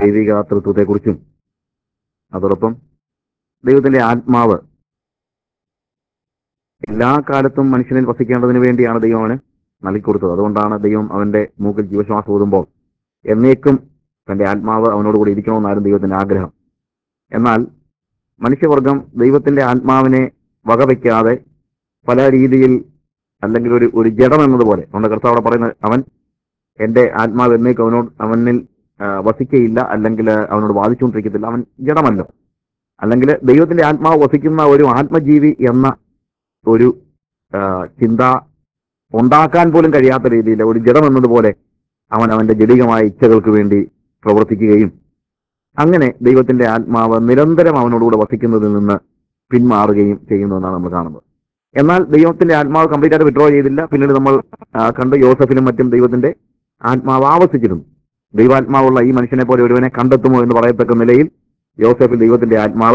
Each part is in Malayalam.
ദൈവിക തൃത്വത്തെക്കുറിച്ചും അതോടൊപ്പം ദൈവത്തിന്റെ ആത്മാവ് എല്ലാ കാലത്തും മനുഷ്യനിൽ വസിക്കേണ്ടതിന് വേണ്ടിയാണ് ദൈവം അവന് നൽകിക്കൊടുത്തത് അതുകൊണ്ടാണ് ദൈവം അവന്റെ മൂക്കിൽ ജീവശ്വാസം ഊതുമ്പോൾ എന്നേക്കും തന്റെ ആത്മാവ് അവനോട് കൂടി ഇരിക്കണമെന്നായിരുന്നു ദൈവത്തിന്റെ ആഗ്രഹം എന്നാൽ മനുഷ്യവർഗം ദൈവത്തിന്റെ ആത്മാവിനെ വകവയ്ക്കാതെ പല രീതിയിൽ അല്ലെങ്കിൽ ഒരു ഒരു ജഡം എന്നതുപോലെ നമ്മുടെ കർത്താവ് അവിടെ പറയുന്നത് അവൻ എന്റെ ആത്മാവ് എന്നേക്കും അവനോട് അവനിൽ ആ, വസിക്കയില്ല അല്ലെങ്കിൽ അവനോട് വാദിച്ചുകൊണ്ടിരിക്കത്തില്ല അവൻ ജഡമല്ലോ അല്ലെങ്കിൽ ദൈവത്തിന്റെ ആത്മാവ് വസിക്കുന്ന ഒരു ആത്മജീവി എന്ന ഒരു ആ, ചിന്ത ഉണ്ടാക്കാൻ പോലും കഴിയാത്ത രീതിയിൽ ഒരു ജഡം എന്നതുപോലെ അവൻ അവന്റെ ജഡികമായ ഇച്ഛകൾക്ക് വേണ്ടി പ്രവർത്തിക്കുകയും അങ്ങനെ ദൈവത്തിന്റെ ആത്മാവ് നിരന്തരം അവനോടുകൂടെ വസിക്കുന്നതിൽ നിന്ന് പിന്മാറുകയും ചെയ്യുന്നു എന്നാണ് നമ്മൾ കാണുന്നത് എന്നാൽ ദൈവത്തിന്റെ ആത്മാവ് കംപ്ലീറ്റ് ആയിട്ട് വിഡ്രോ ചെയ്തില്ല പിന്നീട് നമ്മൾ ആ, കണ്ട് യോസഫിലും മറ്റും ദൈവത്തിന്റെ ആത്മാവ് ആവസിച്ചിരുന്നു ദൈവാത്മാവുള്ള ഈ മനുഷ്യനെ പോലെ ഒരുവനെ കണ്ടെത്തുമോ എന്ന് പറയത്തക്ക നിലയിൽ യോസഫിൽ ദൈവത്തിന്റെ ആത്മാവ്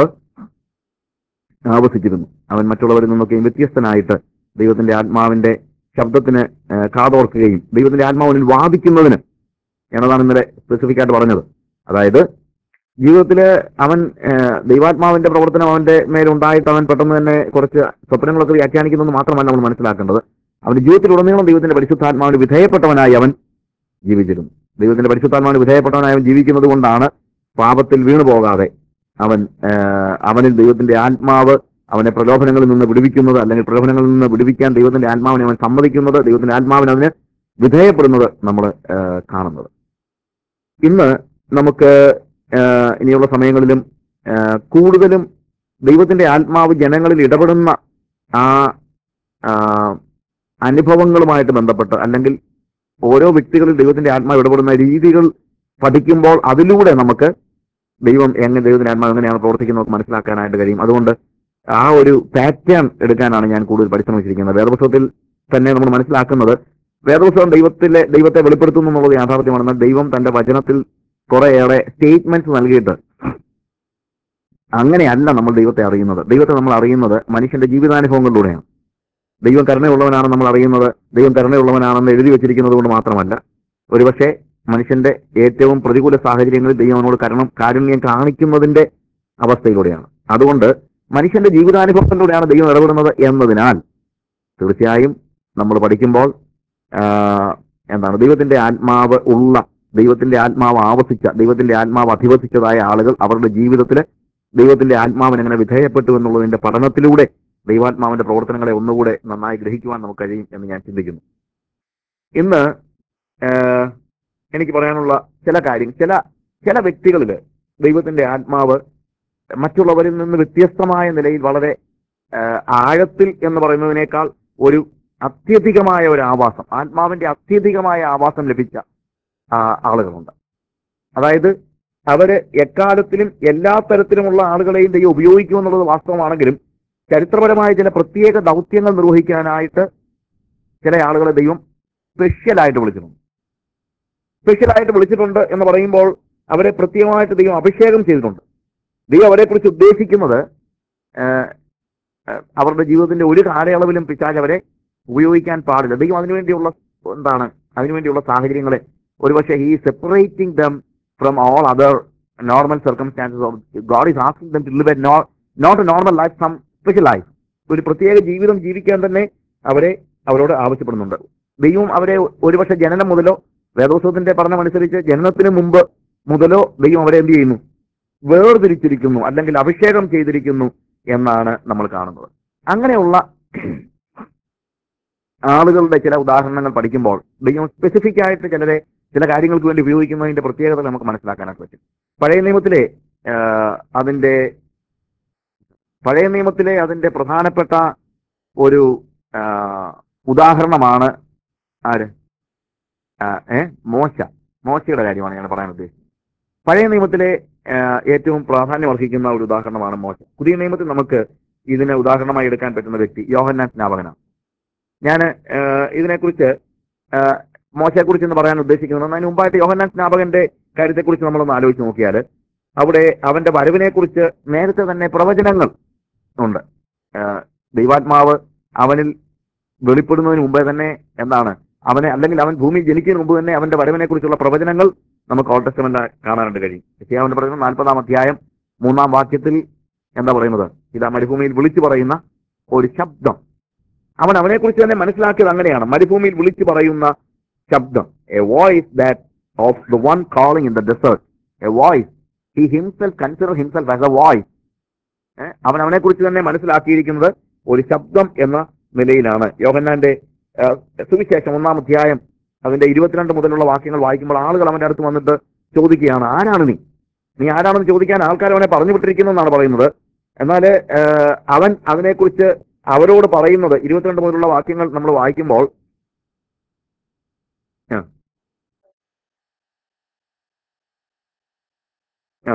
ആവസിച്ചിരുന്നു അവൻ മറ്റുള്ളവരിൽ നിന്നൊക്കെയും വ്യത്യസ്തനായിട്ട് ദൈവത്തിന്റെ ആത്മാവിന്റെ ശബ്ദത്തിന് ആ, കാതോർക്കുകയും ദൈവത്തിന്റെ ആത്മാവിനിൽ വാദിക്കുന്നതിന് എന്നതാണ് ഇന്നലെ സ്പെസിഫിക് ആയിട്ട് പറഞ്ഞത് അതായത് ജീവിതത്തില് അവൻ ആ, ദൈവാത്മാവിന്റെ പ്രവർത്തനം അവന്റെ മേലുണ്ടായിട്ട് അവൻ പെട്ടെന്ന് തന്നെ കുറച്ച് സ്വപ്നങ്ങളൊക്കെ വ്യാഖ്യാനിക്കുന്നത് മാത്രമല്ല നമ്മൾ മനസ്സിലാക്കേണ്ടത് അവന്റെ ജീവിതത്തിലുടനീളം ദൈവത്തിന്റെ പരിശുദ്ധാത്മാവിന് വിധേയപ്പെട്ടവനായി അവൻ ജീവിച്ചിരുന്നു ദൈവത്തിന്റെ പരിശുദ്ധാത്മാവിന് വിധേയപ്പെട്ടവനായി അവൻ ജീവിക്കുന്നത് കൊണ്ടാണ് പാപത്തിൽ വീണു പോകാതെ അവൻ ആ, അവനിൽ ദൈവത്തിന്റെ ആത്മാവ് അവനെ പ്രലോഭനങ്ങളിൽ നിന്ന് വിടുവിക്കുന്നത് അല്ലെങ്കിൽ പ്രലോഭനങ്ങളിൽ നിന്ന് വിടുവിക്കാൻ ദൈവത്തിന്റെ ആത്മാവിനെ അവൻ സമ്മതിക്കുന്നത് ദൈവത്തിന്റെ ആത്മാവിന് അതിന് വിധേയപ്പെടുന്നത് നമ്മൾ കാണുന്നത് ഇന്ന് നമുക്ക് ആ, ഇനിയുള്ള സമയങ്ങളിലും ആ, കൂടുതലും ദൈവത്തിന്റെ ആത്മാവ് ജനങ്ങളിൽ ഇടപെടുന്ന ആ ആ, അനുഭവങ്ങളുമായിട്ട് ബന്ധപ്പെട്ട് അല്ലെങ്കിൽ ഓരോ വ്യക്തികളിൽ ദൈവത്തിന്റെ ആത്മാവ് ഇടപെടുന്ന രീതികൾ പഠിക്കുമ്പോൾ അതിലൂടെ നമുക്ക് ദൈവം എങ്ങനെ ദൈവത്തിന്റെ ആത്മാവ് എങ്ങനെയാണ് പ്രവർത്തിക്കുന്നത് മനസ്സിലാക്കാനായിട്ട് കഴിയും അതുകൊണ്ട് ആ ഒരു പാറ്റേൺ എടുക്കാനാണ് ഞാൻ കൂടുതൽ പരിശ്രമിച്ചിരിക്കുന്നത് വേദപുസ്തകത്തിൽ തന്നെ നമ്മൾ മനസ്സിലാക്കുന്നത് വേദപുസ്തകം ദൈവത്തിലെ ദൈവത്തെ വെളിപ്പെടുത്തുന്നു എന്നുള്ളത് യാഥാർത്ഥ്യമാണെന്ന് ദൈവം തന്റെ വചനത്തിൽ കുറേയേറെ സ്റ്റേറ്റ്മെന്റ്സ് നൽകിയിട്ട് അങ്ങനെയല്ല നമ്മൾ ദൈവത്തെ അറിയുന്നത് ദൈവത്തെ നമ്മൾ അറിയുന്നത് മനുഷ്യന്റെ ജീവിതാനുഭവങ്ങളിലൂടെയാണ് ദൈവം കരുണയുള്ളവനാണ് നമ്മൾ അറിയുന്നത് ദൈവം കരുണയുള്ളവനാണെന്ന് എഴുതി വെച്ചിരിക്കുന്നത് കൊണ്ട് മാത്രമല്ല ഒരുപക്ഷെ മനുഷ്യന്റെ ഏറ്റവും പ്രതികൂല സാഹചര്യങ്ങളിൽ ദൈവം അവനോട് കരണം കാരുണ്യം കാണിക്കുന്നതിന്റെ അവസ്ഥയിലൂടെയാണ് അതുകൊണ്ട് മനുഷ്യന്റെ ജീവിതാനുഭവത്തിലൂടെയാണ് ദൈവം ഇടപെടുന്നത് എന്നതിനാൽ തീർച്ചയായും നമ്മൾ പഠിക്കുമ്പോൾ ആ, എന്താണ് ദൈവത്തിന്റെ ആത്മാവ് ഉള്ള ദൈവത്തിന്റെ ആത്മാവ് ആവസിച്ച ദൈവത്തിന്റെ ആത്മാവ് അധിവസിച്ചതായ ആളുകൾ അവരുടെ ജീവിതത്തിൽ ദൈവത്തിന്റെ ആത്മാവിന് എങ്ങനെ വിധേയപ്പെട്ടു എന്നുള്ളതിന്റെ പഠനത്തിലൂടെ ദൈവാത്മാവിന്റെ പ്രവർത്തനങ്ങളെ ഒന്നുകൂടെ നന്നായി ഗ്രഹിക്കുവാൻ നമുക്ക് കഴിയും എന്ന് ഞാൻ ചിന്തിക്കുന്നു ഇന്ന് ആ, എനിക്ക് പറയാനുള്ള ചില കാര്യം ചില ചില വ്യക്തികളിൽ ദൈവത്തിന്റെ ആത്മാവ് മറ്റുള്ളവരിൽ നിന്ന് വ്യത്യസ്തമായ നിലയിൽ വളരെ ആ, ആഴത്തിൽ എന്ന് പറയുന്നതിനേക്കാൾ ഒരു അത്യധികമായ ഒരു ആവാസം ആത്മാവിന്റെ അത്യധികമായ ആവാസം ലഭിച്ച ആ, ആളുകളുണ്ട് അതായത് അവര് എക്കാലത്തിലും എല്ലാ തരത്തിലുമുള്ള ആളുകളെയും ദൈവം ഉപയോഗിക്കുമെന്നുള്ളത് വാസ്തവമാണെങ്കിലും ചരിത്രപരമായ ചില പ്രത്യേക ദൗത്യങ്ങൾ നിർവഹിക്കാനായിട്ട് ചില ആളുകളെ ദൈവം സ്പെഷ്യലായിട്ട് വിളിച്ചിട്ടുണ്ട് സ്പെഷ്യലായിട്ട് വിളിച്ചിട്ടുണ്ട് എന്ന് പറയുമ്പോൾ അവരെ പ്രത്യേകമായിട്ട് ദൈവം അഭിഷേകം ചെയ്തിട്ടുണ്ട് ദൈവം അവരെ കുറിച്ച് ഉദ്ദേശിക്കുന്നത് ആഹ്, ആഹ്, അവരുടെ ജീവിതത്തിന്റെ ഒരു കാലയളവിലും പിശാച് അവരെ ഉപയോഗിക്കാൻ പാടില്ല ദൈവം അതിനുവേണ്ടിയുള്ള എന്താണ് അതിനുവേണ്ടിയുള്ള സാഹചര്യങ്ങളെ ഒരുപക്ഷെ ഈ separating them from all other normal circumstances of God is asking them to live a not a normal life some special life ഒരു പ്രത്യേക ജീവിതം ജീവിക്കാൻ തന്നെ അവരെ അവരോട് ആവശ്യപ്പെടുന്നുണ്ട് ദൈവം അവരെ ഒരുപക്ഷെ ജനനം മുതലോ വേദോത്സവത്തിന്റെ പഠനമനുസരിച്ച് ജനനത്തിന് മുമ്പ് മുതലോ ദൈവം അവരെ എന്ത് ചെയ്യുന്നു വേർതിരിച്ചിരിക്കുന്നു അല്ലെങ്കിൽ അഭിഷേകം ചെയ്തിരിക്കുന്നു എന്നാണ് നമ്മൾ കാണുന്നത് അങ്ങനെയുള്ള ആളുകളുടെ ചില ഉദാഹരണങ്ങൾ പഠിക്കുമ്പോൾ ദൈവം സ്പെസിഫിക് ആയിട്ട് ചിലരെ ചില കാര്യങ്ങൾക്ക് വേണ്ടി ഉപയോഗിക്കുന്നതിന്റെ പ്രത്യേകത നമുക്ക് മനസ്സിലാക്കാനായിട്ട് പറ്റും പഴയ നിയമത്തിലെ ആ, അതിന്റെ പഴയ നിയമത്തിലെ അതിന്റെ പ്രധാനപ്പെട്ട ഒരു ആ, ഉദാഹരണമാണ് ആര് ആ, ഏ മോശ മോശയുടെ കാര്യമാണ് ഞാൻ പറയാൻ ഉദ്ദേശിച്ചത് പഴയ നിയമത്തിലെ ആ, ഏറ്റവും പ്രാധാന്യം അർഹിക്കുന്ന ഒരു ഉദാഹരണമാണ് മോശ പുതിയ നിയമത്തിൽ നമുക്ക് ഇതിനെ ഉദാഹരണമായി എടുക്കാൻ പറ്റുന്ന വ്യക്തി യോഹന്നാൻ സ്നാപകനാണ് ഞാൻ ഇതിനെക്കുറിച്ച് ആ, മോശയെക്കുറിച്ച് എന്ന് പറയാൻ ഉദ്ദേശിക്കുന്നത് അതിന് മുമ്പായിട്ട് യോഹന്നാൻ സ്നാപകന്റെ കാര്യത്തെക്കുറിച്ച് നമ്മളൊന്ന് ആലോചിച്ച് നോക്കിയാൽ അവിടെ അവന്റെ വരവിനെ കുറിച്ച് നേരത്തെ തന്നെ പ്രവചനങ്ങൾ ഉണ്ട് ആ, ദൈവാത്മാവ് അവനിൽ വെളിപ്പെടുന്നതിന് മുമ്പേ തന്നെ എന്താണ് അവനെ അല്ലെങ്കിൽ അവൻ ഭൂമിയിൽ ജനിക്കുന്നതിന് മുമ്പ് തന്നെ അവന്റെ വരവിനെ കുറിച്ചുള്ള പ്രവചനങ്ങൾ നമുക്ക് ഓൾഡ് ടെസ്റ്റമെന്റ് കാണാനായിട്ട് കഴിയും യശയാവിന്റെ പറയുന്നത് നാൽപ്പതാം അധ്യായം മൂന്നാം വാക്യത്തിൽ എന്താ പറയുന്നത് ഇതാ മരുഭൂമിയിൽ വിളിച്ചു പറയുന്ന ഒരു ശബ്ദം അവൻ അവനെക്കുറിച്ച് തന്നെ മനസ്സിലാക്കിയത് അങ്ങനെയാണ് മരുഭൂമിയിൽ വിളിച്ചു പറയുന്ന ശബ്ദം a voice that of the one calling in the desert a voice he himself consider himself as a voice അവൻ അവനെക്കുറിച്ച് തന്നെ മനസ്സിലാക്കിയിരിക്കുന്നത് ഒരു ശബ്ദം എന്ന നിലയിലാണ് യോഹന്നാന്റെ ആ, സുവിശേഷം ഒന്നാം അധ്യായം അതിന്റെ ഇരുപത്തിരണ്ട് മുതലുള്ള വാക്യങ്ങൾ വായിക്കുമ്പോൾ ആളുകൾ അവന്റെ അടുത്ത് വന്നിട്ട് ചോദിക്കുകയാണ് ആരാണ് നീ നീ ആരാണെന്ന് ചോദിക്കാൻ ആൾക്കാർ അവനെ പറഞ്ഞു വിട്ടിരിക്കുന്നു എന്നാണ് പറയുന്നത് എന്നാൽ അവൻ അതിനെക്കുറിച്ച് അവരോട് പറയുന്നത് ഇരുപത്തിരണ്ട് മുതലുള്ള വാക്യങ്ങൾ നമ്മൾ വായിക്കുമ്പോൾ ആ. ആ.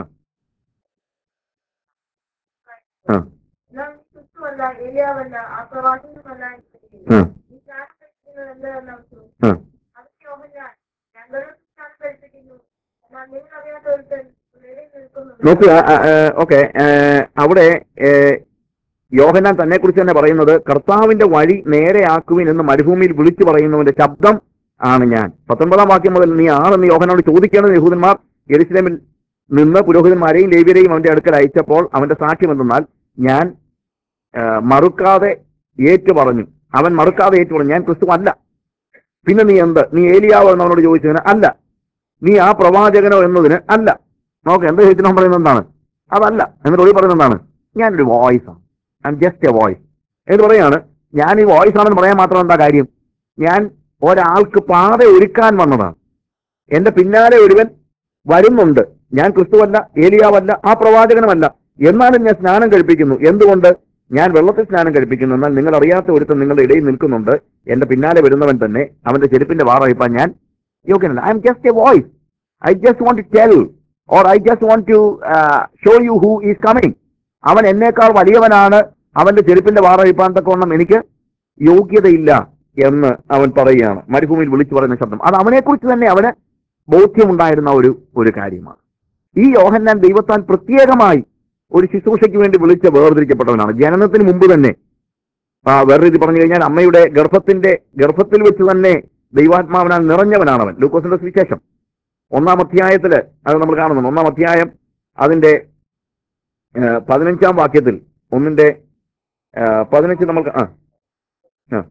ആ. നാം ക്രിസ്തുവല്ല ഏലിയാവല്ല ആ പ്രവാചകനുമല്ല ആ. ഈ ജ്ഞാനം എന്താണെന്ന് അവർ ചോദിച്ചു ആ. അതിന് യോഹന്നാൻ ഞങ്ങളും ജ്ഞാനം കഴിപ്പിക്കുന്നു എന്നാൽ നിങ്ങൾ അറിയാത്ത ഒരുത്തൻ ഇടയിൽ നിൽക്കുന്നു നോക്കുക ഓക്കെ അവിടെ ഏ, യോഹന്നാൻ തന്നെ കുറിച്ച് തന്നെ പറയുന്നത് കർത്താവിന്റെ വഴി നേരെയാക്കുവിൻ എന്ന് മരുഭൂമിയിൽ വിളിച്ചു പറയുന്നവന്റെ ശബ്ദം ആണ് ഞാൻ പത്തൊൻപതാം വാക്യം മുതൽ നീ ആണെന്ന് യോഹനോട് ചോദിക്കേണ്ടത് യഹൂദന്മാർ യെരുസലേമിൽ നിന്ന് പുരോഹിതന്മാരെയും ലേവ്യരെയും അവന്റെ അടുക്കൽ അയച്ചപ്പോൾ അവന്റെ സാക്ഷ്യം എന്തെന്നാൽ ഞാൻ ആ, മറുക്കാതെ ഏറ്റു പറഞ്ഞു അവൻ മറുക്കാതെ ഏറ്റു പറഞ്ഞു ഞാൻ ക്രിസ്തു അല്ല പിന്നെ നീ എന്ത് നീ ഏലിയാവോ എന്ന് അവനോട് ചോദിച്ചതിന് അല്ല നീ ആ പ്രവാചകനോ എന്നതിന് അല്ല നോക്ക് എന്ത് ചോദിച്ചാൽ പറയുന്നത് എന്താണ് അതല്ല എന്നിട്ട് ഒളി പറയുന്നത് എന്താണ് ഞാനൊരു വോയിസ് ആണ് I am just a voice എന്ന് പറയാണ് ഞാൻ ഈ വോയിസ് ആണെന്ന് പറയാൻ മാത്രം എന്താ കാര്യം ഞാൻ ഒരാൾക്ക് പാത ഒരുക്കാൻ വന്നതാണ് എന്റെ പിന്നാലെ ഒരുവൻ വരുന്നുണ്ട് ഞാൻ ക്രിസ്തുവല്ല ഏലിയാവല്ല ആ പ്രവാചകനുമല്ല എന്നാലും ഞാൻ സ്നാനം കഴിപ്പിക്കുന്നു എന്തുകൊണ്ട് ഞാൻ വെള്ളത്തിൽ സ്നാനം കഴിപ്പിക്കുന്നു എന്നാൽ നിങ്ങൾ അറിയാത്ത ഒരുത്തൻ നിങ്ങളുടെ ഇടയിൽ നിൽക്കുന്നുണ്ട് എന്റെ പിന്നാലെ വരുന്നവൻ തന്നെ അവന്റെ ചെരുപ്പിന്റെ വാറയിപ്പാൻ ഞാൻ യോഗ്യനല്ല I am just a voice I just want to tell or I just want to show you who is coming അവൻ എന്നേക്കാൾ വലിയവനാണ് അവന്റെ ചെരുപ്പിന്റെ വാറയിപ്പാൻ തക്കവണ്ണം എനിക്ക് യോഗ്യതയില്ല എന്ന് അവൻ പറയുകയാണ് മരുഭൂമിയിൽ വിളിച്ചു പറയുന്ന ശബ്ദം അത് അവനെക്കുറിച്ച് തന്നെ അവന് ബോധ്യമുണ്ടായിരുന്ന ഒരു ഒരു കാര്യമാണ് ഈ യോഹന്നാൻ ദൈവത്താൽ പ്രത്യേകമായി ഒരു ശുശ്രൂഷയ്ക്ക് വേണ്ടി വിളിച്ച് വേർതിരിക്കപ്പെട്ടവനാണ് ജനനത്തിന് മുമ്പ് തന്നെ ആ, വേറെ രീതി പറഞ്ഞു കഴിഞ്ഞാൽ അമ്മയുടെ ഗർഭത്തിന്റെ ഗർഭത്തിൽ വെച്ച് തന്നെ ദൈവാത്മാവിനാൽ നിറഞ്ഞവനാണ് അവൻ ലൂക്കോസിന്റെ സുവിശേഷം ഒന്നാം അധ്യായത്തില് അത് നമ്മൾ കാണുന്നുണ്ട് ഒന്നാം അധ്യായം അതിന്റെ ആ, പതിനഞ്ചാം വാക്യത്തിൽ ഒന്നിന്റെ ആ, പതിനഞ്ച് നമുക്ക് ആ ആ.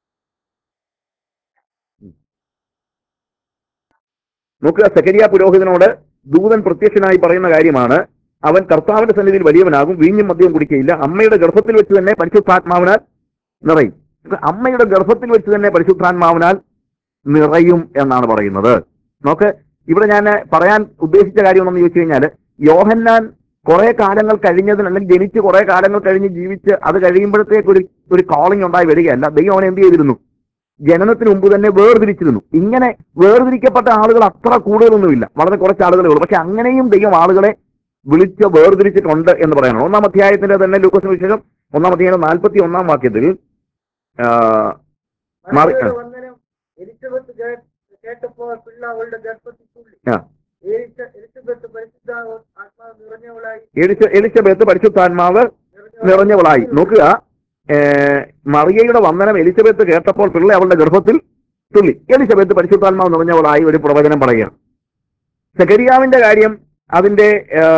ഉം. നോക്കുക സക്കരിയ പുരോഹിതനോട് ദൂതൻ പ്രത്യക്ഷനായി പറയുന്ന കാര്യമാണ് അവൻ കർത്താവിന്റെ സന്നിധിയിൽ വലിയവനാകും വീഞ്ഞും മദ്യവും കുടിക്കയില്ല അമ്മയുടെ ഗർഭത്തിൽ വെച്ച് തന്നെ പരിശുദ്ധാത്മാവിനാൽ നിറയും ഇത് അമ്മയുടെ ഗർഭത്തിൽ വെച്ച് തന്നെ പരിശുദ്ധാത്മാവിനാൽ നിറയും എന്നാണ് പറയുന്നത് നോക്ക് ഇവിടെ ഞാൻ പറയാൻ ഉദ്ദേശിച്ച കാര്യം എന്തെന്ന് ചോദിച്ചു കഴിഞ്ഞാൽ യോഹന്നാൻ കുറെ കാലങ്ങൾ കഴിഞ്ഞതിന് അല്ലെങ്കിൽ ജനിച്ച് കുറെ കാലങ്ങൾ കഴിഞ്ഞ് ജീവിച്ച് അത് കഴിയുമ്പോഴത്തേക്ക് ഒരു ഒരു കോളിംഗ് ഉണ്ടായി വരികയല്ല ദൈവം അവൻ എന്ത് ചെയ്തിരുന്നു ജനനത്തിന് മുമ്പ് തന്നെ വേർതിരിച്ചിരുന്നു ഇങ്ങനെ വേർതിരിക്കപ്പെട്ട ആളുകൾ അത്ര കൂടുതലൊന്നുമില്ല വളരെ കുറച്ച് ആളുകളേ ഉള്ളൂ പക്ഷെ അങ്ങനെയും ദൈവം ആളുകളെ വിളിച്ച് വേർതിരിച്ചിട്ടുണ്ട് എന്ന് പറയാനാണ് ഒന്നാം അധ്യായത്തിന്റെ തന്നെ ലൂക്കോസിന് വിശേഷം ഒന്നാം അധ്യായം നാൽപ്പത്തി ഒന്നാം വാക്യത്തിൽ ആ, മാറി ആ, മറിയയുടെ വന്ദനം എലിസബത്ത് കേ- കേട്ടപ്പോൾ പിള്ള അവളുടെ ഗർഭത്തിൽ തുള്ളി ആ. എലിസ- എലിസബത്ത് പരിശുദ്ധ ആത്മാവ് നിറഞ്ഞവളായി എലിസ- എലിസബത്ത് പരിശുദ്ധാത്മാവ് നിറഞ്ഞവളായി നോക്കുക ഏ, മറിയയുടെ വന്ദനം എലിസബത്ത് കേട്ടപ്പോൾ പിള്ള അവളുടെ ഗർഭത്തിൽ തുള്ളി എലിസബത്ത് പരിശുദ്ധാത്മാവ് നിറഞ്ഞവളായി ഒരു പ്രവചനം പറയുകയാണ് സക്കരിയാവിന്റെ കാര്യം അതിന്റെ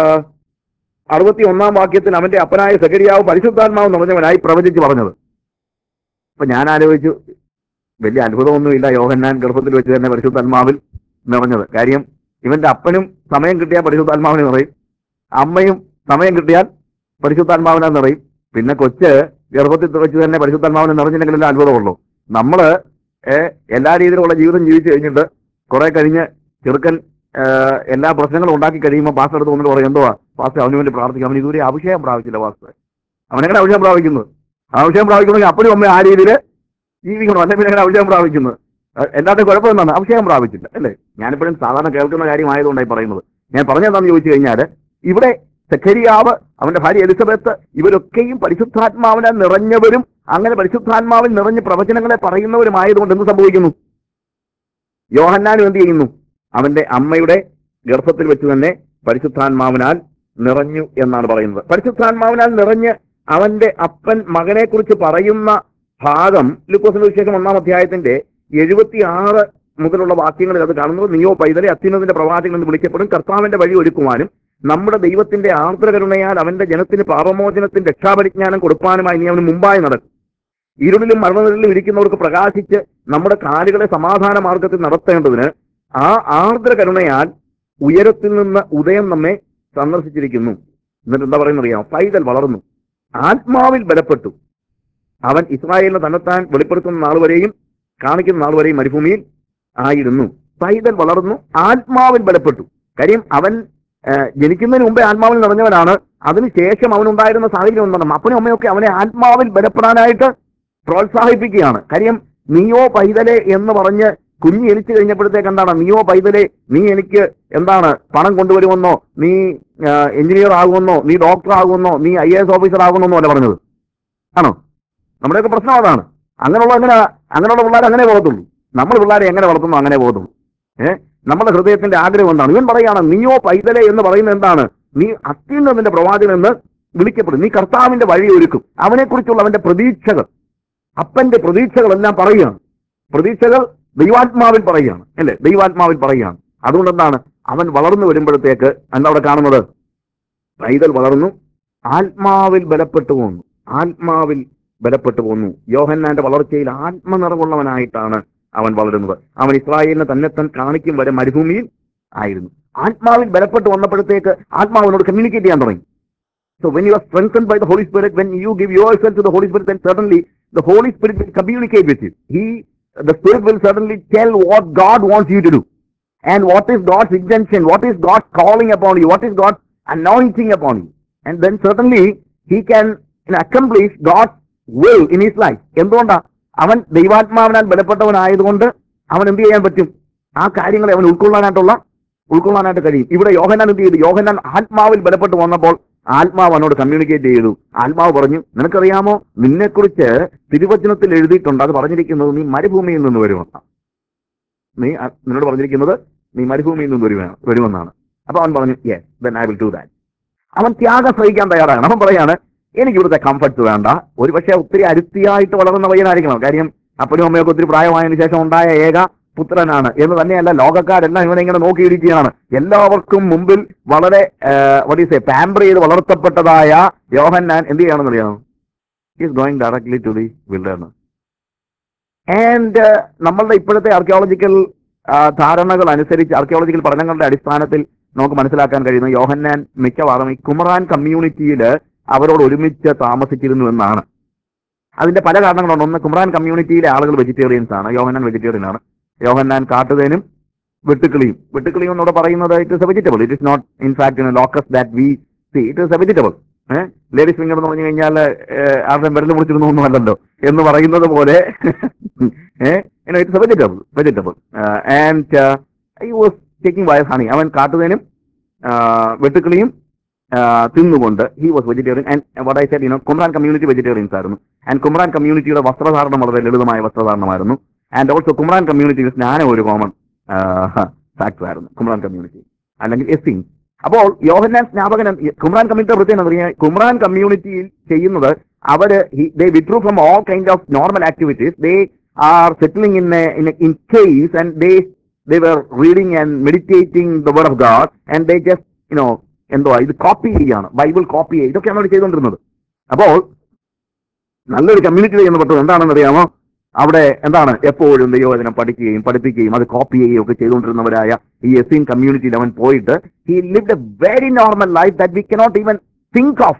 അറുപത്തി ഒന്നാം വാക്യത്തിൽ അവന്റെ അപ്പനായ സക്കരിയാവ് പരിശുദ്ധാത്മാവ് നിറഞ്ഞവനായി പ്രവചിച്ച് പറഞ്ഞത് അപ്പൊ ഞാൻ ആലോചിച്ചു വലിയ അത്ഭുതമൊന്നുമില്ല യോഹന്നാൻ ഗർഭത്തിൽ വെച്ച് തന്നെ പരിശുദ്ധാത്മാവിൽ നിറഞ്ഞത് കാര്യം ഇവന്റെ അപ്പനും സമയം കിട്ടിയാൽ പരിശുദ്ധാത്മാവിനെ നിറയും അമ്മയും സമയം കിട്ടിയാൽ പരിശുദ്ധാത്മാവിനെ നിറയും പിന്നെ കൊച്ച് ഗർഭത്തിൽ വെച്ച് തന്നെ പരിശുദ്ധാത്മാവിനെ നിറഞ്ഞില്ലെങ്കിലല്ലേ അത്ഭുതമുള്ളൂ നമ്മള് ഏഹ്, എല്ലാ രീതിയിലുള്ള ജീവിതം ജീവിച്ചു കഴിഞ്ഞിട്ട് കുറെ കഴിഞ്ഞ് ചെറുക്കൻ ഏഹ്, എല്ലാ പ്രശ്നങ്ങളും ഉണ്ടാക്കി കഴിയുമ്പോൾ പാസ്റ്റർ എടുത്ത് വന്നിട്ട് പറയും എന്തുവാ പാസ്റ്റർ അവന് വേണ്ടി പ്രാർത്ഥിക്കും അവൻ ഇതുവരെ അഭിഷേകം പ്രാപിച്ചില്ല പാസ്റ്റർ അവനെങ്ങനെ അഭിഷേകം പ്രാപിക്കുന്നത് അഭിഷേകം പ്രാപിക്കണമെങ്കിൽ അപ്പനും അമ്മയും ആ രീതിയിൽ ജീവിക്കണം അല്ലെ പിന്നെ എങ്ങനെ അഭിഷേകം പ്രാപിക്കുന്നത് ഏഹ്, എല്ലാത്തിനും കുഴപ്പം എന്താണ് അഭിഷേകം പ്രാപിച്ചില്ല അല്ലേ ഞാനിപ്പോഴും സാധാരണ കേൾക്കുന്ന കാര്യമായതുകൊണ്ടായി പറയുന്നത് ഞാൻ പറഞ്ഞെന്താണെന്ന് ചോദിച്ചു കഴിഞ്ഞാൽ ഇവിടെ സെഖരിയാവ് അവന്റെ ഭാര്യ എലിസബത്ത് ഇവരൊക്കെയും പരിശുദ്ധാത്മാവിനെ നിറഞ്ഞവരും അങ്ങനെ പരിശുദ്ധാത്മാവിൽ നിറഞ്ഞ് പ്രവചനങ്ങളെ പറയുന്നവരുമായതുകൊണ്ട് എന്ത് സംഭവിക്കുന്നു യോഹന്നാനും എന്ത് ചെയ്യുന്നു അവന്റെ അമ്മയുടെ ഗർഭത്തിൽ വെച്ച് തന്നെ പരിശുദ്ധാത്മാവിനാൽ നിറഞ്ഞു എന്നാണ് പറയുന്നത് പരിശുദ്ധാത്മാവിനാൽ നിറഞ്ഞ് അവന്റെ അപ്പൻ മകനെ കുറിച്ച് പറയുന്ന ഭാഗം ലുക്കോസിന്റെ വിശേഷം ഒന്നാം അധ്യായത്തിന്റെ എഴുപത്തി ആറ് മുതലുള്ള വാക്യങ്ങളിൽ അത് കാണുന്നത് നീയോ പൈതലെ അത്യുന്നതിന്റെ പ്രവാചകൻ എന്ന് വിളിക്കപ്പെടും കർത്താവിന്റെ വഴി ഒരുക്കുവാനും നമ്മുടെ ദൈവത്തിന്റെ ആർദ്രകരുണയാൽ അവന്റെ ജനത്തിന് പാപമോചനത്തിന്റെ രക്ഷാപരിജ്ഞാനം കൊടുപ്പാനുമായി നീ അവന് മുമ്പായി നടക്കും ഇരുളിലും മരണനിലും ഇരിക്കുന്നവർക്ക് പ്രകാശിച്ച് നമ്മുടെ കാലുകളെ സമാധാന മാർഗത്തിൽ നടത്തേണ്ടതിന് ആ ആർദ്ര കരുണയാൽ ഉയരത്തിൽ നിന്ന് ഉദയം നമ്മെ സന്ദർശിച്ചിരിക്കുന്നു എന്നിട്ട് എന്താ പറയുന്നത് അറിയാം പൈതൽ വളർന്നു ആത്മാവിൽ ബലപ്പെട്ടു അവൻ ഇസ്രായേലിനെ തന്നെത്താൻ വെളിപ്പെടുത്തുന്ന നാൾ വരെയും കാണിക്കുന്ന നാൾ വരെയും മരുഭൂമിയിൽ ആയിരുന്നു പൈതൽ വളർന്നു ആത്മാവിൽ ബലപ്പെട്ടു കാര്യം അവൻ ആ, ജനിക്കുന്നതിന് മുമ്പേ ആത്മാവിൽ നിറഞ്ഞവനാണ് അതിനുശേഷം അവനുണ്ടായിരുന്ന സാഹചര്യം എന്താണ് അപ്പനും അമ്മയൊക്കെ അവനെ ആത്മാവിൽ ബലപ്പെടാനായിട്ട് പ്രോത്സാഹിപ്പിക്കുകയാണ് കാര്യം നീയോ പൈതലെ എന്ന് പറഞ്ഞ് കുഞ്ഞ് ജനിച്ചു കഴിഞ്ഞപ്പോഴത്തേക്ക് എന്താണ് നീയോ പൈതലെ നീ എനിക്ക് എന്താണ് പണം കൊണ്ടുവരുമെന്നോ നീ എഞ്ചിനീയർ ആകുമെന്നോ നീ ഡോക്ടർ ആകുമെന്നോ നീ ഐ എസ് ഓഫീസർ ആകുമെന്നോ അല്ല പറഞ്ഞത് ആണോ നമ്മുടെയൊക്കെ പ്രശ്നം അതാണ് അങ്ങനെയുള്ള അങ്ങനെ അങ്ങനെയുള്ള പിള്ളേർ അങ്ങനെ പോകത്തുള്ളൂ നമ്മൾ പിള്ളേരെ എങ്ങനെ വളർത്തുന്നു അങ്ങനെ പോകത്തുള്ളൂ ഏഹ് നമ്മുടെ ഹൃദയത്തിന്റെ ആഗ്രഹം എന്താണ് ഇവൻ പറയാണ് നീയോ പൈതലെ എന്ന് പറയുന്നത് എന്താണ് നീ അത്യുന്നതിന്റെ പ്രവാചകൻ എന്ന് വിളിക്കപ്പെടും നീ കർത്താവിന്റെ വഴി ഒരുക്കും അവനെക്കുറിച്ചുള്ള അവന്റെ പ്രതീക്ഷകൾ അപ്പന്റെ പ്രതീക്ഷകളെല്ലാം പറയുകയാണ് പ്രതീക്ഷകൾ ദൈവാത്മാവിൽ പറയുകയാണ് അല്ലേ ദൈവാത്മാവിൽ പറയുകയാണ് അതുകൊണ്ട് എന്താണ് അവൻ വളർന്നു വരുമ്പോഴത്തേക്ക് എന്താ അവിടെ കാണുന്നത് പൈതൽ വളർന്നു ആത്മാവിൽ ബലപ്പെട്ടു പോന്നു ആത്മാവിൽ ബലപ്പെട്ടു പോന്നു യോഹന്നാന്റെ വളർച്ചയിൽ ആത്മനിറവുള്ളവനായിട്ടാണ് അവൻ വളരുന്നത് അവൻ ഇസ്രായേലിനെ തന്നെ താൻ കാണിക്കും വരെ മരുഭൂമിയിൽ ആയിരുന്നു ആത്മാവിൽ ബലപ്പെട്ട് വന്നപ്പോഴത്തേക്ക് ആത്മാവിനോട് കമ്മ്യൂണിക്കേറ്റ് ചെയ്യാൻ തുടങ്ങി So when you are strengthened by the Holy Spirit, when you give yourself to the Holy Spirit, then certainly the Holy Spirit will communicate with you. He, the Spirit will certainly tell what God wants you to do. And what is God's intention? What is God's calling upon you? What is God's anointing upon you? And then certainly He can you know, accomplish God's will in His life. എന്തുകൊണ്ടാ അവൻ ദൈവാത്മാവിനാൽ ബലപ്പെട്ടവനായതുകൊണ്ട് അവൻ എന്ത് ചെയ്യാൻ പറ്റും ആ കാര്യങ്ങളെ അവൻ ഉൾക്കൊള്ളാനായിട്ടുള്ള ഉൾക്കൊള്ളാനായിട്ട് കഴിയും ഇവിടെ യോഹനാൻ എന്ത് ചെയ്തു യോഹനാൻ ആത്മാവിൽ ബലപ്പെട്ട് വന്നപ്പോൾ ആത്മാവ് അവനോട് കമ്മ്യൂണിക്കേറ്റ് ചെയ്തു ആത്മാവ് പറഞ്ഞു നിനക്കറിയാമോ നിന്നെക്കുറിച്ച് തിരുവചനത്തിൽ എഴുതിയിട്ടുണ്ട് അത് പറഞ്ഞിരിക്കുന്നത് നീ മരുഭൂമിയിൽ നിന്ന് വരുമെന്നാണ് നീ അ- നിന്നോട് പറഞ്ഞിരിക്കുന്നത് നീ മരുഭൂമിയിൽ നിന്ന് വരുവാ വരുമെന്നാണ് അപ്പൊ അവൻ പറഞ്ഞു yes then I will do that അവൻ ത്യാഗം സഹിക്കാൻ തയ്യാറാണ് അവൻ പറയാണ് എനിക്ക് ഇവിടുത്തെ കംഫർട്ട്സ് വേണ്ട ഒരു പക്ഷേ ഒത്തിരി അരുത്തിയായിട്ട് വളർന്ന പയ്യനായിരിക്കണം കാര്യം അപ്പനും അമ്മയൊക്കെ ഒത്തിരി പ്രായമായതിനു ശേഷം ഉണ്ടായ ഏക പുത്രനാണ് എന്ന് തന്നെയല്ല ലോകക്കാരെല്ലാം ഇവനെ ഇങ്ങനെ നോക്കിയിരിക്കുകയാണ് എല്ലാവർക്കും മുമ്പിൽ വളരെ വട്ട് ഈസ് എ പാമ്പർ ചെയ്ത് വളർത്തപ്പെട്ടതായ യോഹന്നാൻ എന്ത് ചെയ്യണമെന്ന് അറിയാമോ is going directly to the wilderness and നമ്മളുടെ ഇപ്പോഴത്തെ ആർക്കിയോളജിക്കൽ ധാരണകൾ അനുസരിച്ച് ആർക്കിയോളജിക്കൽ പഠനങ്ങളുടെ അടിസ്ഥാനത്തിൽ നമുക്ക് മനസ്സിലാക്കാൻ കഴിയുന്ന യോഹന്നാൻ മിക്കവാറും ഈ കുമറാൻ കമ്മ്യൂണിറ്റിയിൽ അവരോട് ഒരുമിച്ച് താമസിച്ചിരുന്നു എന്നാണ് അതിന്റെ പല കാരണങ്ങളുണ്ട് ഒന്ന് കുമറാൻ കമ്മ്യൂണിറ്റിയിലെ ആളുകൾ വെജിറ്റേറിയൻസ് ആണ് യോഹന്നാൻ വെജിറ്റേറിയൻ ആണ് യോഹന്നാൻ കാട്ടുതേനും വെട്ടുക്കിളിയും വെട്ടുക്കിളിയും എന്നോട് പറയുന്നത് it is a vegetable it is not in fact in locus that we see it is a vegetable uh ladies finger എന്ന് പറഞ്ഞു കഴിഞ്ഞാൽ ആരുടെ വിരൽ മുടിച്ചിരുന്നു ഒന്നും അല്ലല്ലോ എന്ന് പറയുന്നത് പോലെ uh it's a vegetable vegetable and I was taking വയസ് ഹണി അവൻ കാട്ടുതേനും വെട്ടുക്കിളിയും തിന്നുകൊണ്ട് he was vegetarian and what I said you know Qumran community vegetarians ആയിരുന്നു ആൻഡ് കുമ്രാൻ കമ്മ്യൂണിറ്റിയുടെ വസ്ത്രധാരണം വളരെ ലളിതമായ വസ്ത്രധാരണമായിരുന്നു ആൻഡ് ഓൾസോ കുമ്രാൻ കമ്മ്യൂണിറ്റിയിൽ സ്നാനം ഒരു കോമൺ ഫാക്ടർ ആയിരുന്നു കുമ്രാൻ കമ്മ്യൂണിറ്റി അല്ലെങ്കിൽ എസ്സിങ് അപ്പോൾ യോഹന്നാൻ സ്നാപകൻ എന്ന് കുമ്രാൻ കമ്മ്യൂണിറ്റി പ്രത്യേകം എന്താ പറയുക കുമ്രാൻ കമ്മ്യൂണിറ്റിയിൽ ചെയ്യുന്നത് അവര് they withdrew from all kind of normal activities they are settling in in case and they they were reading and meditating the word of God and they just you know എന്തോ ഇത് കോപ്പി ചെയ്യുകയാണ് ബൈബിൾ കോപ്പി ചെയ്യുക ഇതൊക്കെയാണ് അവർ ചെയ്തുകൊണ്ടിരുന്നത് അപ്പോൾ നല്ലൊരു കമ്മ്യൂണിറ്റി ചെയ്യുന്നപ്പെട്ടത് എന്താണെന്ന് അറിയാമോ അവിടെ എന്താണ് എപ്പോഴും ദൈവവചനം പഠിക്കുകയും പഠിപ്പിക്കുകയും അത് കോപ്പി ചെയ്യുകയും ഒക്കെ ചെയ്തുകൊണ്ടിരുന്നവരായ ഈ എസ് കമ്മ്യൂണിറ്റിയിൽ അവൻ പോയിട്ട് he lived a very normal life that we cannot even think of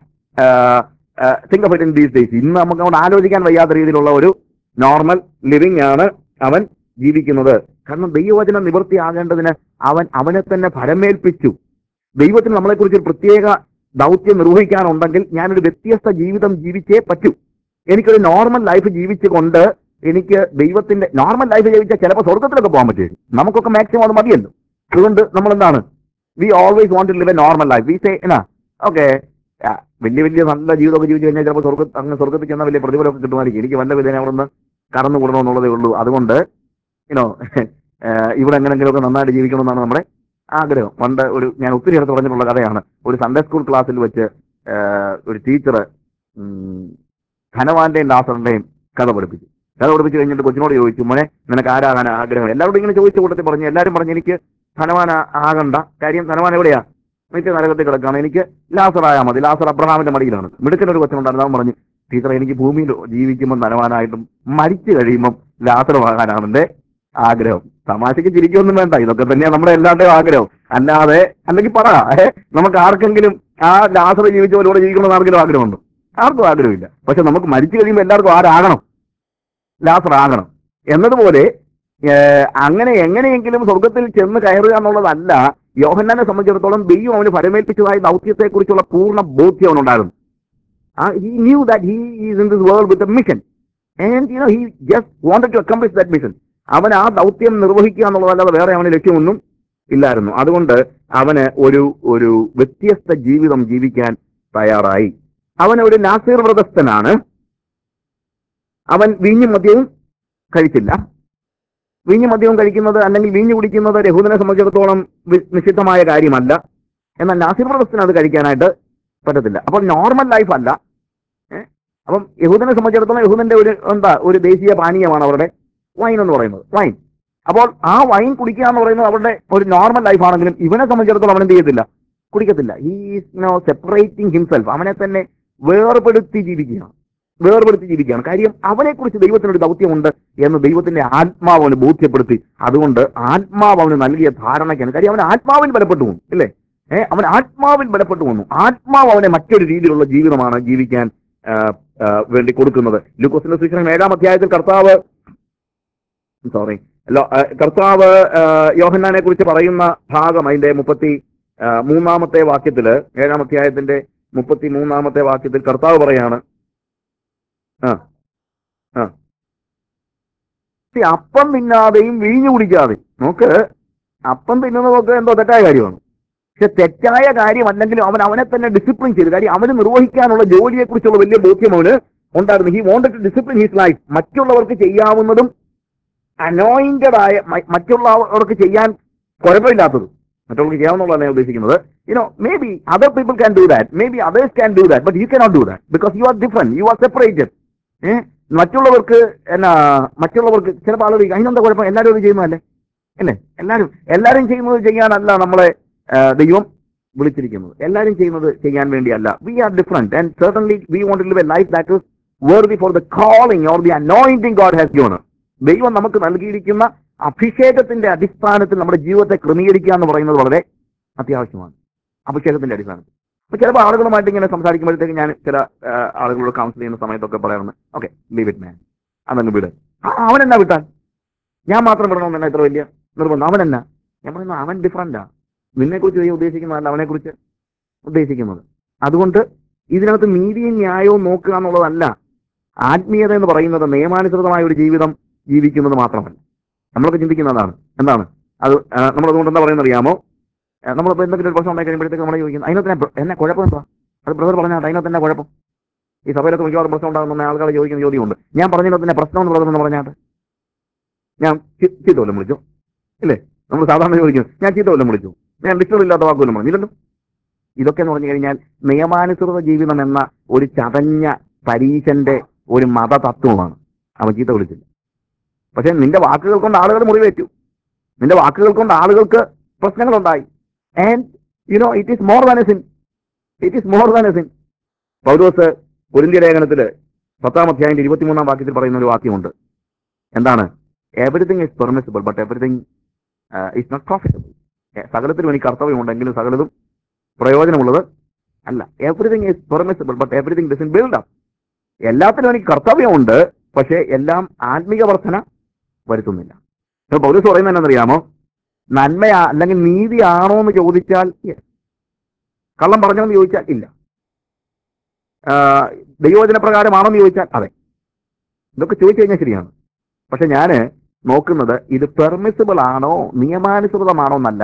think of it in these days ഇന്ന് നമുക്ക് അവിടെ ആലോചിക്കാൻ വയ്യാത്ത രീതിയിലുള്ള ഒരു നോർമൽ ലിവിംഗ് ആണ് അവൻ ജീവിക്കുന്നത് കാരണം ദൈവവചനം നിവൃത്തിയാകേണ്ടതിന് അവൻ അവനെ തന്നെ ഫലമേൽപ്പിച്ചു ദൈവത്തിന് നമ്മളെക്കുറിച്ച് ഒരു പ്രത്യേക ദൗത്യം നിർവഹിക്കാനുണ്ടെങ്കിൽ ഞാനൊരു വ്യത്യസ്ത ജീവിതം ജീവിച്ചേ പറ്റൂ എനിക്കൊരു നോർമൽ ലൈഫ് ജീവിച്ചുകൊണ്ട് എനിക്ക് ദൈവത്തിന്റെ നോർമൽ ലൈഫ് ജീവിച്ചാൽ ചിലപ്പോൾ സ്വർഗത്തിലൊക്കെ പോകാൻ പറ്റും നമുക്കൊക്കെ മാക്സിമം അത് മതിയല്ലോ അതുകൊണ്ട് നമ്മൾ എന്താണ് we always want to live a normal life we say എന്നാ ഓക്കെ വലിയ വലിയ നല്ല ജീവിതമൊക്കെ ജീവിച്ചു കഴിഞ്ഞാൽ ചിലപ്പോൾ സ്വർഗ അങ്ങ് സ്വർഗത്തിൽ ചെന്നാൽ വലിയ പ്രതിഫലമൊക്കെ കിട്ടുമായിരിക്കും എനിക്ക് വല്ല വിധേന അവിടെ നിന്ന് കടന്നു കൂടണമെന്നുള്ളതേ ഉള്ളൂ അതുകൊണ്ട് യുനോ ഇവിടെ എങ്ങനെങ്കിലുമൊക്കെ നന്നായിട്ട് ജീവിക്കണമെന്നാണ് നമ്മുടെ ആഗ്രഹം പണ്ട് ഒരു ഞാൻ ഒത്തിരി അടുത്ത് പറഞ്ഞിട്ടുള്ള കഥയാണ് ഒരു സൺഡേ സ്കൂൾ ക്ലാസ്സിൽ വെച്ച് ആ, ഒരു ടീച്ചർ ധനവാന്റെയും ലാസറിന്റെയും കഥ പഠിപ്പിച്ചു കഥ പഠിപ്പിച്ച് കഴിഞ്ഞിട്ട് കൊച്ചിനോട് ചോദിച്ചു മോനെ നിനക്ക് ആരാകാൻ ആഗ്രഹം എല്ലാവരോടും ഇങ്ങനെ ചോദിച്ച കൂട്ടത്തിൽ പറഞ്ഞു എല്ലാവരും പറഞ്ഞു എനിക്ക് ധനവാന ആകണ്ട കാര്യം ധനവാൻ എവിടെയാ നിത്യ നരകത്തിൽ കിടക്കാണ് എനിക്ക് ലാസർ ആയാൽ മതി ലാസർ അബ്രഹാമിന്റെ മടിയിലാണ് മിടുക്കൻ ഒരു കൊച്ചനുണ്ടായിരുന്നു അവൻ പറഞ്ഞു ടീച്ചർ എനിക്ക് ഭൂമിയിൽ ജീവിക്കുമ്പോൾ ധനവാനായിട്ടും മരിച്ചു കഴിയുമ്പം ലാസറമാകാനാണ് എന്റെ ആഗ്രഹം തമാശക്ക് ചിരിക്കൊന്നും വേണ്ട ഇതൊക്കെ തന്നെയാണ് നമ്മുടെ എല്ലാവരുടെയും ആഗ്രഹം അല്ലാതെ അല്ലെങ്കിൽ പറ ഏ നമുക്ക് ആർക്കെങ്കിലും ആ ലാസർ ജീവിച്ച പോലൂടെ ജീവിക്കണമെന്ന് ആർക്കെങ്കിലും ആഗ്രഹമുണ്ട് ആർക്കും ആഗ്രഹമില്ല പക്ഷെ നമുക്ക് മരിച്ചു കഴിയുമ്പോൾ എല്ലാവർക്കും ആരാകണം ലാസർ ആകണം എന്നതുപോലെ ഏഹ്, അങ്ങനെ എങ്ങനെയെങ്കിലും സ്വർഗത്തിൽ ചെന്ന് കയറുക എന്നുള്ളതല്ല യോഹന്നാനെ സംബന്ധിച്ചിടത്തോളം ദൈവം അവന് ഫലമേൽപ്പിച്ചതായ ദൗത്യത്തെക്കുറിച്ചുള്ള പൂർണ്ണ ബോധ്യം അവനുണ്ടായിരുന്നു he knew that he is in this world with a mission and you know he just wanted to accomplish that mission അവൻ ആ ദൗത്യം നിർവഹിക്കുക എന്നുള്ളതല്ലാതെ വേറെ അവന് ലക്ഷ്യമൊന്നും ഇല്ലായിരുന്നു അതുകൊണ്ട് അവന് ഒരു ഒരു വ്യത്യസ്ത ജീവിതം ജീവിക്കാൻ തയ്യാറായി അവൻ ഒരു നാസീർ വ്രതസ്ഥനാണ് അവൻ വീഞ്ഞും മദ്യവും കഴിച്ചില്ല വീഞ്ഞു മദ്യവും കഴിക്കുന്നത് അല്ലെങ്കിൽ വീഞ്ഞു കുടിക്കുന്നത് രഹൂദനെ സംബന്ധിച്ചിടത്തോളം വി- നിഷിദ്ധമായ കാര്യമല്ല എന്നാൽ നാസിർ വ്രതസ്ഥന് അത് കഴിക്കാനായിട്ട് പറ്റത്തില്ല അപ്പോൾ നോർമൽ ലൈഫ് അല്ല ഏ? അപ്പം യഹൂദനെ സംബന്ധിച്ചിടത്തോളം യഹൂദന്റെ ഒരു എന്താ ഒരു ദേശീയ പാനീയമാണ് അവരുടെ വൈൻ എന്ന് പറയുന്നത് വൈൻ അപ്പോൾ ആ വൈൻ കുടിക്കുക എന്ന് പറയുന്നത് അവരുടെ ഒരു നോർമൽ ലൈഫ് ആണെങ്കിലും ഇവനെ സംബന്ധിച്ചിടത്തോളം അവൻ എന്ത് ചെയ്യത്തില്ല കുടിക്കത്തില്ല ഈ നോ സെപ്പറേറ്റിംഗ് ഹിംസെൽഫ് അവനെ തന്നെ വേർപെടുത്തി ജീവിക്കുകയാണ് വേർപെടുത്തി ജീവിക്കുകയാണ് കാര്യം അവനെക്കുറിച്ച് ദൈവത്തിനൊരു ദൗത്യമുണ്ട് എന്ന് ദൈവത്തിന്റെ ആത്മാവ് അവന് ബോധ്യപ്പെടുത്തി അതുകൊണ്ട് ആത്മാവ് അവന് നൽകിയ ധാരണയ്ക്കാണ് കാര്യം അവൻ ആത്മാവിൽ ബലപ്പെട്ടു വന്നു ഇല്ലേ ഏഹ് അവൻ ആത്മാവിൽ ബലപ്പെട്ടു വന്നു ആത്മാവ് അവനെ മറ്റൊരു രീതിയിലുള്ള ജീവിതമാണ് ജീവിക്കാൻ ആ, ആ, വേണ്ടി കൊടുക്കുന്നത് ലൂക്കോസിന്റെ സുവിശേഷം ഏഴാം അധ്യായത്തിൽ കർത്താവ് സോറി കർത്താവ് ആ, യോഹന്നാനെ കുറിച്ച് പറയുന്ന ഭാഗം അതിന്റെ മുപ്പത്തി ആ, മൂന്നാമത്തെ വാക്യത്തില് ഏഴാം അധ്യായത്തിന്റെ മുപ്പത്തി മൂന്നാമത്തെ വാക്യത്തിൽ കർത്താവ് പറയാണ് ആ ആ See, അപ്പം തിന്നാതെയും വീഞ്ഞു കുടിക്കാതെയും നോക്ക് അപ്പം തിന്നുന്നതൊക്കെ എന്തോ തെറ്റായ കാര്യമാണ് പക്ഷെ തെറ്റായ കാര്യമല്ലെങ്കിലും അവൻ അവനെ തന്നെ ഡിസിപ്ലിൻ ചെയ്തു കാര്യം അവന് നിർവഹിക്കാനുള്ള ജോലിയെക്കുറിച്ചുള്ള വലിയ ബോധ്യം അവന് ഉണ്ടായിരുന്നു he wanted to discipline his life മറ്റുള്ളവർക്ക് ചെയ്യാവുന്നതും അനോയിന്റഡ് ആയ മ- മറ്റുള്ളവർക്ക് ചെയ്യാൻ കുഴപ്പമില്ലാത്തത് മറ്റുള്ളവർക്ക് ചെയ്യാവുന്നതാണ് ഞാൻ ഉദ്ദേശിക്കുന്നത് you know maybe other people can do that maybe others can do that but you cannot do that because you are different you are separated uh മറ്റുള്ളവർക്ക് എന്നാ മറ്റുള്ളവർക്ക് ചിലപ്പോൾ ആളുകൾ ചോദിക്കും, അതിനെന്താ കുഴപ്പം എല്ലാവരും അത് ചെയ്യുന്നതല്ലേ അല്ലേ എല്ലാവരും എല്ലാവരും ചെയ്യുന്നത് ചെയ്യാനല്ല നമ്മളെ ആ, ദൈവം വിളിച്ചിരിക്കുന്നത് എല്ലാവരും ചെയ്യുന്നത് ചെയ്യാൻ വേണ്ടിയല്ല we are different and certainly we want to live a life that is worthy for the calling or the anointing God has given us ദൈവം നമുക്ക് നൽകിയിരിക്കുന്ന അഭിഷേകത്തിന്റെ അടിസ്ഥാനത്തിൽ നമ്മുടെ ജീവിതത്തെ ക്രമീകരിക്കുക എന്ന് പറയുന്നത് വളരെ അത്യാവശ്യമാണ് അഭിഷേകത്തിന്റെ അടിസ്ഥാനത്തിൽ അപ്പൊ ചിലപ്പോൾ ആളുകളുമായിട്ട് ഇങ്ങനെ സംസാരിക്കുമ്പോഴത്തേക്ക് ഞാൻ ചില ആ, ആളുകളോട് കൗൺസിൽ ചെയ്യുന്ന സമയത്തൊക്കെ പറയാറുണ്ട് ഓക്കെ ലീവ് ഇറ്റ് മാൻ അതങ്ങ് വിട് ആ, അവനെന്നാ വിട്ടാൽ ഞാൻ മാത്രം വിടണമെന്ന് ഇത്ര വലിയ നിർബന്ധം അവനെന്നാ ഞാൻ പറയുന്നു അവൻ ഡിഫറൻറ്റാ നിന്നെ കുറിച്ച് ദൈവം ഉദ്ദേശിക്കുന്നതല്ല അവനെ കുറിച്ച് ഉദ്ദേശിക്കുന്നത് അതുകൊണ്ട് ഇതിനകത്ത് നീതിയും ന്യായവും നോക്കുക എന്നുള്ളതല്ല ആത്മീയത എന്ന് പറയുന്നത് നിയമാനുസൃതമായ ഒരു ജീവിതം ജീവിക്കുന്നത് മാത്രമല്ല നമ്മളൊക്കെ ചിന്തിക്കുന്നതാണ് എന്താണ് അത് ആ, നമ്മളതുകൊണ്ട് എന്താ പറയുന്നത് അറിയാമോ ആ, നമ്മളിപ്പോ എന്തെങ്കിലും ഒരു പ്രശ്നം ഉണ്ടായി കഴിയുമ്പോഴത്തേക്ക് നമ്മൾ ചോദിക്കുന്നത് അതിനകത്ത് എന്നെ- എന്നെ കുഴപ്പം എന്താ അത് ബ്രദർ പറഞ്ഞാൽ അതിനകത്ത് തന്നെ കുഴപ്പം ഈ സഭയിലൊക്കെ മിക്കവാറും പ്രശ്നം ഉണ്ടാകുന്ന ആൾക്കാർ ചോദിക്കുന്ന ചോദ്യമുണ്ട് ഞാൻ പറഞ്ഞതിനകത്ത് തന്നെ പ്രശ്നം എന്ന് ബ്രദർ എന്ന് പറഞ്ഞാൽ ഞാൻ ചി- ചീത്ത വല്ലതും വിളിച്ചു ഇല്ലേ നമ്മൾ സാധാരണ ചോദിക്കും ഞാൻ ചീത്ത വല്ലതും വിളിച്ചു ഞാൻ ലിറ്റർ ഇല്ലാത്ത വാക്കുവല്ലം പറഞ്ഞു ഇല്ലല്ലോ ഇതൊക്കെ എന്ന് പറഞ്ഞു കഴിഞ്ഞാൽ നിയമാനുസൃത ജീവിതം എന്ന ഒരു ചതഞ്ഞ പരീശന്റെ ഒരു മതതത്വമാണ് അവൻ ചീത്ത വിളിച്ചില്ല പക്ഷെ നിന്റെ വാക്കുകൾ കൊണ്ട് ആളുകൾ മുറിവേറ്റു നിന്റെ വാക്കുകൾ കൊണ്ട് ആളുകൾക്ക് പ്രശ്നങ്ങളുണ്ടായി and you know it is more than a sin it is more than a sin Paulose കുരിന്തിയ ലേഖനത്തില് പത്താം അധ്യായന്റെ ഇരുപത്തിമൂന്നാം വാക്യത്തിൽ പറയുന്ന ഒരു വാക്യമുണ്ട് എന്താണ് everything is permissible but everything is not profitable സകലത്തിലും എനിക്ക് കർത്തവ്യമുണ്ടെങ്കിലും സകലതും പ്രയോജനമുള്ളത് അല്ല everything is permissible but everything doesn't build up എല്ലാത്തിലും എനിക്ക് കർത്തവ്യമുണ്ട് പക്ഷേ എല്ലാം ആത്മീക വർധന വരുത്തുന്നില്ല ഇപ്പൊ പൗലൂസ് പറയുന്നത് എന്നറിയാമോ നന്മയാ അല്ലെങ്കിൽ നീതിയാണോ എന്ന് ചോദിച്ചാൽ yes. കള്ളം പറഞ്ഞോ എന്ന് ചോദിച്ചാൽ ഇല്ല ആ, ദൈവവചന പ്രകാരമാണോ എന്ന് ചോദിച്ചാൽ അതെ ഇതൊക്കെ ചോദിച്ചു കഴിഞ്ഞാൽ ശരിയാണ് പക്ഷെ ഞാന് നോക്കുന്നത് ഇത് പെർമിസിബിൾ ആണോ നിയമാനുസൃതമാണോ എന്നല്ല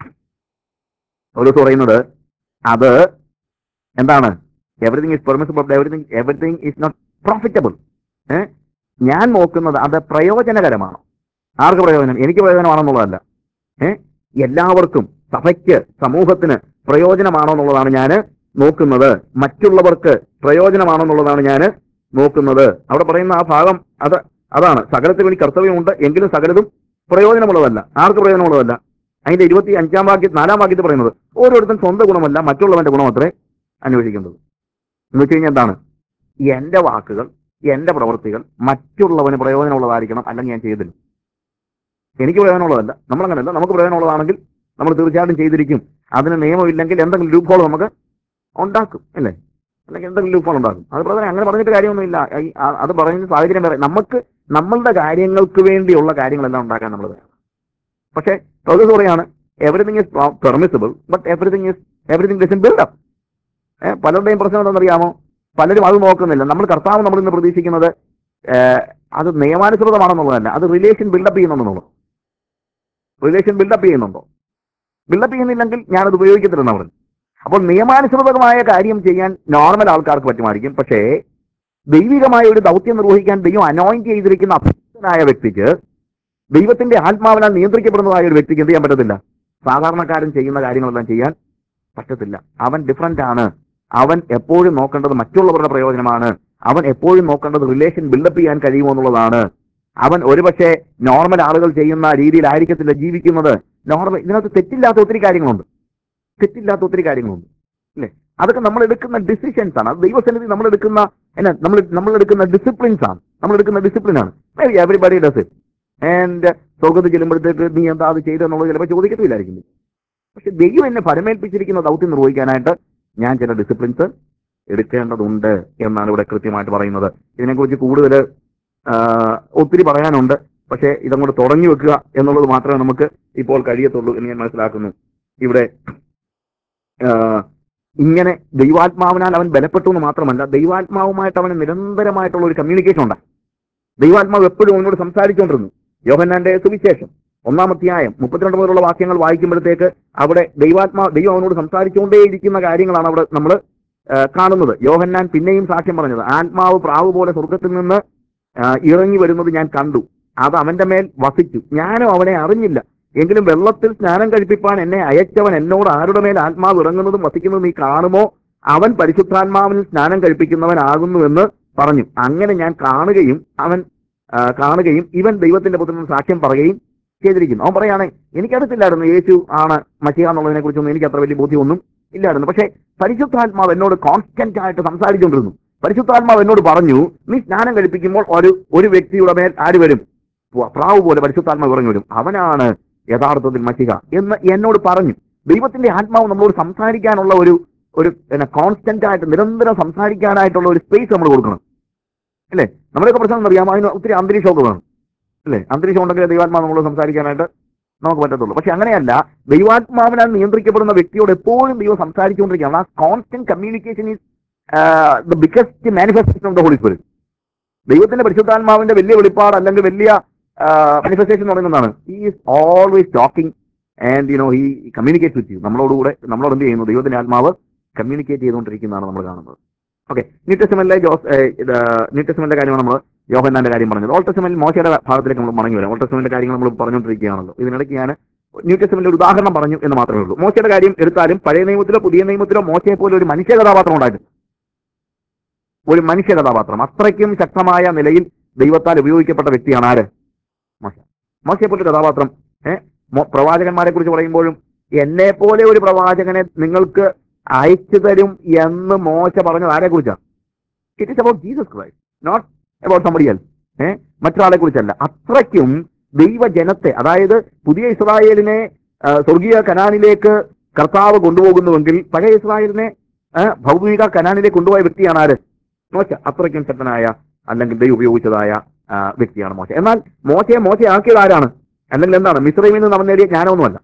പൗലോസ് പറയുന്നത് അത് എന്താണ് everything is permissible everything everything is not profitable ഞാൻ നോക്കുന്നത് അത് പ്രയോജനകരമാണോ ആർക്ക് പ്രയോജനം എനിക്ക് പ്രയോജനമാണെന്നുള്ളതല്ല ഏ എല്ലാവർക്കും സഭയ്ക്ക് സമൂഹത്തിന് പ്രയോജനമാണോ എന്നുള്ളതാണ് ഞാൻ നോക്കുന്നത് മറ്റുള്ളവർക്ക് പ്രയോജനമാണോ എന്നുള്ളതാണ് ഞാൻ നോക്കുന്നത് അവിടെ പറയുന്ന ആ ഭാഗം അത് അതാണ് സകലത്തിന് വേണ്ടി കർത്തവ്യമുണ്ട് എങ്കിലും സകലതും പ്രയോജനമുള്ളതല്ല ആർക്ക് പ്രയോജനമുള്ളതല്ല അതിന്റെ ഇരുപത്തി അഞ്ചാം വാക്യം നാലാം വാക്യത്തിൽ പറയുന്നത് ഓരോരുത്തരും സ്വന്തം ഗുണമല്ല മറ്റുള്ളവന്റെ ഗുണം അത്രേ അന്വേഷിക്കേണ്ടത് എന്ന് വെച്ച് കഴിഞ്ഞാൽ എന്താണ് എന്റെ വാക്കുകൾ എന്റെ പ്രവൃത്തികൾ മറ്റുള്ളവന് പ്രയോജനമുള്ളതായിരിക്കണം അല്ലെങ്കിൽ ഞാൻ ചെയ്തില്ല എനിക്ക് പ്രയോജനമുള്ളതല്ല നമ്മളങ്ങനെയല്ല നമുക്ക് പ്രയോജനമുള്ളതാണെങ്കിൽ നമ്മൾ തീർച്ചയായിട്ടും ചെയ്തിരിക്കും അതിന് നിയമമില്ലെങ്കിൽ എന്തെങ്കിലും ലൂപ്പ് ഹോൾ നമുക്ക് ഉണ്ടാക്കും അല്ലേ അല്ലെങ്കിൽ എന്തെങ്കിലും ലൂപ്പ് ഹോൾ ഉണ്ടാക്കും അത് പ്രധാനം അങ്ങനെ പറഞ്ഞിട്ട് കാര്യമൊന്നുമില്ല ഈ ആ- അത് പറയുന്ന സാഹചര്യം വേറെ നമുക്ക് നമ്മളുടെ കാര്യങ്ങൾക്ക് വേണ്ടിയുള്ള കാര്യങ്ങളെല്ലാം ഉണ്ടാക്കാൻ നമ്മൾ തയ്യാറാണ് പക്ഷേ പ്രൊഫസർ പറയാണ് everything is permissible but everything is everything doesn't build up പലരുടെയും പ്രശ്നം എന്താണെന്നറിയാമോ പലരും അത് നോക്കുന്നില്ല നമ്മൾ കർത്താവ് നമ്മൾ ഇന്ന് പ്രതീക്ഷിക്കുന്നത് ഏഹ്, അത് നിയമാനുസൃതമാണെന്നുള്ളതല്ല അത് റിലേഷൻ ബിൽഡപ്പ് ചെയ്യുന്നുണ്ടെന്നുള്ളത് റിലേഷൻ ബിൽഡപ്പ് ചെയ്യുന്നുണ്ടോ ബിൽഡപ്പ് ചെയ്യുന്നില്ലെങ്കിൽ ഞാനത് ഉപയോഗിക്കത്തില്ലെന്ന് പറഞ്ഞു അപ്പോൾ നിയമാനുസൃതമായ കാര്യം ചെയ്യാൻ നോർമൽ ആൾക്കാർക്ക് പറ്റുമായിരിക്കും പക്ഷേ ദൈവികമായ ഒരു ദൗത്യം നിർവഹിക്കാൻ ദൈവം അനോയിന്റ് ചെയ്തിരിക്കുന്ന അഭിഷക്തനായ വ്യക്തിക്ക് ദൈവത്തിന്റെ ആത്മാവിനാൽ നിയന്ത്രിക്കപ്പെടുന്നതായ ഒരു വ്യക്തിക്ക് എന്ത് ചെയ്യാൻ പറ്റത്തില്ല സാധാരണക്കാരൻ ചെയ്യുന്ന കാര്യങ്ങളെല്ലാം ചെയ്യാൻ പറ്റത്തില്ല അവൻ ഡിഫറന്റ് ആണ് അവൻ എപ്പോഴും നോക്കേണ്ടത് മറ്റുള്ളവരുടെ പ്രയോജനമാണ് അവൻ എപ്പോഴും നോക്കേണ്ടത് റിലേഷൻ ബിൽഡപ്പ് ചെയ്യാൻ കഴിയുമോ എന്നുള്ളതാണ് അവൻ ഒരുപക്ഷെ നോർമൽ ആളുകൾ ചെയ്യുന്ന രീതിയിലായിരിക്കത്തില്ല ജീവിക്കുന്നത് നോർമൽ ഇതിനകത്ത് തെറ്റില്ലാത്ത ഒത്തിരി കാര്യങ്ങളുണ്ട് തെറ്റില്ലാത്ത ഒത്തിരി കാര്യങ്ങളുണ്ട് അല്ലേ അതൊക്കെ നമ്മൾ എടുക്കുന്ന ഡിസിഷൻസ് ആണ് അത് ദൈവസന്നിധി നമ്മൾ എടുക്കുന്ന എന്നാ നമ്മൾ നമ്മൾ എടുക്കുന്ന ഡിസിപ്ലിൻസ് ആണ് നമ്മൾ എടുക്കുന്ന ഡിസിപ്ലിൻ ആണ് എവറിബഡി ഡസ് ഇറ്റ് ആൻഡ് സ്വർഗത്ത് ചെല്ലുമ്പോഴത്തേക്ക് നീ എന്താ അത് ചെയ്തെന്നുള്ളത് ചിലപ്പോൾ ചോദിക്കത്തില്ലായിരിക്കും പക്ഷെ ദൈവം എന്നെ ഫലമേൽപ്പിച്ചിരിക്കുന്ന ദൗത്യം നിർവഹിക്കാനായിട്ട് ഞാൻ ചില ഡിസിപ്ലിൻസ് എടുക്കേണ്ടതുണ്ട് എന്നാണ് ഇവിടെ കൃത്യമായിട്ട് പറയുന്നത് ഇതിനെക്കുറിച്ച് കൂടുതൽ ഒത്തിരി പറയാനുണ്ട് പക്ഷേ ഇതങ്ങോട്ട് തുടങ്ങി വെക്കുക എന്നുള്ളത് മാത്രമേ നമുക്ക് ഇപ്പോൾ കഴിയത്തുള്ളൂ എന്ന് ഞാൻ മനസ്സിലാക്കുന്നു ഇവിടെ ആ, ഇങ്ങനെ ദൈവാത്മാവിനാൽ അവൻ ബലപ്പെട്ടു എന്ന് മാത്രമല്ല ദൈവാത്മാവുമായിട്ട് അവന് നിരന്തരമായിട്ടുള്ള ഒരു കമ്മ്യൂണിക്കേഷൻ ഉണ്ടായി ദൈവാത്മാവ് എപ്പോഴും അവനോട് സംസാരിച്ചുകൊണ്ടിരുന്നു യോഹന്നാന്റെ സുവിശേഷം ഒന്നാമധ്യായം മുപ്പത്തിരണ്ട് മുതലുള്ള വാക്യങ്ങൾ വായിക്കുമ്പോഴത്തേക്ക് അവിടെ ദൈവാത്മാ ദൈവം അവനോട് സംസാരിച്ചുകൊണ്ടേയിരിക്കുന്ന കാര്യങ്ങളാണ് അവിടെ നമ്മൾ കാണുന്നത് യോഹന്നാൻ പിന്നെയും സാക്ഷ്യം പറഞ്ഞത് ആത്മാവ് പ്രാവ് പോലെ സ്വർഗത്തിൽ നിന്ന് ആ, ഇറങ്ങി വരുന്നത് ഞാൻ കണ്ടു അത് അവന്റെ മേൽ വസിച്ചു ഞാനും അവനെ അറിഞ്ഞില്ല എങ്കിലും വെള്ളത്തിൽ സ്നാനം കഴിപ്പിപ്പാൻ എന്നെ അയച്ചവൻ എന്നോട് ആരുടെ മേൽ ആത്മാവ് ഇറങ്ങുന്നതും വസിക്കുന്നതും നീ കാണുമോ അവൻ പരിശുദ്ധാത്മാവിൽ സ്നാനം കഴിപ്പിക്കുന്നവനാകുന്നുവെന്ന് പറഞ്ഞു അങ്ങനെ ഞാൻ കാണുകയും അവൻ ആ, കാണുകയും ഇവൻ ദൈവത്തിന്റെ പുത്രൻ സാക്ഷ്യം പറയുകയും ചെയ്തിരിക്കുന്നു അവൻ പറയാണ് എനിക്കറിയത്തില്ലായിരുന്നു യേശു ആണ് മഷിക എന്നുള്ളതിനെ കുറിച്ചൊന്നും എനിക്ക് അത്ര വലിയ ബോധ്യമൊന്നും ഇല്ലായിരുന്നു പക്ഷേ പരിശുദ്ധാത്മാവ് എന്നോട് കോൺസ്റ്റന്റ് ആയിട്ട് സംസാരിച്ചുകൊണ്ടിരുന്നു പരിശുദ്ധാത്മാവ് എന്നോട് പറഞ്ഞു നീ സ്നാനം കഴിപ്പിക്കുമ്പോൾ ഒരു ഒരു വ്യക്തിയുടെ മേൽ ആര് വരും പ- പ്രാവ് പോലെ പരിശുദ്ധാത്മാവ് ഇറങ്ങി വരും അവനാണ് യഥാർത്ഥത്തിൽ മഷിക എന്ന് എന്നോട് പറഞ്ഞു ദൈവത്തിന്റെ ആത്മാവ് നമ്മളോട് സംസാരിക്കാനുള്ള ഒരു ഒരു കോൺസ്റ്റന്റ് ആയിട്ട് നിരന്തരം സംസാരിക്കാനായിട്ടുള്ള ഒരു സ്പേസ് നമ്മൾ കൊടുക്കണം അല്ലേ നമ്മുടെയൊക്കെ പ്രശ്നം അറിയാമോ അതിന് ഒത്തിരി അന്തരീക്ഷമൊക്കെ വേണം അല്ലേ അന്തരീക്ഷം ഉണ്ടെങ്കിൽ ദൈവാത്മാവ് നമ്മളോട് സംസാരിക്കാനായിട്ട് നമുക്ക് പറ്റത്തുള്ളൂ പക്ഷെ അങ്ങനെയല്ല ദൈവാത്മാവിനാൽ നിയന്ത്രിക്കപ്പെടുന്ന വ്യക്തിയോട് എപ്പോഴും ദൈവം സംസാരിച്ചുകൊണ്ടിരിക്കുകയാണ് ആ constant communication is the biggest manifestation of the holy spirit ദൈവത്തിന്റെ പരിശുദ്ധാത്മാവിന്റെ വലിയ വെളിപ്പാട് അല്ലെങ്കിൽ വലിയ മാനിഫെസ്റ്റേഷൻ എന്ന് പറയുന്നതാണ് he is always talking and you know he communicate with you നമ്മളോടുകൂടെ നമ്മളോട് എന്ത് ചെയ്യുന്നു ദൈവത്തിന്റെ ആത്മാവ് കമ്മ്യൂണിക്കേറ്റ് ചെയ്തുകൊണ്ടിരിക്കുന്നതാണ് നമ്മൾ കാണുന്നത് ഓക്കെ ന്യൂ ടെസ്റ്റമെന്റിലെ ജോസ് ന്യൂ ടെസ്റ്റമെന്റിന്റെ കാര്യമാണ് നമ്മൾ യോഹന്നാന്റെ കാര്യം പറഞ്ഞത് ഓൾ ടെസ്റ്റമെന്റിൽ മോശയുടെ ഭാഗത്തിലേക്ക് നമ്മൾ മടങ്ങി വരാം ഓൾ ടെസ്റ്റമെന്റിന്റെ കാര്യങ്ങൾ നമ്മൾ പറഞ്ഞുകൊണ്ടിരിക്കുകയാണല്ലോ ഇതിനിടയ്ക്ക് ഞാൻ ന്യൂ ടെസ്റ്റമെന്റിൽ ഒരു ഉദാഹരണം പറഞ്ഞു എന്ന് മാത്രമേ ഉള്ളൂ മോശയുടെ കാര്യം എടുത്താലും പഴയ നിയമത്തിലോ പുതിയ നിയമത്തിലോ മോശയെ പോലെ ഒരു മനുഷ്യ കഥാപാത്രം ഉണ്ടായിട്ടുണ്ട് ഒരു മനുഷ്യ കഥാപാത്രം അത്രയ്ക്കും ശക്തമായ നിലയിൽ ദൈവത്താൽ ഉപയോഗിക്കപ്പെട്ട വ്യക്തിയാണ് ആര് മോശ മോശയെ പോലെ ഒരു കഥാപാത്രം ഏഹ് പ്രവാചകന്മാരെ കുറിച്ച് പറയുമ്പോഴും എന്നെ പോലെ ഒരു പ്രവാചകനെ നിങ്ങൾക്ക് അയച്ചു തരും എന്ന് മോശ പറഞ്ഞത് ആരെ കുറിച്ചാണ് it is about Jesus Christ not about somebody else uh മറ്റൊരാളെ കുറിച്ചല്ല അത്രയ്ക്കും ദൈവജനത്തെ അതായത് പുതിയ ഇസ്രായേലിനെ ആ, സ്വർഗീയ കനാനിലേക്ക് കർത്താവ് കൊണ്ടുപോകുന്നുവെങ്കിൽ പഴയ ഇസ്രായേലിനെ ആ, ഭൗതിക കനാനിലേക്ക് കൊണ്ടുപോയ വ്യക്തിയാണ് ആര് മോശ അത്രയ്ക്കും ശക്തനായ അല്ലെങ്കിൽ ദൈവം ഉപയോഗിച്ചതായ ആ, വ്യക്തിയാണ് മോശ എന്നാൽ മോശയെ മോശയാക്കിയത് ആരാണ് അല്ലെങ്കിൽ എന്താണ് മിശ്രമിൽ നിന്ന് അവൻ നേടിയ ജ്ഞാനമൊന്നുമല്ല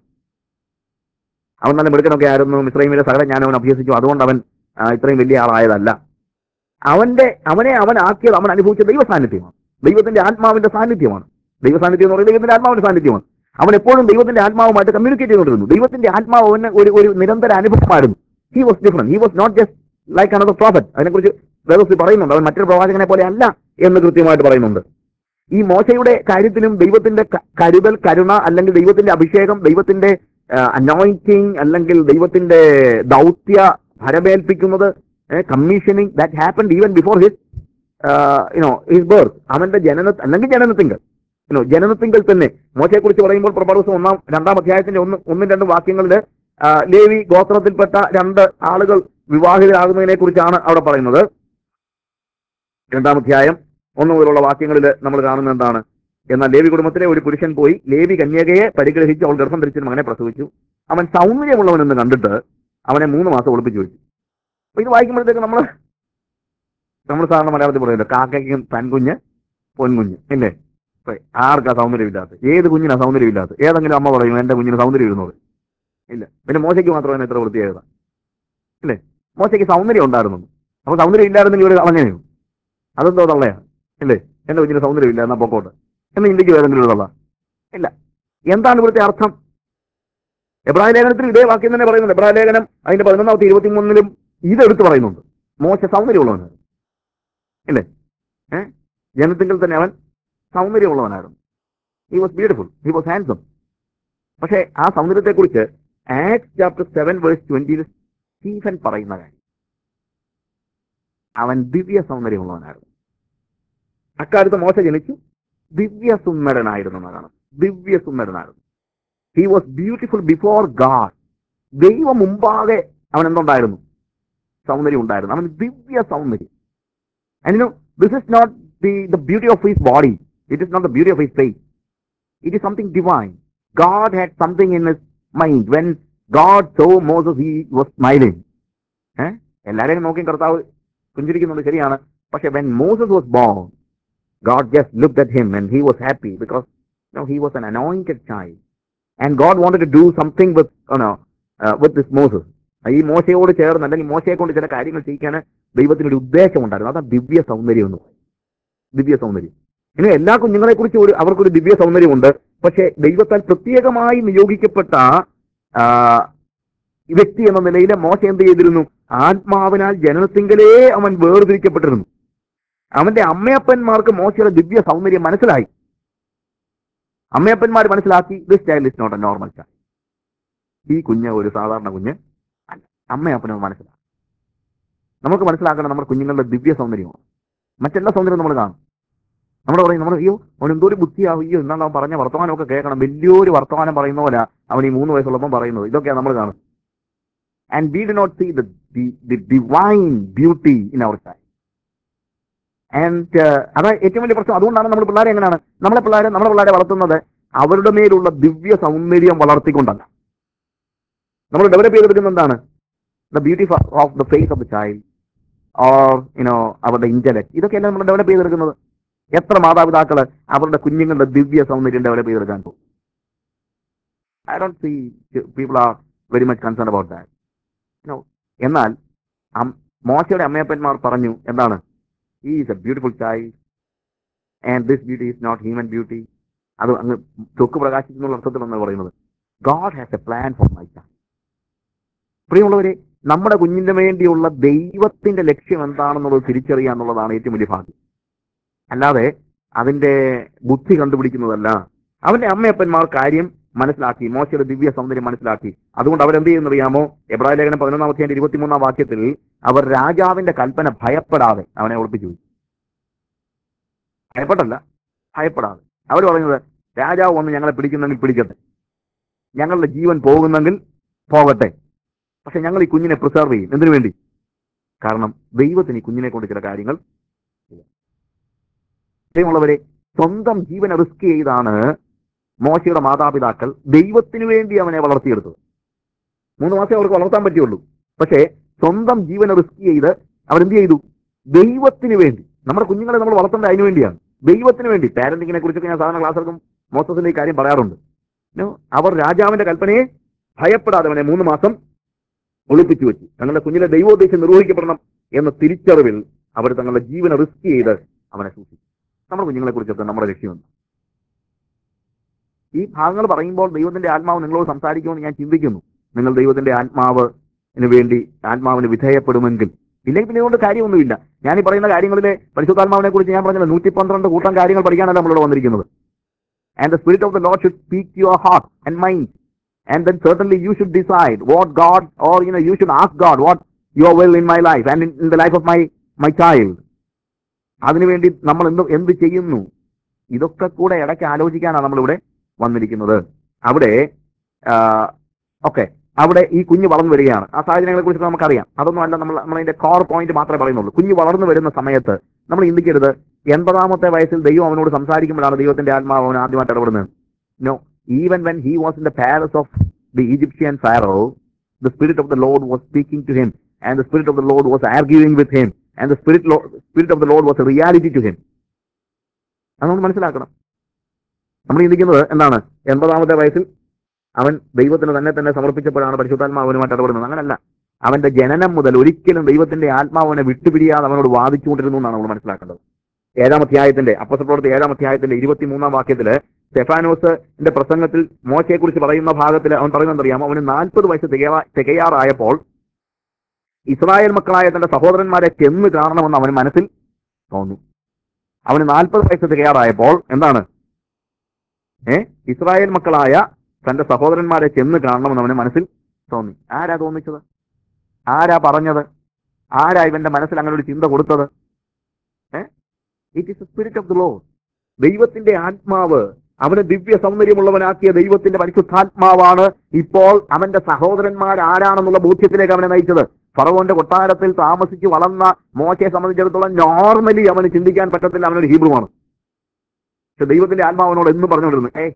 അവൻ നല്ല മിടുക്കനൊക്കെ ആയിരുന്നു മിശ്രമിലെ സകല ജ്ഞാനം അവൻ അഭ്യസിച്ചു അതുകൊണ്ട് അവൻ ആ, ഇത്രയും വലിയ ആളായതല്ല അവന്റെ അവനെ അവൻ ആക്കിയത് അവൻ അനുഭവിച്ച ദൈവ സാന്നിധ്യമാണ് ദൈവത്തിന്റെ ആത്മാവിന്റെ സാന്നിധ്യമാണ് ദൈവ സാന്നിധ്യം എന്ന് പറയുന്നത് ദൈവത്തിന്റെ ആത്മാവിന്റെ സാന്നിധ്യമാണ് അവൻ എപ്പോഴും ദൈവത്തിന്റെ ആത്മാവുമായിട്ട് കമ്മ്യൂണിക്കേറ്റ് ചെയ്തുകൊണ്ടിരുന്നു ദൈവത്തിന്റെ ആത്മാവ് അവന് ഒരു ഒരു നിരന്തര അനുഭവമായിരുന്നു he was different he was not just like another prophet അതിനെക്കുറിച്ച് വേദത്തിൽ പറയുന്നുണ്ട് അവൻ മറ്റൊരു പ്രവാചകനെ പോലെ അല്ല എന്ന് കൃത്യമായിട്ട് പറയുന്നുണ്ട് ഈ മോശയുടെ കാര്യത്തിലും ദൈവത്തിന്റെ ക- കരുതൽ കരുണ അല്ലെങ്കിൽ ദൈവത്തിന്റെ അഭിഷേകം ദൈവത്തിന്റെ അനോയിന്റിങ് അല്ലെങ്കിൽ ദൈവത്തിന്റെ ദൗത്യ ഭരമേൽപ്പിക്കുന്നത് commissioning that happen even before his you know his birth അവന്റെ ജനന അല്ലെങ്കിൽ ജനനത്തിങ്കൽ യുനോ ജനനത്തിങ്കൽ തന്നെ മോശയെ കുറിച്ച് പറയുമ്പോൾ പ്രഭാത ദിവസം ഒന്നാം രണ്ടാം അധ്യായത്തിന്റെ ഒന്ന് ഒന്നും രണ്ടും വാക്യങ്ങളിൽ ആ, ലേവി ഗോത്രത്തിൽപ്പെട്ട രണ്ട് ആളുകൾ വിവാഹിതരാകുന്നതിനെ കുറിച്ചാണ് അവിടെ പറയുന്നത് രണ്ടാം അധ്യായം ഒന്ന് മുതലുള്ള വാക്യങ്ങളിൽ നമ്മൾ കാണുന്നത് എന്താണ് എന്നാൽ ലേവി കുടുംബത്തിലെ ഒരു പുരുഷൻ പോയി ലേവി കന്യകയെ പരിഗ്രഹിച്ച് അവൾ ഗർഭം ധരിച്ചൊരു മകനെ പ്രസവിച്ചു അവൻ സൗന്ദര്യമുള്ളവനെന്ന് കണ്ടിട്ട് അവനെ മൂന്ന് മാസം ഒളിപ്പിച്ചു വെച്ചു അപ്പൊ ഇത് വായിക്കുമ്പോഴത്തേക്ക് നമ്മൾ നമ്മൾ സാധാരണ മലയാളത്തിൽ പറയുമല്ലോ കാക്കയ്ക്കും പെൺകുഞ്ഞ് പൊൻകുഞ്ഞ് ഇല്ലേ ഇപ്പൊ ആർക്കാ സൗന്ദര്യമില്ലാത്ത ഏത് കുഞ്ഞിനാ സൗന്ദര്യമില്ലാത്ത ഏതെങ്കിലും അമ്മ പറയും എന്റെ കുഞ്ഞിന് സൗന്ദര്യം ഇരുന്നത് ഇല്ല പിന്നെ മോശയ്ക്ക് മാത്രമേ ഇത്ര വൃത്തിയായതാ ഇല്ലേ മോശയ്ക്ക് സൗന്ദര്യം ഉണ്ടായിരുന്നു അപ്പൊ സൗന്ദര്യം ഇല്ലായിരുന്നെങ്കിൽ ഒരു കളഞ്ഞനെയോ അതെന്തോ തള്ളയാ ഇല്ലേ എന്റെ കുഞ്ഞിന് സൗന്ദര്യം ഇല്ല എന്നാ പൊക്കോട്ട് എന്ന് ചിന്തിക്കും ഏതെങ്കിലും ഒരു തള്ള ഇല്ല എന്താണ് ഇവിടുത്തെ അർത്ഥം എബ്രാഹിം ലേഖനത്തിൽ ഇതേ വാക്യം തന്നെ പറയുന്നുണ്ട് എബ്രാഹിം ലേഖനം അതിന്റെ പതിനൊന്നാമത്തെ ഇരുപത്തിമൂന്നിലും ഇതെടുത്ത് പറയുന്നുണ്ട് മോശ സൗന്ദര്യമുള്ളവനാണ് ഇല്ലേ ഏ ജനത്തിങ്കിൽ തന്നെ അവൻ സൗന്ദര്യമുള്ളവനായിരുന്നു he was beautiful he was handsome പക്ഷേ ആ സൗന്ദര്യത്തെക്കുറിച്ച് ആക്ട് ചാപ്റ്റർ സെവൻ വേഴ്സ് ട്വന്റിയിൽ സ്റ്റീഫൻ പറയുന്ന കാര്യം അവൻ ദിവ്യ സൗന്ദര്യമുള്ളവനായിരുന്നു അക്കാലത്ത് മോശ ജനിച്ചു ദിവ്യ സുന്ദരനായിരുന്നു എന്നാണ് ദിവ്യ സുന്ദരനായിരുന്നു he was beautiful before God ദൈവം മുമ്പാകെ അവൻ എന്തുണ്ടായിരുന്നു സൗന്ദര്യം ഉണ്ടായിരുന്നു അവൻ ദിവ്യ സൗന്ദര്യം And you know, this is not the, the beauty of his body. It is not the beauty of his face. It is something divine. God had something in his mind. When God saw Moses, he was smiling. ഏഹ് എല്ലാരെയും നോക്കി കർത്താവ് പുഞ്ചിരിക്കുന്നുണ്ട് ശരിയാണ് പക്ഷെ when Moses was born God just look at him and he was happy because no he was an anointed child and God wanted to do something with with this Moses ഈ മോശയോട് ചേർന്ന് അല്ലെങ്കിൽ മോശയെ കൊണ്ട് ചില കാര്യങ്ങൾ ചെയ്യിക്കാൻ ദൈവത്തിനൊരു ഉദ്ദേശം ഉണ്ടായിരുന്നു അതാണ് ദിവ്യ സൗന്ദര്യം എന്ന് പറയും ദിവ്യ സൗന്ദര്യം ഇനി എല്ലാ കുഞ്ഞുങ്ങളെ കുറിച്ച് ഒരു അവർക്കൊരു ദിവ്യ സൗന്ദര്യമുണ്ട് പക്ഷെ ദൈവത്താൽ പ്രത്യേകമായി നിയോഗിക്കപ്പെട്ട ആ, വ്യക്തി എന്ന നിലയിൽ മോശ എന്ത് ചെയ്തിരുന്നു ആത്മാവിനാൽ ജനനത്തിങ്കലേ അവൻ വേർതിരിക്കപ്പെട്ടിരുന്നു അവന്റെ അമ്മയപ്പന്മാർക്ക് മോശയുടെ ദിവ്യ സൗന്ദര്യം മനസ്സിലായി അമ്മയപ്പന്മാർ മനസ്സിലാക്കി this child is not a normal child ഈ കുഞ്ഞ് ഒരു സാധാരണ കുഞ്ഞ് അല്ല അമ്മയപ്പനും മനസ്സിലാക്കി നമുക്ക് മനസ്സിലാക്കണം നമ്മുടെ കുഞ്ഞുങ്ങളുടെ ദിവ്യ സൗന്ദര്യമാണ് മറ്റെല്ലാ സൗന്ദര്യവും നമ്മൾ കാണും നമ്മൾ പറയും നമ്മൾ അയ്യോ അവൻ എന്തോ ഒരു ബുദ്ധിയാവും അയ്യോ എന്നാൽ അവൻ പറഞ്ഞ വർത്തമാനമൊക്കെ കേൾക്കണം വലിയൊരു വർത്തമാനം പറയുന്ന പോലെ അവൻ ഈ മൂന്ന് വയസ്സുള്ളപ്പം പറയുന്നത് ഇതൊക്കെയാണ് നമ്മൾ കാണുന്നത് and we did not see the divine beauty in our child and അതാ ഏറ്റവും വലിയ പ്രശ്നം അതുകൊണ്ടാണ് നമ്മൾ പിള്ളേരെ എങ്ങനെയാണ് നമ്മളെ പിള്ളേരെ നമ്മുടെ പിള്ളേരെ വളർത്തുന്നത് അവരുടെ മേലുള്ള ദിവ്യ സൗന്ദര്യം വളർത്തിക്കൊണ്ടല്ല നമ്മൾ ഡെവലപ്പ് ചെയ്തെടുക്കുന്നത് എന്താണ് the beauty of the face of the child or you know അവരുടെ ഇന്റലക്ട് ഇതൊക്കെയല്ല നമ്മൾ ഡെവലപ്പ് ചെയ്തെടുക്കുന്നത് എത്ര മാതാപിതാക്കള് അവരുടെ കുഞ്ഞുങ്ങളുടെ ദിവ്യ സൗന്ദര്യം ഡെവലപ്പ് ചെയ്തെടുക്കാൻ പോകും I don't see people are very much concern about that no എന്നാൽ അം- മോശയുടെ അമ്മയപ്പന്മാർ പറഞ്ഞു എന്താണ് ഈ is a beautiful child and this beauty is not human beauty അത് അങ്ങ് ചൊക്ക് പ്രകാശിക്കുന്നുള്ള അർത്ഥത്തിലെന്ന് പറയുന്നത് God has a plan for my child പ്രിയമുള്ളവരെ നമ്മുടെ കുഞ്ഞിന് വേണ്ടിയുള്ള ദൈവത്തിന്റെ ലക്ഷ്യം എന്താണെന്നുള്ളത് തിരിച്ചറിയുക എന്നുള്ളതാണ് ഏറ്റവും വലിയ ഭാഗ്യം അല്ലാതെ അതിന്റെ ബുദ്ധി കണ്ടുപിടിക്കുന്നതല്ല അവന്റെ അമ്മയപ്പന്മാർ കാര്യം മനസ്സിലാക്കി മോശയുടെ ദിവ്യ സൗന്ദര്യം മനസ്സിലാക്കി അതുകൊണ്ട് അവരെന്ത് ചെയ്യുന്നറിയാമോ എബ്രാഹിം ലേഖനം പതിനൊന്നാം അധ്യായം ഇരുപത്തിമൂന്നാം വാക്യത്തിൽ അവർ രാജാവിന്റെ കൽപ്പന ഭയപ്പെടാതെ അവനെ ഒളിപ്പിച്ചു പോയി ഭയപ്പെട്ടല്ല ഭയപ്പെടാതെ അവർ പറയുന്നത് രാജാവ് വന്ന് ഞങ്ങളെ പിടിക്കുന്നെങ്കിൽ പിടിക്കട്ടെ ഞങ്ങളുടെ ജീവൻ പോകുന്നെങ്കിൽ പോകട്ടെ പക്ഷെ ഞങ്ങൾ ഈ കുഞ്ഞിനെ പ്രിസർവ് ചെയ്യും എന്തിനു വേണ്ടി കാരണം ദൈവത്തിന് ഈ കുഞ്ഞിനെ കൊണ്ട് ചില കാര്യങ്ങൾ ചെയ്യാം. പ്രിയമുള്ളവരെ സ്വന്തം ജീവനെ റിസ്ക് ചെയ്താണ് മോശയുടെ മാതാപിതാക്കൾ ദൈവത്തിന് വേണ്ടി അവനെ വളർത്തിയെടുത്തത് മൂന്ന് മാസമേ അവർക്ക് വളർത്താൻ പറ്റുള്ളൂ പക്ഷേ സ്വന്തം ജീവനെ റിസ്ക് ചെയ്ത് അവരെന്ത് ചെയ്തു ദൈവത്തിന് വേണ്ടി നമ്മുടെ കുഞ്ഞുങ്ങളെ നമ്മൾ വളർത്തേണ്ടത് അതിനു വേണ്ടിയാണ് ദൈവത്തിന് വേണ്ടി പാരന്റിങ്ങിനെ കുറിച്ചൊക്കെ ഞാൻ സാധാരണ ക്ലാസ്സെടുക്കും മോസസിന്റെ ഈ കാര്യം പറയാറുണ്ട് No, അവർ രാജാവിന്റെ കൽപ്പനയെ ഭയപ്പെടാതെ അവനെ മൂന്ന് മാസം ഒളിപ്പിച്ചു വെച്ചു തങ്ങളുടെ കുഞ്ഞിലെ ദൈവോദ്ദേശം നിർവഹിക്കപ്പെടണം എന്ന തിരിച്ചറിവിൽ അവർ തങ്ങളുടെ ജീവനെ റിസ്ക് ചെയ്ത് അവനെ സൂക്ഷിച്ചു നമ്മുടെ കുഞ്ഞുങ്ങളെ കുറിച്ചൊക്കെ നമ്മുടെ ലക്ഷ്യമുണ്ട് ഈ ഭാഗങ്ങൾ പറയുമ്പോൾ ദൈവത്തിന്റെ ആത്മാവ് നിങ്ങളോട് സംസാരിക്കുമെന്ന് ഞാൻ ചിന്തിക്കുന്നു നിങ്ങൾ ദൈവത്തിന്റെ ആത്മാവിന് വേണ്ടി ആത്മാവിന് വിധേയപ്പെടുമെങ്കിൽ ഇല്ലെങ്കിൽ പിന്നെ ഇതുകൊണ്ട് കാര്യമൊന്നുമില്ല ഞാൻ ഈ പറയുന്ന കാര്യങ്ങളിലെ പരിശുദ്ധാത്മാവിനെ കുറിച്ച് ഞാൻ പറഞ്ഞല്ലോ നൂറ്റി പന്ത്രണ്ട് കൂട്ടം കാര്യങ്ങൾ പഠിക്കാനല്ല നമ്മളിവിടെ വന്നിരിക്കുന്നത് and the spirit of the Lord should speak your heart and mind and then certainly you should decide what God or you know you should ask God what your will in my life and in, in the life of my my child. അതിനുവേണ്ടി നമ്മൾ എന്ത് എന്ത് ചെയ്യുന്നു ഇതൊക്കെ കൂടെ ഇടയ്ക്ക് ആലോചിക്കാനാണ് നമ്മളിവിടെ വന്നിരിക്കുന്നത് അവിടെ ഓക്കെ അവിടെ ഈ കുഞ്ഞ് വളർന്നു വരികയാണ് ആ സാഹചര്യങ്ങളെ കുറിച്ച് നമുക്കറിയാം അതൊന്നും അല്ല നമ്മൾ നമ്മളതിന്റെ കോർ പോയിന്റ് മാത്രമേ പറയുന്നുള്ളൂ കുഞ്ഞ് വളർന്നു വരുന്ന സമയത്ത് നമ്മൾ ചിന്തിക്കരുത് എൺപതാമത്തെ വയസ്സിൽ ദൈവം അവനോട് സംസാരിക്കുമ്പോഴാണ് ദൈവത്തിന്റെ ആത്മാവ് അവൻ ആദ്യമായിട്ട് ഇടപെടുന്നത് no even when he was in the palace of the Egyptian pharaoh the spirit of the Lord was speaking to him, and the spirit of the Lord was arguing with him, and the spirit, Lo- spirit of the Lord was a reality to him. അത് നമ്മൾ മനസ്സിലാക്കണം നമ്മൾ ചിന്തിക്കുന്നത് എന്താണ് എൺപതാമത്തെ വയസ്സിൽ അവൻ ദൈവത്തിന് തന്നെ തന്നെ സമർപ്പിച്ചപ്പോഴാണ് പരിശുദ്ധാത്മാവനുമായിട്ട് ഇടപെടുന്നത് അങ്ങനല്ല അവന്റെ ജനനം മുതൽ ഒരിക്കലും ദൈവത്തിന്റെ ആത്മാവനെ വിട്ടുപിരിയാതെ അവനോട് വാദിച്ചുകൊണ്ടിരുന്നു എന്നാണ് നമ്മൾ മനസ്സിലാക്കേണ്ടത് ഏഴാം അധ്യായത്തിന്റെ അപ്പസപ്രവർത്തി ഏഴാം അധ്യായത്തിന്റെ ഇരുപത്തിമൂന്നാം വാക്യത്തില് സ്റ്റെഫാനോസിന്റെ പ്രസംഗത്തിൽ മോശയെക്കുറിച്ച് പറയുന്ന ഭാഗത്തിൽ അവൻ പറയുന്നത് അറിയാമോ അവന് നാൽപ്പത് വയസ്സ് തികയാ തികയാറായപ്പോൾ ഇസ്രായേൽ മക്കളായ തന്റെ സഹോദരന്മാരെ ചെന്ന് കാണണമെന്ന് അവന് മനസ്സിൽ തോന്നി അവന് നാൽപ്പത് വയസ്സ് തികയാറായപ്പോൾ എന്താണ് ഏ ഇസ്രായേൽ മക്കളായ തന്റെ സഹോദരന്മാരെ ചെന്ന് കാണണമെന്ന് അവന് മനസ്സിൽ തോന്നി ആരാ തോന്നിച്ചത് ആരാ പറഞ്ഞത് ആരാ ഇവന്റെ മനസ്സിൽ അങ്ങനെ ഒരു ചിന്ത കൊടുത്തത് ഏ it is spirit of the law ദൈവത്തിന്റെ ആത്മാവ് അവന് ദിവ്യ സൗന്ദര്യമുള്ളവനാക്കിയ ദൈവത്തിന്റെ പരിശുദ്ധാത്മാവാണ് ഇപ്പോൾ അവന്റെ സഹോദരന്മാർ ആരാണെന്നുള്ള ബോധ്യത്തിലേക്ക് അവനെ നയിച്ചത് ഫറവോന്റെ കൊട്ടാരത്തിൽ താമസിച്ച് വളർന്ന മോശയെ സംബന്ധിച്ചിടത്തോളം നോർമലി അവന് ചിന്തിക്കാൻ പറ്റത്തില്ല അവനൊരു ഹീബ്രുവാണ് പക്ഷെ ദൈവത്തിന്റെ ആത്മാവിനോട് എന്നും പറഞ്ഞുകൊണ്ടിരുന്നു ഏ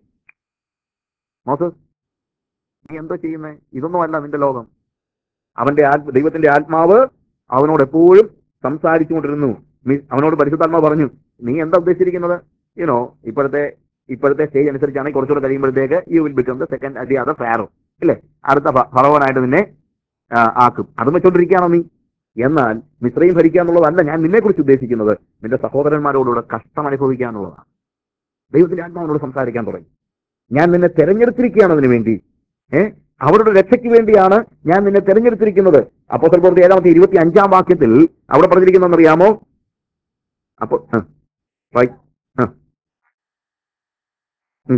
മോസസ് നീ എന്തോ ചെയ്യുന്നേ ഇതൊന്നുമല്ല നിന്റെ ലോകം അവന്റെ ആത്മ ദൈവത്തിന്റെ ആത്മാവ് അവനോട് എപ്പോഴും സംസാരിച്ചുകൊണ്ടിരുന്നു മീ- അവനോട് പരിശുദ്ധാത്മാവ് പറഞ്ഞു നീ എന്താ ഉദ്ദേശിച്ചിരിക്കുന്നത് യുനോ ഇപ്പോഴത്തെ ഇപ്പോഴത്തെ സ്റ്റേജ് അനുസരിച്ചാണെങ്കിൽ കുറച്ചുകൂടെ കഴിയുമ്പോഴത്തേക്ക് you will become the second അതി അതർ ഫാറോ ഇല്ലേ അടുത്ത ഫ- ഫറവോനായിട്ട് നിന്നെ ആ, ആക്കും അത് വെച്ചോണ്ടിരിക്കുകയാണോ നീ എന്നാൽ മിശ്രയും ഭരിക്കുക എന്നുള്ളതല്ല ഞാൻ നിന്നെ കുറിച്ച് ഉദ്ദേശിക്കുന്നത് നിന്റെ സഹോദരന്മാരോടുകൂടെ കഷ്ടം അനുഭവിക്കുക എന്നുള്ളതാണ് ദൈവത്തിന്റെ ആത്മാവിനോട് സംസാരിക്കാൻ തുടങ്ങി ഞാൻ നിന്നെ തെരഞ്ഞെടുത്തിരിക്കുകയാണ് അതിനു വേണ്ടി ഏഹ് അവരുടെ രക്ഷയ്ക്ക് വേണ്ടിയാണ് ഞാൻ നിന്നെ തെരഞ്ഞെടുത്തിരിക്കുന്നത് അപ്പോ പ്രവൃത്തി ഏഴാമത്തെ ഇരുപത്തി അഞ്ചാം വാക്യത്തിൽ അവിടെ പറഞ്ഞിരിക്കുന്നതെന്ന് അറിയാമോ അപ്പൊ ആ, വായി- ആ. ഉം.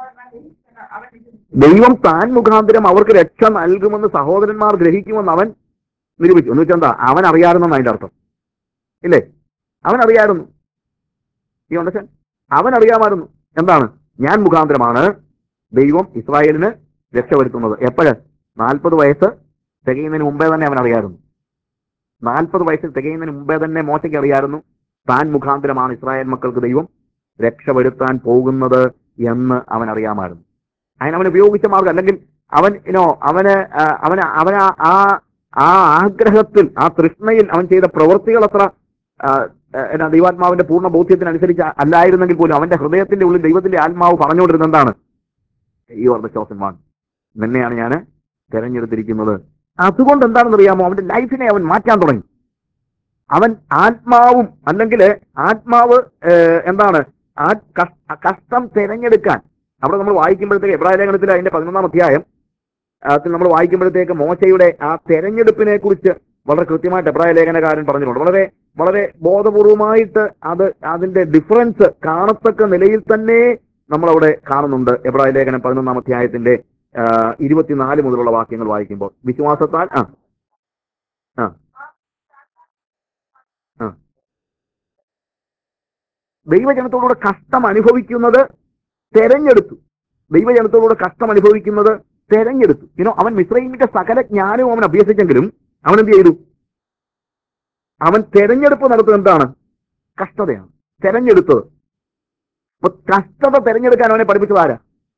ദൈവം താൻ മുഖാന്തരം അവർക്ക് രക്ഷ നൽകുമെന്ന് സഹോദരന്മാർ ഗ്രഹിക്കുമെന്ന് അവൻ നിരൂപിച്ചു എന്ന് വെച്ചാൽ എന്താ അവൻ അറിയാറുന്നെന്ന് അതിന്റെ അർത്ഥം ഇല്ലേ അവൻ അറിയായിരുന്നു ഈ ഉണ്ടച്ചാൽ അവൻ അറിയാമായിരുന്നു എന്താണ് ഞാൻ മുഖാന്തരമാണ് ദൈവം ഇസ്രായേലിന് രക്ഷപ്പെടുത്തുന്നത് എപ്പോഴ് നാൽപ്പത് വയസ്സ് തികയുന്നതിന് മുമ്പേ തന്നെ അവൻ അറിയായിരുന്നു നാൽപ്പത് വയസ്സിൽ തികയുന്നതിന് മുമ്പേ തന്നെ മോശയ്ക്ക് അറിയായിരുന്നു താൻ മുഖാന്തരമാണ് ഇസ്രായേൽ മക്കൾക്ക് ദൈവം രക്ഷപ്പെടുത്താൻ പോകുന്നത് എന്ന് അവൻ അറിയാമായിരുന്നു അതിന് അവൻ ഉപയോഗിച്ച മാർഗം അല്ലെങ്കിൽ അവൻ ഇനോ അവന് ആ, അവന് അവന് ആ- ആ ആ ആഗ്രഹത്തിൽ ആ തൃഷ്ണയിൽ അവൻ ചെയ്ത പ്രവൃത്തികൾ അത്ര ആ, ആ, എന്നാ ദൈവാത്മാവിന്റെ പൂർണ്ണ ബോധ്യത്തിനനുസരിച്ച് അല്ലായിരുന്നെങ്കിൽ പോലും അവന്റെ ഹൃദയത്തിന്റെ ഉള്ളിൽ ദൈവത്തിന്റെ ആത്മാവ് പറഞ്ഞുകൊണ്ടിരുന്നത് എന്താണ് ഈ ഓർ ദ ചോസൻ വൺ നിന്നെയാണ് ഞാൻ തെരഞ്ഞെടുത്തിരിക്കുന്നത് അതുകൊണ്ട് എന്താണെന്ന് അറിയാമോ അവന്റെ ലൈഫിനെ അവൻ മാറ്റാൻ തുടങ്ങി അവൻ ആത്മാവും അല്ലെങ്കിൽ ആത്മാവ് ഏഹ്, എന്താണ് ആ കഷ്- കഷ്ടം തിരഞ്ഞെടുക്കാൻ അവിടെ നമ്മൾ വായിക്കുമ്പോഴത്തേക്ക് എബ്രാഹിം ലേഖനത്തിൽ അതിന്റെ പതിനൊന്നാം അധ്യായം അതിൽ നമ്മൾ വായിക്കുമ്പോഴത്തേക്ക് മോശയുടെ ആ തെരഞ്ഞെടുപ്പിനെ കുറിച്ച് വളരെ കൃത്യമായിട്ട് എബ്രാഹിം ലേഖനകാരൻ പറഞ്ഞിട്ടുണ്ട് വളരെ വളരെ ബോധപൂർവമായിട്ട് അത് അതിന്റെ ഡിഫറൻസ് കാണത്തക്ക നിലയിൽ തന്നെ നമ്മളവിടെ കാണുന്നുണ്ട് എബ്രാഹിം ലേഖനം പതിനൊന്നാം അധ്യായത്തിന്റെ ആ, ഇരുപത്തിനാല് മുതലുള്ള വാക്യങ്ങൾ വായിക്കുമ്പോൾ വിശ്വാസത്താൽ ആ ആ ആ ദൈവജനത്തോടുകൂടെ കഷ്ടം അനുഭവിക്കുന്നത് തെരഞ്ഞെടുത്തു ദൈവജനത്തോടുകൂടെ കഷ്ടം അനുഭവിക്കുന്നത് തെരഞ്ഞെടുത്തു ഇനോ അവൻ മിശ്രൈമിന്റെ സകല ജ്ഞാനവും അവൻ അഭ്യസിച്ചെങ്കിലും അവൻ എന്ത് ചെയ്തു അവൻ തെരഞ്ഞെടുപ്പ് നടത്തുന്നത് എന്താണ് കഷ്ടതയാണ് തെരഞ്ഞെടുത്തത് അപ്പൊ കഷ്ടത തെരഞ്ഞെടുക്കാൻ അവനെ പഠിപ്പിച്ചത് ആരാ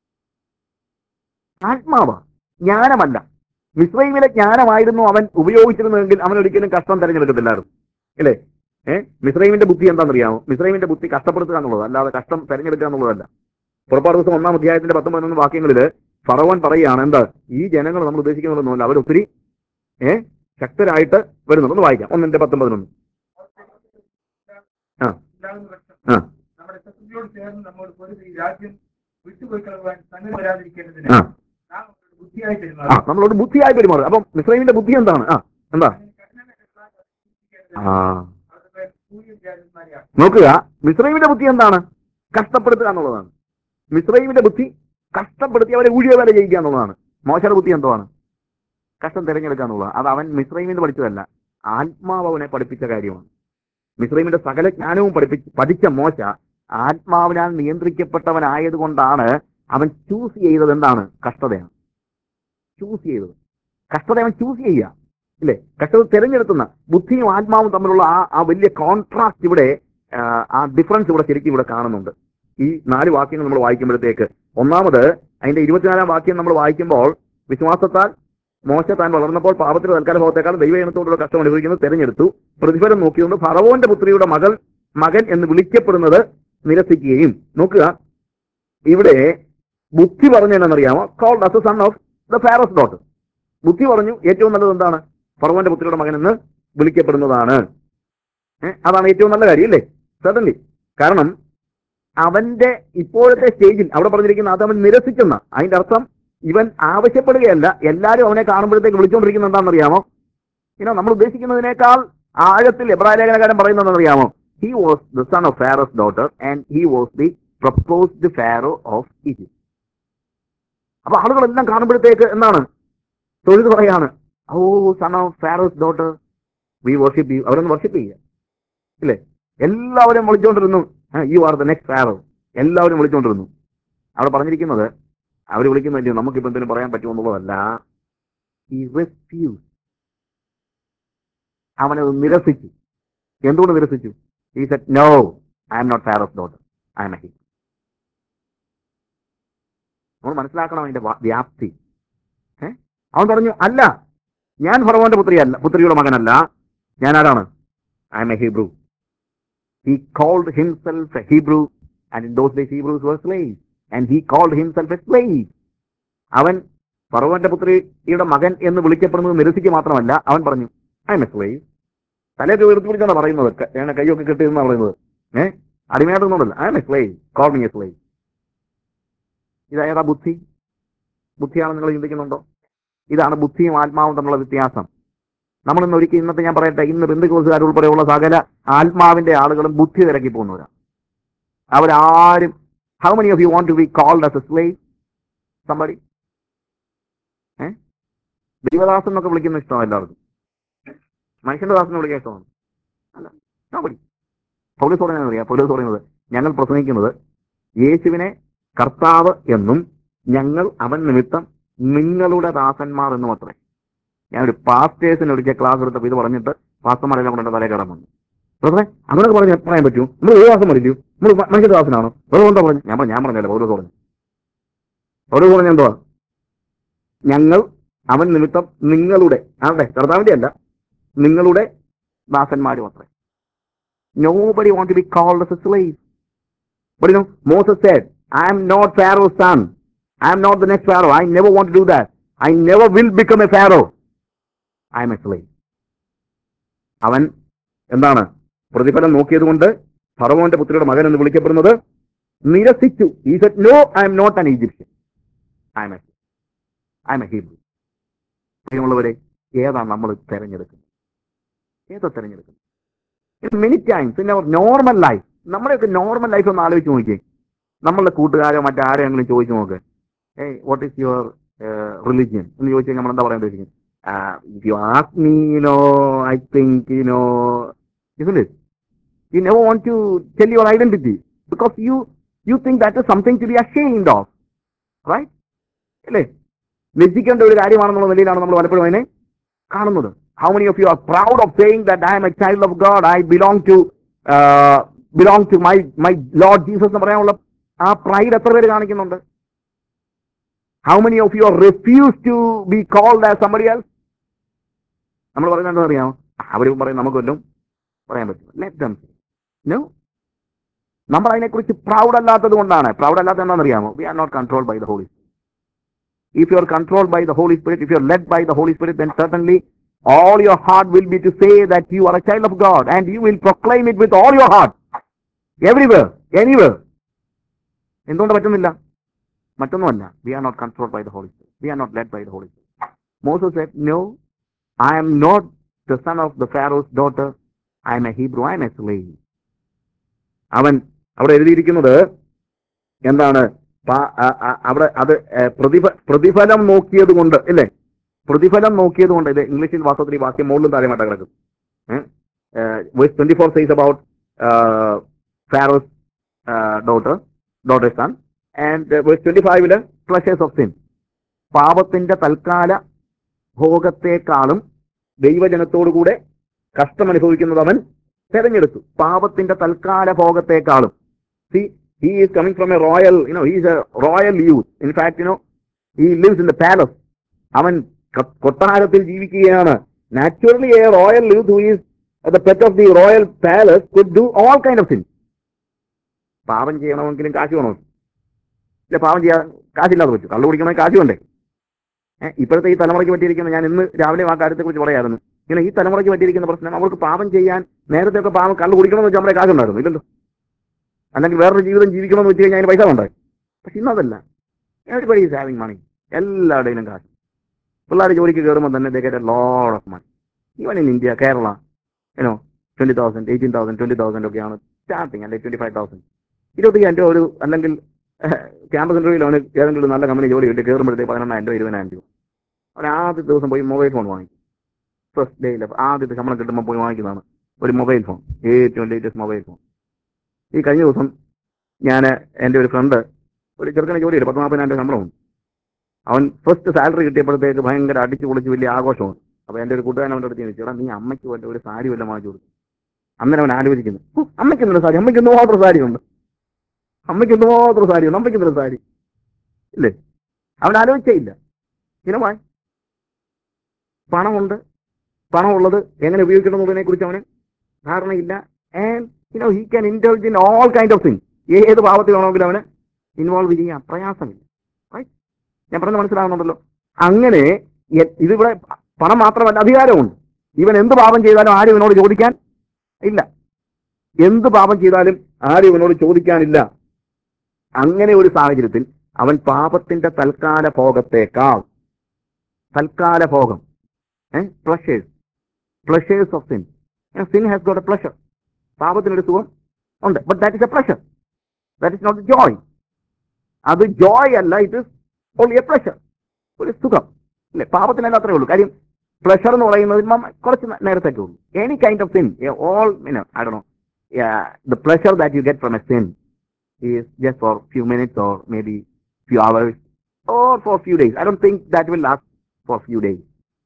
ആത്മാവ ജ്ഞാനമല്ല മിശ്രൈമിലെ ജ്ഞാനമായിരുന്നു അവൻ ഉപയോഗിച്ചിരുന്നതെങ്കിൽ അവൻ ഒരിക്കലും കഷ്ടം തെരഞ്ഞെടുക്കത്തില്ലായിരുന്നു ഇല്ലേ ഏഹ് മിശ്രൈമിന്റെ ബുദ്ധി എന്താണെന്നറിയാമോ മിശ്രൈമിന്റെ ബുദ്ധി കഷ്ടപ്പെടുത്തുക എന്നുള്ളത് അല്ലാതെ കഷ്ടം തെരഞ്ഞെടുക്കുക എന്നുള്ളതല്ല പുറപ്പാട് ദിവസം ഒന്നാം അധ്യായത്തിന്റെ പത്തും പതിനൊന്ന് വാക്യങ്ങളിൽ ഫറവൻ പറയുകയാണ് എന്താ ഈ ജനങ്ങൾ നമ്മൾ ഉദ്ദേശിക്കുന്നതൊന്നുമല്ല അവരൊത്തിരി ഏഹ് ശക്തരായിട്ട് വരുന്നുണ്ട് ഒന്ന് വായിക്കാം ഒന്നിന്റെ പത്തും പതിനൊന്ന് ആ ആ നമ്മുടെ ശത്രുക്കളോട് ചേർന്ന് നമ്മോട് പൊരുതി ഈ രാജ്യം വിട്ടുപോയി കളവാൻ സംഗതി വരാതിരിക്കേണ്ടതിന് ആ നാം അവരോട് ബുദ്ധിയായി ആ പെരുമാറും നമ്മളോട് ബുദ്ധിയായി പെരുമാറുക അപ്പം മിശ്രൈമിന്റെ ബുദ്ധി എന്താണ് ആ എന്താ ആ അവരുടെ സൂര്യൻ രാജന്മാരെയാണ് നോക്കുക മിശ്രൈമിന്റെ ബുദ്ധി എന്താണ് കഷ്ടപ്പെടുത്തുക എന്നുള്ളതാണ് മിശ്രൈമിന്റെ ബുദ്ധി കഷ്ടപ്പെടുത്തി അവരെ ഊഴിയവേല ചെയ്യിക്കുക എന്നുള്ളതാണ് മോശയുടെ ബുദ്ധി എന്തുവാണ് കഷ്ടം തിരഞ്ഞെടുക്കുക എന്നുള്ളത് അത് അവൻ മിശ്രൈമിൽ നിന്ന് പഠിച്ചതല്ല ആത്മാവ് അവനെ പഠിപ്പിച്ച കാര്യമാണ് മിശ്രീമിന്റെ സകല ജ്ഞാനവും പഠിപ്പിച്ച് പഠിച്ച മോശ ആത്മാവിനാൽ നിയന്ത്രിക്കപ്പെട്ടവനായതുകൊണ്ടാണ് അവൻ ചൂസ് ചെയ്തത് എന്താണ് കഷ്ടതയാണ് ചൂസ് ചെയ്തത് കഷ്ടത അവൻ ചൂസ് ചെയ്യുക ഇല്ലേ കഷ്ടത തിരഞ്ഞെടുക്കുന്ന ബുദ്ധിയും ആത്മാവും തമ്മിലുള്ള ആ ആ വലിയ കോൺട്രാസ്റ്റ് ഇവിടെ ആ, ആ ഡിഫറൻസ് ഇവിടെ ശരിക്കും ഇവിടെ കാണുന്നുണ്ട് ഈ നാല് വാക്യങ്ങൾ നമ്മൾ വായിക്കുമ്പോഴത്തേക്ക് ഒന്നാമത് അതിന്റെ ഇരുപത്തിനാലാം വാക്യം നമ്മൾ വായിക്കുമ്പോൾ വിശ്വാസത്താൽ മോശ താൻ വളർന്നപ്പോൾ പാപത്തിന്റെ തൽക്കാല ഭാവത്തെക്കാൾ ദൈവജനത്തോടുള്ള കഷ്ടം അനുഭവിക്കുന്നത് തെരഞ്ഞെടുത്തു പ്രതിഫലം നോക്കിക്കൊണ്ട് ഫറവോന്റെ പുത്രിയുടെ മകൾ മകൻ എന്ന് വിളിക്കപ്പെടുന്നത് നിരസിക്കുകയും നോക്കുക ഇവിടെ ബുദ്ധി പറഞ്ഞു എന്നറിയാമോ called as son of the pharaoh's daughter ബുദ്ധി പറഞ്ഞു ഏറ്റവും നല്ലത് എന്താണ് ഫറവോന്റെ പുത്രിയുടെ മകൻ എന്ന് വിളിക്കപ്പെടുന്നതാണ് ഏ, അതാണ് ഏറ്റവും നല്ല കാര്യം അല്ലേ സഡൻലി കാരണം അവന്റെ ഇപ്പോഴത്തെ സ്റ്റേജിൽ അവിടെ പറഞ്ഞിരിക്കുന്ന അത് അവൻ നിരസിക്കുന്ന അതിന്റെ അർത്ഥം ഇവൻ ആവശ്യപ്പെടുകയല്ല എല്ലാവരും അവനെ കാണുമ്പോഴത്തേക്ക് വിളിച്ചുകൊണ്ടിരിക്കുന്ന എന്താണെന്നറിയാമോ ഇനോ നമ്മൾ ഉദ്ദേശിക്കുന്നതിനേക്കാൾ ആഴത്തിൽ എബ്രാഹിം ലേഖനകാരൻ പറയുന്നതെന്നറിയാമോ he was the son of pharaoh's daughter and he was the proposed pharaoh of Egypt അപ്പൊ ആളുകളെല്ലാം കാണുമ്പോഴത്തേക്ക് എന്താണ് തൊഴുത് പറയാണ് oh son of pharaoh's daughter we worship you അവരൊന്ന് വർഷിപ്പ് ചെയ്യുക ഇല്ലേ എല്ലാവരും വിളിച്ചുകൊണ്ടിരുന്നു you are the next pharaoh എല്ലാവരും വിളിച്ചുകൊണ്ടിരുന്നു അവിടെ പറഞ്ഞിരിക്കുന്നത് അവർ വിളിക്കുന്നില്ല നമുക്കിപ്പോ എന്തെങ്കിലും പറയാൻ പറ്റുമെന്നുള്ളതല്ല ഈ റെഫ്യൂസ് അവനത് നിരസിച്ചു എന്തുകൊണ്ട് നിരസിച്ചു ഈ said no I'm not pharaoh's daughter I'm a ഹി നമ്മൾ മനസ്സിലാക്കണം അതിന്റെ വാ- വ്യാപ്തി ഏ? അവൻ പറഞ്ഞു അല്ല ഞാൻ ഫറവോന്റെ പുത്രിയല്ല പുത്രിയുടെ മകനല്ല ഞാൻ ആരാണ് I'm a Hebrew he called himself a Hebrew and in those days Hebrews were slave and he called himself a slave അവൻ ഫറവോന്റെ പുത്രിയുടെ മകൻ എന്ന് വിളിക്കപ്പെടുന്നത് നിരസിക്കുക മാത്രമല്ല അവൻ പറഞ്ഞു ഐ എം എ സ്ലേവ് തലയൊക്കെ ഉയർത്തി പിടിച്ചാണ് പറയുന്നത് ക- ഞാൻ കൈയൊക്കെ കെട്ടിയെന്നാണ് പറയുന്നത് ഏഹ് അടിമയായിട്ടൊന്നുമല്ല I'm a slave call me a slave ഇതായതാ ബുദ്ധി ബുദ്ധിയാണെന്ന് നിങ്ങൾ ചിന്തിക്കുന്നുണ്ടോ ഇതാണ് ബുദ്ധിയും ആത്മാവും തമ്മിലുള്ള വ്യത്യാസം നമ്മൾ ഇന്ന് ഒരിക്കൽ ഇന്നത്തെ ഞാൻ പറയട്ടെ ഇന്ന് ബന്ധുക്കോസുകാർ ഉൾപ്പെടെയുള്ള സകല ആത്മാവിന്റെ ആളുകളും ബുദ്ധി തിരക്കി പോകുന്നവരാണ് അവരാരും how many of you want to be called as a slave somebody ഏ ദൈവദാസൻ എന്നൊക്കെ വിളിക്കുന്ന ഇഷ്ടമാണ് എല്ലാവർക്കും മനുഷ്യന്റെ ദാസനെ വിളിക്കാൻ ഇഷ്ടമാണ് അല്ല nobody. പൗലോസ് പറയുന്നത് അറിയാം പൗലോസ് പറയുന്നത് ഞങ്ങൾ പ്രസംഗിക്കുന്നത് യേശുവിനെ കർത്താവ് എന്നും ഞങ്ങൾ അവൻ നിമിത്തം നിങ്ങളുടെ ദാസന്മാർ എന്നും അത്രേ ഞാനൊരു പാസ്റ്റേഴ്സിന് ഒരിക്കൽ ക്ലാസ് എടുത്തപ്പോൾ ഇത് പറഞ്ഞിട്ട് പാസ്റ്റർമാരെല്ലാം കൊണ്ട് എന്റെ തലേ കടം വന്നു വെറുതെ അങ്ങനെയൊക്കെ പറഞ്ഞ് പറയാൻ പറ്റൂ നമ്മൾ ഒരു ദാസം മരിക്കൂ നമ്മൾ മനുഷ്യന്റെ ദാസനാണോ വെറുതെ എന്താ പറഞ്ഞു ഞാൻ പറഞ്ഞു ഞാൻ പറഞ്ഞല്ലോ പൗലോസ് പറഞ്ഞു പൗലോസ് പറഞ്ഞ എന്തുവാ ഞങ്ങൾ അവൻ നിമിത്തം നിങ്ങളുടെ ആരുടെ കർത്താവിന്റെ അല്ല നിങ്ങളുടെ ദാസന്മാരും അത്രേ Nobody want to be called as a slave. But you know, Moses said, I am not Pharaoh's son. I am not the next Pharaoh. I never want to do that. I never will become a Pharaoh. I am a slave. അവൻ എന്താണ് പ്രതിഫലം നോക്കിയത് കൊണ്ട് ഫറവോന്റെ പുത്രിയുടെ മകൻ എന്ന് വിളിക്കപ്പെടുന്നത് നിരസിച്ചു ഈ said no I'm not an Egyptian I'm a I'm a Hebrew പ്രിയമുള്ളവരെ ഏതാണ് നമ്മൾ തെരഞ്ഞെടുക്കുന്നത് ഏതാ തെരഞ്ഞെടുക്കുന്നത് many times in our normal life നമ്മുടെയൊക്കെ നോർമൽ ലൈഫ് ഒന്ന് ആലോചിച്ച് നോക്കിയേ നമ്മളുടെ കൂട്ടുകാരോ മറ്റാരെങ്കിലും ചോദിച്ചു നോക്ക് ഏയ് വാട്ട് ഈസ് യുവർ റിലിജിയൻ എന്ന് ചോദിച്ചാൽ നമ്മൾ എന്താ പറയാൻ ഉദ്ദേശിക്കുന്നത് if you ask me you know I think you know isn't it? You never want to tell your identity because you you think that is something to be ashamed of. Right? അല്ലേ ലജ്ജിക്കേണ്ട ഒരു കാര്യമാണെന്നുള്ള നിലയിലാണ് നമ്മൾ പലപ്പോഴും അതിനെ കാണുന്നത് how many of you are proud of saying that I'm a child of God I belong to belong to my my Lord Jesus എന്ന് പറയാനുള്ള ആ പ്രൈഡ് എത്ര പേര് കാണിക്കുന്നുണ്ട് how many of you are refuse to be called as somebody else നമ്മൾ പറയുന്നത് എന്താ അറിയാമോ അവരും പറയും നമുക്ക് വല്ലതും പറയാൻ പറ്റും ലെറ്റ് ദം നോ നമ്മൾ അതിനെക്കുറിച്ച് പ്രൗഡ് അല്ലാത്തത് കൊണ്ടാണ് പ്രൗഡ് അല്ലാത്ത എന്താണെന്നറിയാമോ we are not control by the holy if you are controlled by the Holy Spirit, if you are led by the Holy Spirit, then certainly all your heart will be to say that you are a child of God and you will proclaim it with all your heart. Everywhere, anywhere. എന്തുകൊണ്ട് പറ്റുന്നില്ല മറ്റൊന്നുമല്ല we are not control by the holy spirit we are not led by the holy spirit Moses said no I am not the son of the pharaoh's daughter I'm a Hebrew I'm a slave അവൻ അവിടെ എഴുതിയിരിക്കുന്നത് എന്താണ് പ- ആ- ആ- അവിടെ അത് ഏ, പ്രതിഫ പ്രതിഫലം നോക്കിയത് കൊണ്ട് ഇല്ലേ പ്രതിഫലം നോക്കിയത് കൊണ്ട് ഇത് ഇംഗ്ലീഷിൽ വാസ്തവത്തിൽ ഈ വാക്യം മുകളിലും താഴെമായിട്ട് കിടക്കും ഏ? uh, verse 24 says about uh, Pharaoh's uh, daughter, daughter's son, and uh, verse 25 ല് pleasures of sin. പാപത്തിന്റെ തൽക്കാല ഭോഗത്തെക്കാളും ദൈവജനത്തോടുകൂടെ കഷ്ടം അനുഭവിക്കുന്നത് അവൻ തെരഞ്ഞെടുത്തു പാപത്തിന്റെ തൽക്കാല ഭോഗത്തെക്കാളും see he is coming from a royal you know he is a royal youth in fact you know he lives in the palace അവൻ ക- കൊട്ടാരത്തിൽ ജീവിക്കുകയാണ് naturally a royal youth who is the pet of the royal palace could do all kind of thing പാപം ചെയ്യണമെങ്കിലും കാശ് വേണം ഇല്ല പാപം ചെയ്യാൻ കാശില്ലാതെ പറ്റും കള്ളു കുടിക്കണമെങ്കിൽ കാശ് വേണ്ടേ ഏഹ് ഇപ്പോഴത്തെ ഈ തലമുറയ്ക്ക് പറ്റിയിരിക്കുന്ന ഞാൻ ഇന്ന് രാവിലെ ആ കാര്യത്തെക്കുറിച്ച് പറയായിരുന്നു ഇങ്ങനെ ഈ തലമുറയ്ക്ക് പറ്റിയിരിക്കുന്ന പ്രശ്നം അവർക്ക് പാപം ചെയ്യാൻ നേരത്തെ ഒക്കെ പാപം കള്ളു കുടിക്കണമെന്ന് വെച്ചാൽ നമ്മുടെ കാശുണ്ടായിരുന്നു ഇല്ലല്ലോ അല്ലെങ്കിൽ വേറൊരു ജീവിതം ജീവിക്കണമെന്ന് വെച്ച് കഴിഞ്ഞാൽ അതിന് പൈസ ഉണ്ടായി പക്ഷെ ഇന്നതല്ല എവരിബഡി ഈസ് ഹാവിങ് മണി എല്ലാവരുടെയും കാശ് പിള്ളേർ ജോലിക്ക് കയറുമ്പോൾ തന്നെ they get a load of money even in India Kerala you know twenty thousand eighteen thousand twenty thousand ഒക്കെയാണ് സ്റ്റാർട്ടിങ് അല്ലെങ്കിൽ ട്വന്റി ഫൈവ് തൗസൻഡ് ഇരുപത്തിയ്യായിരം രൂപ ഒരു അല്ലെങ്കിൽ ക്യാമ്പസ് ഇന്റർവ്യൂവിൽ അവന് ഏതെങ്കിലും ഒരു നല്ല കമ്പനി ജോലി കിട്ടി കയറുമ്പോഴത്തേക്ക് പതിനെണ്ണായിരം രൂപ ഇരുപതിനായിരം രൂപ അവൻ ആദ്യത്തെ ദിവസം പോയി മൊബൈൽ ഫോൺ വാങ്ങിക്കും ഫസ്റ്റ് ഡേയിൽ ആദ്യത്തെ ശമ്പളം കിട്ടുമ്പോൾ പോയി വാങ്ങിക്കുന്നതാണ് ഒരു മൊബൈൽ ഫോൺ ഏറ്റവും ലേറ്റസ്റ്റ് മൊബൈൽ ഫോൺ ഈ കഴിഞ്ഞ ദിവസം ഞാൻ എൻ്റെ ഒരു ഫ്രണ്ട് ഒരു ചെറുക്കനെ ജോലി ചെയ്തു പത്ത് നാൽപ്പതിനായിരം രൂപ ശമ്പളമുണ്ട് അവൻ ഫസ്റ്റ് സാലറി കിട്ടിയപ്പോഴത്തേക്ക് ഭയങ്കര അടിച്ചു പൊളിച്ച് വലിയ ആഘോഷമാണ് അപ്പോൾ എൻ്റെ ഒരു കൂട്ടുകാരൻ അവൻ്റെ അടുത്ത് ചോദിച്ചു എടാ നീ അമ്മയ്ക്ക് വല്ല ഒരു സാരി വല്ല വാങ്ങിച്ചു കൊടുത്തു അന്നേരം അവൻ ആലോചിക്കുന്നു "ഓ, അമ്മയ്ക്ക് എന്തൊരു സാരി അമ്മയ്ക്ക് എന്തുമാത്രം സാരി ഉണ്ട് അമ്മയ്ക്ക് എന്തുമാത്രം സാരി ഉണ്ട് അമ്മയ്ക്ക് എന്തൊരു സാരി ഇല്ലേ അവൻ ആലോചിച്ചേ ഇല്ല ഇനമായി പണമുണ്ട് പണമുള്ളത് എങ്ങനെ ഉപയോഗിക്കണം എന്നുള്ളതിനെ കുറിച്ച് അവന് ധാരണയില്ല and you know he can indulge in all kind of thing ഏത് പാവത്തിൽ വേണമെങ്കിലും അവന് ഇൻവോൾവ് ചെയ്യാൻ പ്രയാസമില്ല Right? ഞാൻ പറഞ്ഞത് മനസ്സിലാവുന്നുണ്ടല്ലോ അങ്ങനെ എ- ഇതിവിടെ പണം മാത്രമല്ല അധികാരമുണ്ട് ഇവൻ എന്ത് പാപം ചെയ്താലും ആരും ഇവനോട് ചോദിക്കാൻ ഇല്ല എന്ത് പാപം ചെയ്താലും ആരും ഇവനോട് ചോദിക്കാനില്ല അങ്ങനെ ഒരു സാഹചര്യത്തിൽ അവൻ പാപത്തിന്റെ തൽക്കാല ഭോഗത്തേക്കാൾ തൽക്കാല ഭോഗം pleasures pleasures of sin sin has got a pleasure പാപത്തിനൊരു സുഖം ഉണ്ട് but that is a pleasure that is not joy അത് ജോയ് അല്ല it is only a pleasure ഒരു സുഖം അല്ലെ പാപത്തിനല്ല അത്രേ ഉള്ളൂ കാര്യം പ്ലഷർ എന്ന് പറയുന്നത് മ- കുറച്ച് നേ- നേരത്തേക്കേ ഉള്ളൂ any kind of sin all I do the pleasure that you get from a sin is just for few minutes or may be few hours or for few days I don't think that will last for few days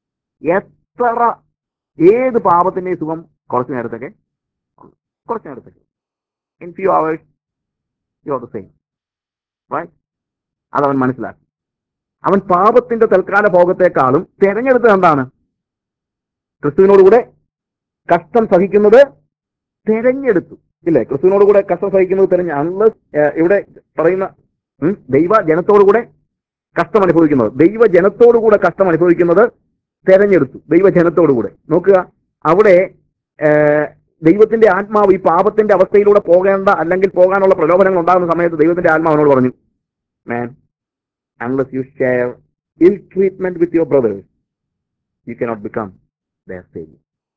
എത്ര ഏത് പാപത്തിന്റെ സുഖം കുറച്ച് നേരത്തേക്ക് ഉള്ളൂ. കുറച്ച് നേരത്തേക്ക് in few hours you are the same right അതവൻ മനസ്സിലാക്കി അവൻ പാപത്തിന്റെ തൽക്കാല ഭോഗത്തെക്കാളും തെരഞ്ഞെടുത്തത് എന്താണ് ക്രിസ്തുവിനോടുകൂടെ കഷ്ടം സഹിക്കുന്നത് തെരഞ്ഞെടുത്തു ഇല്ലേ ക്രിസ്തുവിനോടുകൂടെ കഷ്ടം സഹിക്കുന്നത് തെരഞ്ഞ അൺലസ് ഇവിടെ പറയുന്ന ഉം, ദൈവ ജനത്തോടുകൂടെ കഷ്ടം അനുഭവിക്കുന്നത് ദൈവ ജനത്തോടുകൂടെ കഷ്ടം അനുഭവിക്കുന്നത് തെരഞ്ഞെടുത്തു ദൈവജനത്തോടുകൂടെ നോക്കുക അവിടെ ഏഹ്, ദൈവത്തിന്റെ ആത്മാവ് ഈ പാപത്തിന്റെ അവസ്ഥയിലൂടെ പോകേണ്ട അല്ലെങ്കിൽ പോകാനുള്ള പ്രലോഭനങ്ങൾ ഉണ്ടാകുന്ന സമയത്ത് ദൈവത്തിന്റെ ആത്മാവിനോട് പറഞ്ഞു man unless you share ill treatment with your brothers you cannot become their saviour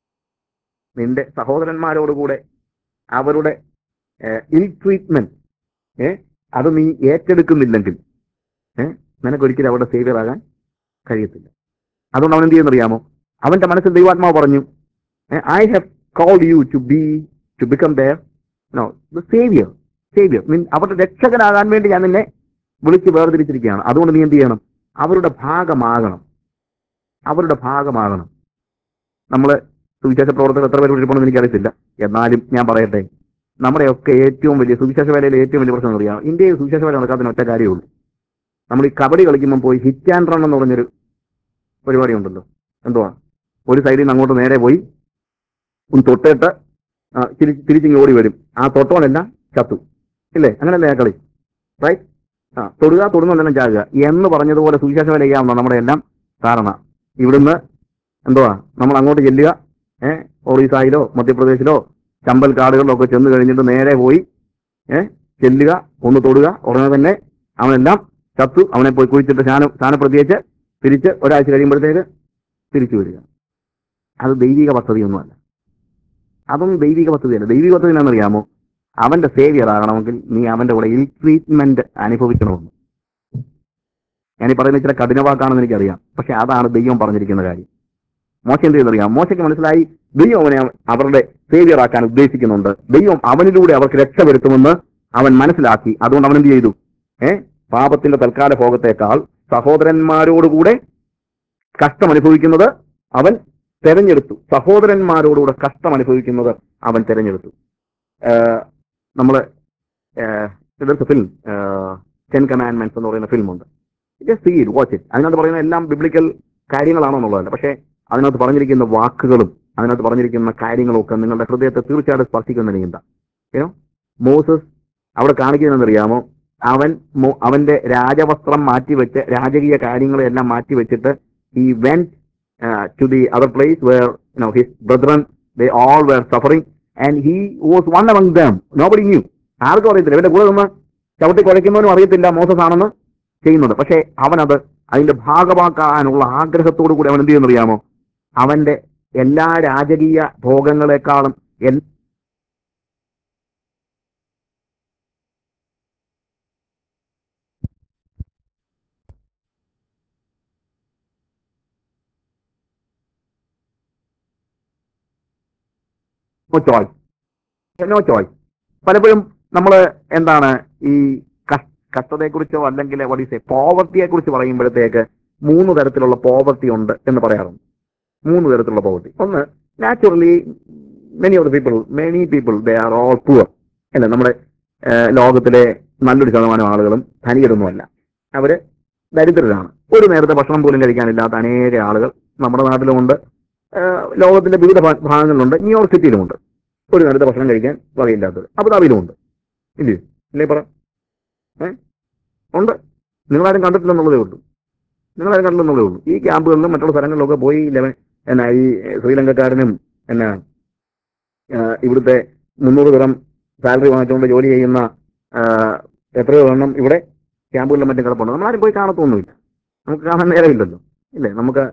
നിന്റെ സഹോദരന്മാരോടുകൂടെ അവരുടെ ഇൽ ട്രീറ്റ്മെന്റ് ഏ അത് നീ ഏറ്റെടുക്കുന്നില്ലെങ്കിൽ ഏ നിനക്കൊരിക്കലും അവരുടെ സേവിയർ ആകാൻ കഴിയത്തില്ല അതുകൊണ്ട് അവൻ എന്ത് ചെയ്യുന്നറിയാമോ അവന്റെ മനസ്സിൽ ദൈവാത്മാവ് പറഞ്ഞു I have called you to be to become their no the saviour saviour അവരുടെ രക്ഷകനാകാൻ വേണ്ടി ഞാൻ നിന്നെ വിളിച്ച് വേർതിരിച്ചിരിക്കുകയാണ് അതുകൊണ്ട് നീ എന്ത് ചെയ്യണം അവരുടെ ഭാഗമാകണം അവരുടെ ഭാഗമാകണം നമ്മൾ സുവിശേഷ പ്രവർത്തകർ എത്ര പേര് വിളിച്ചപ്പോഴെന്ന് എനിക്കറിയത്തില്ല എന്നാലും ഞാൻ പറയട്ടെ നമ്മുടെയൊക്കെ ഏറ്റവും വലിയ സുവിശേഷ വേലയിലെ ഏറ്റവും വലിയ പ്രശ്നം അറിയാം ഇന്ത്യയിൽ സുവിശേഷ വേല നടക്കാത്തതിന് ഒറ്റ കാര്യമുള്ളൂ നമ്മൾ ഈ കബഡി കളിക്കുമ്പോൾ പോയി ഹിറ്റ് ആൻഡ് റൺ എന്ന് പറഞ്ഞൊരു പരിപാടി ഉണ്ടല്ലോ എന്തുവാ ഒരു സൈഡിൽ നിന്ന് അങ്ങോട്ട് നേരെ പോയി ഒന്ന് തൊട്ടിട്ട് ആ, തിരി- തിരിച്ചിങ്ങ് ഓടി വരും ആ തൊട്ടോനെല്ലാം ചത്തു ഇല്ലേ അങ്ങനല്ലേ ആ കളി റൈറ്റ് ആ തൊടുക തൊടുന്നുണ്ടെല്ലാം ചാകുക എന്ന് പറഞ്ഞതുപോലെ സുവിശേഷ വേല ചെയ്യാവുന്ന നമ്മുടെ എല്ലാം ധാരണ ഇവിടുന്ന് എന്തുവാ നമ്മൾ അങ്ങോട്ട് ചെല്ലുക ഏഹ് ഒറീസായിലോ മധ്യപ്രദേശിലോ ചമ്പൽ കാടുകളിലോ ഒക്കെ ചെന്ന് കഴിഞ്ഞിട്ട് നേരെ പോയി ഏഹ് ചെല്ലുക ഒന്ന് തൊടുക ഉടനെ തന്നെ അവനെല്ലാം ചത്തു അവനെ പോയി കുഴിച്ചിട്ട് സ്ഥാനം സ്ഥാനപ്രത്യേകിച്ച് തിരിച്ച് ഒരാഴ്ച കഴിയുമ്പോഴത്തേക്ക് തിരിച്ചു വരിക അത് ദൈവിക പദ്ധതിയൊന്നുമല്ല അതൊന്നും ദൈവിക പദ്ധതിയല്ല ദൈവിക പദ്ധതി എന്നാണെന്നറിയാമോ അവന്റെ സേവിയർ ആകണമെങ്കിൽ നീ അവന്റെ കൂടെ ഇൽ ട്രീറ്റ്മെന്റ് അനുഭവിക്കണമെന്ന് ഞാൻ ഈ പറയുന്ന ഇച്ചിരി കഠിന വാക്കാണെന്ന് എനിക്കറിയാം പക്ഷെ അതാണ് ദൈവം പറഞ്ഞിരിക്കുന്ന കാര്യം മോശം എന്ത് ചെയ്യുന്നറിയാം മോശയ്ക്ക് മനസ്സിലായി ദൈവം അവനെ അവരുടെ സേവിയർ ആക്കാൻ ഉദ്ദേശിക്കുന്നുണ്ട് ദൈവം അവനിലൂടെ അവർക്ക് രക്ഷപ്പെടുത്തുമെന്ന് അവൻ മനസ്സിലാക്കി അതുകൊണ്ട് അവൻ എന്ത് ചെയ്തു ഏ പാപത്തിന്റെ തൽക്കാല ഭോഗത്തേക്കാൾ സഹോദരന്മാരോടുകൂടെ കഷ്ടം അനുഭവിക്കുന്നത് അവൻ തെരഞ്ഞെടുത്തു സഹോദരന്മാരോടുകൂടെ കഷ്ടം അനുഭവിക്കുന്നത് അവൻ തെരഞ്ഞെടുത്തു ഏഹ് നമ്മള് ഇതൊരു ഫിലിം ടെൻ കമാൻഡ്മെന്റ്സ് എന്ന് പറയുന്ന ഫിലിമുണ്ട് just see it watch it അതിനകത്ത് പറയുന്ന എല്ലാം ബിബ്ലിക്കൽ കാര്യങ്ങളാണോ എന്നുള്ളതല്ല പക്ഷേ അതിനകത്ത് പറഞ്ഞിരിക്കുന്ന വാക്കുകളും അതിനകത്ത് പറഞ്ഞിരിക്കുന്ന കാര്യങ്ങളും ഒക്കെ നിങ്ങളുടെ ഹൃദയത്തെ തീർച്ചയായിട്ടും സ്പർശിക്കുന്ന നീന്ത ഏനോ മോസസ് അവിടെ കാണിക്കുന്നതെന്നറിയാമോ അവൻ മോ- അവന്റെ രാജവസ്ത്രം മാറ്റിവെച്ച് രാജകീയ കാര്യങ്ങളെല്ലാം മാറ്റിവെച്ചിട്ട് ഈ went to the other place where you know his brethren they all were suffering and he was one among them nobody knew ആർക്കും അറിയത്തില്ല ഇവന്റെ കൂടെ നിന്ന് ചവിട്ടി കുഴയ്ക്കുന്നവനും അറിയത്തില്ല മോസസ് ആണെന്ന് ചെയ്യുന്നത് പക്ഷേ അവനത് അതിന്റെ ഭാഗമാക്കാനുള്ള ആഗ്രഹത്തോടു കൂടി അവൻ എന്ത് ചെയ്യുന്നറിയാമോ അവന്റെ എല്ലാ രാജകീയ ഭോഗങ്ങളെക്കാളും എൽ- നോ ചോയ്സ് നോ ചോയ്സ് പലപ്പോഴും നമ്മൾ എന്താണ് ഈ കഷ്- കഷ്ടതയെക്കുറിച്ചോ അല്ലെങ്കിൽ വടീസെ പോവർട്ടിയെ കുറിച്ച് പറയുമ്പോഴത്തേക്ക് മൂന്ന് തരത്തിലുള്ള പോവർട്ടി ഉണ്ട് എന്ന് പറയാറുണ്ട് മൂന്ന് തരത്തിലുള്ള പോവർട്ടി ഒന്ന് naturally many of the people many people they are all poor അല്ല നമ്മുടെ ഏഹ്, ലോകത്തിലെ നല്ലൊരു ശതമാനം ആളുകളും ധനികരൊന്നുമല്ല അവര് ദരിദ്രരാണ് ഒരു നേരത്തെ ഭക്ഷണം പോലും കഴിക്കാനില്ലാത്ത അനേക ആളുകൾ നമ്മുടെ നാട്ടിലുമുണ്ട് ഏഹ്, ലോകത്തിന്റെ വിവിധ ഭാ- ഭാഗങ്ങളിലുണ്ട് ന്യൂയോർക്ക് സിറ്റിയിലുമുണ്ട് ഒരു നേരത്തെ ഭക്ഷണം കഴിക്കാൻ വകയില്ലാത്തത് അബുദാബിയിലുമുണ്ട് ഇല്ലേ ഇല്ലേ പറ ഏ ഉണ്ട് നിങ്ങളാരും കണ്ടിട്ടില്ലെന്നുള്ളതേ ഉള്ളൂ നിങ്ങളാരും കണ്ടില്ലെന്നുള്ളതേ ഉള്ളൂ ഈ ക്യാമ്പുകളിലും മറ്റുള്ള സ്ഥലങ്ങളിലൊക്കെ പോയി ലെവൻ എന്നാ ഈ ശ്രീലങ്കക്കാരനും എന്നാ ആ, ഇവിടുത്തെ മുന്നൂറ് ദിറം സാലറി വാങ്ങിച്ചുകൊണ്ട് ജോലി ചെയ്യുന്ന ആ, എത്രയോ എണ്ണം ഇവിടെ ക്യാമ്പുകളിലും മറ്റും കിടപ്പുണ്ട് നമ്മളാരും പോയി കാണത്തൊന്നുമില്ല നമുക്ക് കാണാൻ നേരമില്ലല്ലോ ഇല്ലേ നമുക്ക്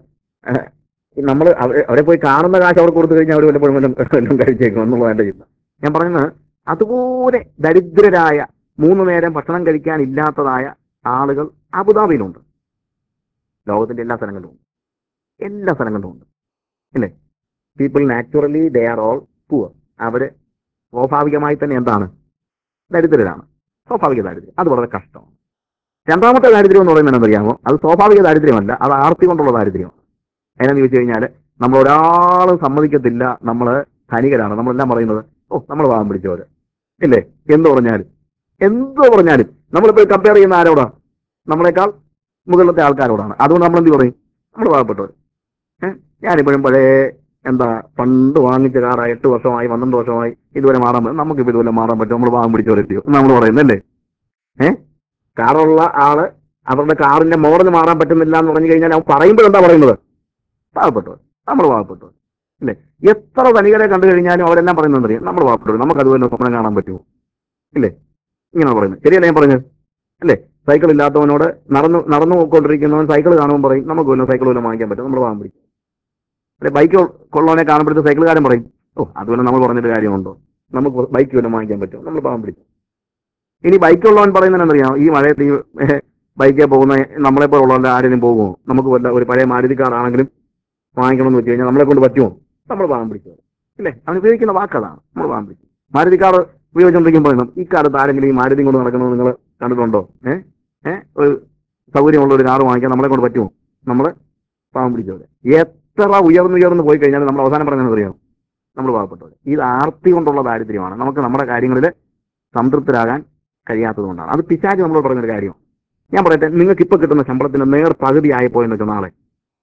നമ്മൾ അവരെ പോയി കാണുന്ന കാശ് അവിടെ കൊടുത്തു കഴിഞ്ഞാൽ അവർ വല്ലപ്പോഴും വല്ലതും വല്ലതും കഴിച്ചേക്കും എന്നുള്ളത് എന്റെ ചിന്ത ഞാൻ പറയുന്നത് അതുപോലെ ദരിദ്രരായ മൂന്ന് നേരം ഭക്ഷണം കഴിക്കാൻ ഇല്ലാത്തതായ ആളുകൾ അബുദാബിയിലുണ്ട് ലോകത്തിന്റെ എല്ലാ സ്ഥലങ്ങളിലും ഉണ്ട് എല്ലാ സ്ഥലങ്ങളിലും ഉണ്ട് ഇല്ലേ people naturally they are all poor അവര് സ്വാഭാവികമായി തന്നെ എന്താണ് ദരിദ്രരാണ് സ്വാഭാവിക ദാരിദ്ര്യം അത് വളരെ കഷ്ടമാണ് രണ്ടാമത്തെ ദാരിദ്ര്യം എന്ന് പറയുന്നത് അറിയാമോ അത് സ്വാഭാവിക ദാരിദ്ര്യമല്ല അത് ആർത്തി കൊണ്ടുള്ള ദാരിദ്ര്യമാണ് എന്നു ചോദിച്ചു കഴിഞ്ഞാൽ നമ്മൾ ഒരാളും സമ്മതിക്കത്തില്ല നമ്മൾ ധനികരാണ് നമ്മളെല്ലാം പറയുന്നത് ഓ നമ്മൾ പാവം പിടിച്ചവര് ഇല്ലേ എന്ത് പറഞ്ഞാലും എന്ത് പറഞ്ഞാലും നമ്മളിപ്പോൾ കമ്പയർ ചെയ്യുന്ന ആരോടാ നമ്മളെക്കാൾ മുകളിലത്തെ ആൾക്കാരോടാണ് അതുകൊണ്ട് നമ്മൾ എന്ത് പറയും നമ്മൾ പാവപ്പെട്ടവർ ഏഹ് ഞാനിപ്പോഴും പഴയ എന്താ പണ്ട് വാങ്ങിച്ച കാറാ എട്ട് വർഷമായി പന്ത്രണ്ട് വർഷമായി ഇതുവരെ മാറാൻ പറ്റും നമുക്ക് ഇപ്പൊ ഇതുവരെ മാറാൻ പറ്റും നമ്മൾ പാവം പിടിച്ചവരെത്തിയോ നമ്മൾ പറയുന്നല്ലേ ഏഹ് കാറുള്ള ആള് അവരുടെ കാറിന്റെ മോഡൽ മാറാൻ പറ്റുന്നില്ല എന്ന് പറഞ്ഞു കഴിഞ്ഞാൽ അവൻ പറയുമ്പോൾ എന്താ പറയുന്നത് പാവപ്പെട്ടവർ നമ്മൾ പാവപ്പെട്ടവർ അല്ലേ എത്ര ധനികരെ കണ്ടു കഴിഞ്ഞാലും അവരെല്ലാം പറയുന്നത് അറിയാം നമ്മൾ പാവപ്പെട്ടവർ നമുക്ക് അതുപോലെ സ്വപ്നം കാണാൻ പറ്റുമോ ഇല്ലേ ഇങ്ങനെ പറയുന്നത് ശരിയല്ലേ ഞാൻ പറഞ്ഞത് അല്ലേ സൈക്കിൾ ഇല്ലാത്തവനോട് നടന്നു നടന്നു പോയിക്കൊണ്ടിരിക്കുന്നവൻ സൈക്കിൾ കാണുമ്പോൾ പറയും നമുക്ക് വല്ലതും സൈക്കിൾ വല്ലതും വാങ്ങിക്കാൻ പറ്റും നമ്മൾ പാവം പിടിക്കും അല്ലെ ബൈക്ക് കൊള്ളവനെ കാണുമ്പോഴത്തെ സൈക്കിൾകാരൻ പറയും ഓ അതുപോലെ നമ്മൾ പറഞ്ഞിട്ട് കാര്യമുണ്ടോ നമുക്ക് ബൈക്ക് വല്ലതും വാങ്ങിക്കാൻ പറ്റും നമ്മൾ പാവം പിടിക്കും ഇനി ബൈക്കുള്ളവൻ പറയുന്നത് എന്നറിയാം ഈ മഴയത്ത് ഈ ബൈക്കിൽ പോകുന്ന നമ്മളെ പോലുള്ള ആരെങ്കിലും പോകുമോ നമുക്ക് വല്ല ഒരു പഴയ മാരുതി കാറാണെങ്കിലും വാങ്ങിക്കണമെന്ന് വെച്ച് കഴിഞ്ഞാൽ നമ്മളെ കൊണ്ട് പറ്റുമോ നമ്മൾ പാവം പിടിക്കും ഇല്ലേ അവൻ ഉപയോഗിക്കുന്ന വാക്കതാണ് നമ്മൾ പാവം പിടിക്കും മാരുതി കാർ ഉപയോഗിച്ചുകൊണ്ടിരിക്കുമ്പോൾ പറയുന്നത് ഈ കാലത്ത് ആരെങ്കിലും ഈ മാരുതി കൊണ്ട് നടക്കുന്നത് നിങ്ങൾ കണ്ടിട്ടുണ്ടോ ഏ ഏ ഒരു സൗകര്യമുള്ള ഒരു കാർ വാങ്ങിക്കാൻ നമ്മളെ കൊണ്ട് പറ്റുമോ നമ്മൾ പാവം പിടിച്ചവരെ എത്ര ഉയർന്നു ഉയർന്നു പോയി കഴിഞ്ഞാൽ നമ്മൾ അവസാനം പറഞ്ഞത് അറിയാം നമ്മൾ പാവപ്പെട്ടവർ ഇത് ആർത്തി കൊണ്ടുള്ള ദാരിദ്ര്യമാണ് നമുക്ക് നമ്മുടെ കാര്യങ്ങളിൽ സംതൃപ്തരാകാൻ കഴിയാത്തത് കൊണ്ടാണ് അത് പിശാച് നമ്മളോട് പറഞ്ഞൊരു കാര്യം ഞാൻ പറയട്ടെ നിങ്ങൾക്ക് ഇപ്പൊ കിട്ടുന്ന ശമ്പളത്തിന്റെ നേർ പകുതി ആയിപ്പോയെന്ന് വെച്ചാൽ നാളെ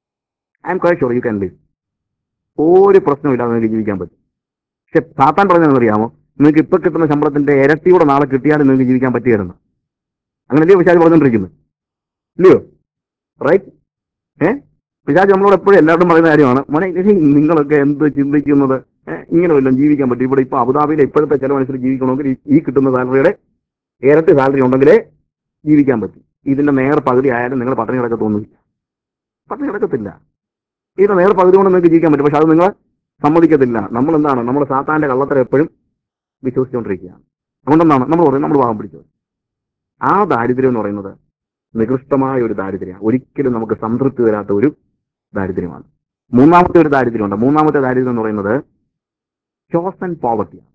I'm quite sure you can live ഒരു പ്രശ്നമില്ലാതെ നിങ്ങൾക്ക് ജീവിക്കാൻ പറ്റും പക്ഷെ സാത്താൻ പറഞ്ഞതെന്ന് അറിയാമോ നിങ്ങൾക്ക് ഇപ്പൊ കിട്ടുന്ന ശമ്പളത്തിന്റെ ഇരട്ടിയൂടെ നാളെ കിട്ടിയാലും നിങ്ങൾക്ക് ജീവിക്കാൻ പറ്റിയായിരുന്നു അങ്ങനെയല്ലേ പിശാജ് പറഞ്ഞുകൊണ്ടിരിക്കുന്നത് ഇല്ലയോ റൈറ്റ് ഏ പിശാജ് നമ്മളോട് എപ്പോഴും എല്ലാവരും പറയുന്ന കാര്യമാണ് മോനെ ഇനി നിങ്ങളൊക്കെ എന്ത് ചിന്തിക്കുന്നത് ഏ, ഇങ്ങനെ വല്ലതും ജീവിക്കാൻ പറ്റും ഇവിടെ ഇപ്പൊ അബുദാബിയിലെ ഇപ്പോഴത്തെ ചെലവനുസരിച്ച് ജീവിക്കണമെങ്കിൽ ഈ- ഈ കിട്ടുന്ന സാലറിയുടെ ഇരട്ടി സാലറി ഉണ്ടെങ്കിലേ ജീവിക്കാൻ പറ്റും ഇതിന്റെ നേർ പകുതി ആയാലും നിങ്ങൾ പട്ടിണി കിടക്കത്തൊന്നുമില്ല പട്ടിണി കിടക്കത്തില്ല ഇതിന്റെ നേർ പകുതി കൊണ്ട് നിങ്ങൾക്ക് ജീവിക്കാൻ പറ്റും പക്ഷെ അത് നിങ്ങൾ സമ്മതിക്കത്തില്ല നമ്മൾ എന്താണ് നമ്മൾ സാത്താന്റെ കള്ളത്തരം എപ്പോഴും വിശ്വസിച്ചുകൊണ്ടിരിക്കുകയാണ് അതുകൊണ്ടെന്താണ് നമ്മൾ പറയും നമ്മൾ പാവം പിടിച്ചത് ആ ദാരിദ്ര്യം എന്ന് പറയുന്നത് നികൃഷ്ടമായ ഒരു ദാരിദ്ര്യമാണ് ഒരിക്കലും നമുക്ക് സംതൃപ്തി തരാത്ത ഒരു ദാരിദ്ര്യമാണ് മൂന്നാമത്തെ ഒരു ദാരിദ്ര്യമുണ്ട് മൂന്നാമത്തെ ദാരിദ്ര്യം എന്ന് പറയുന്നത് ചോസൻ പോവർട്ടിയാണ്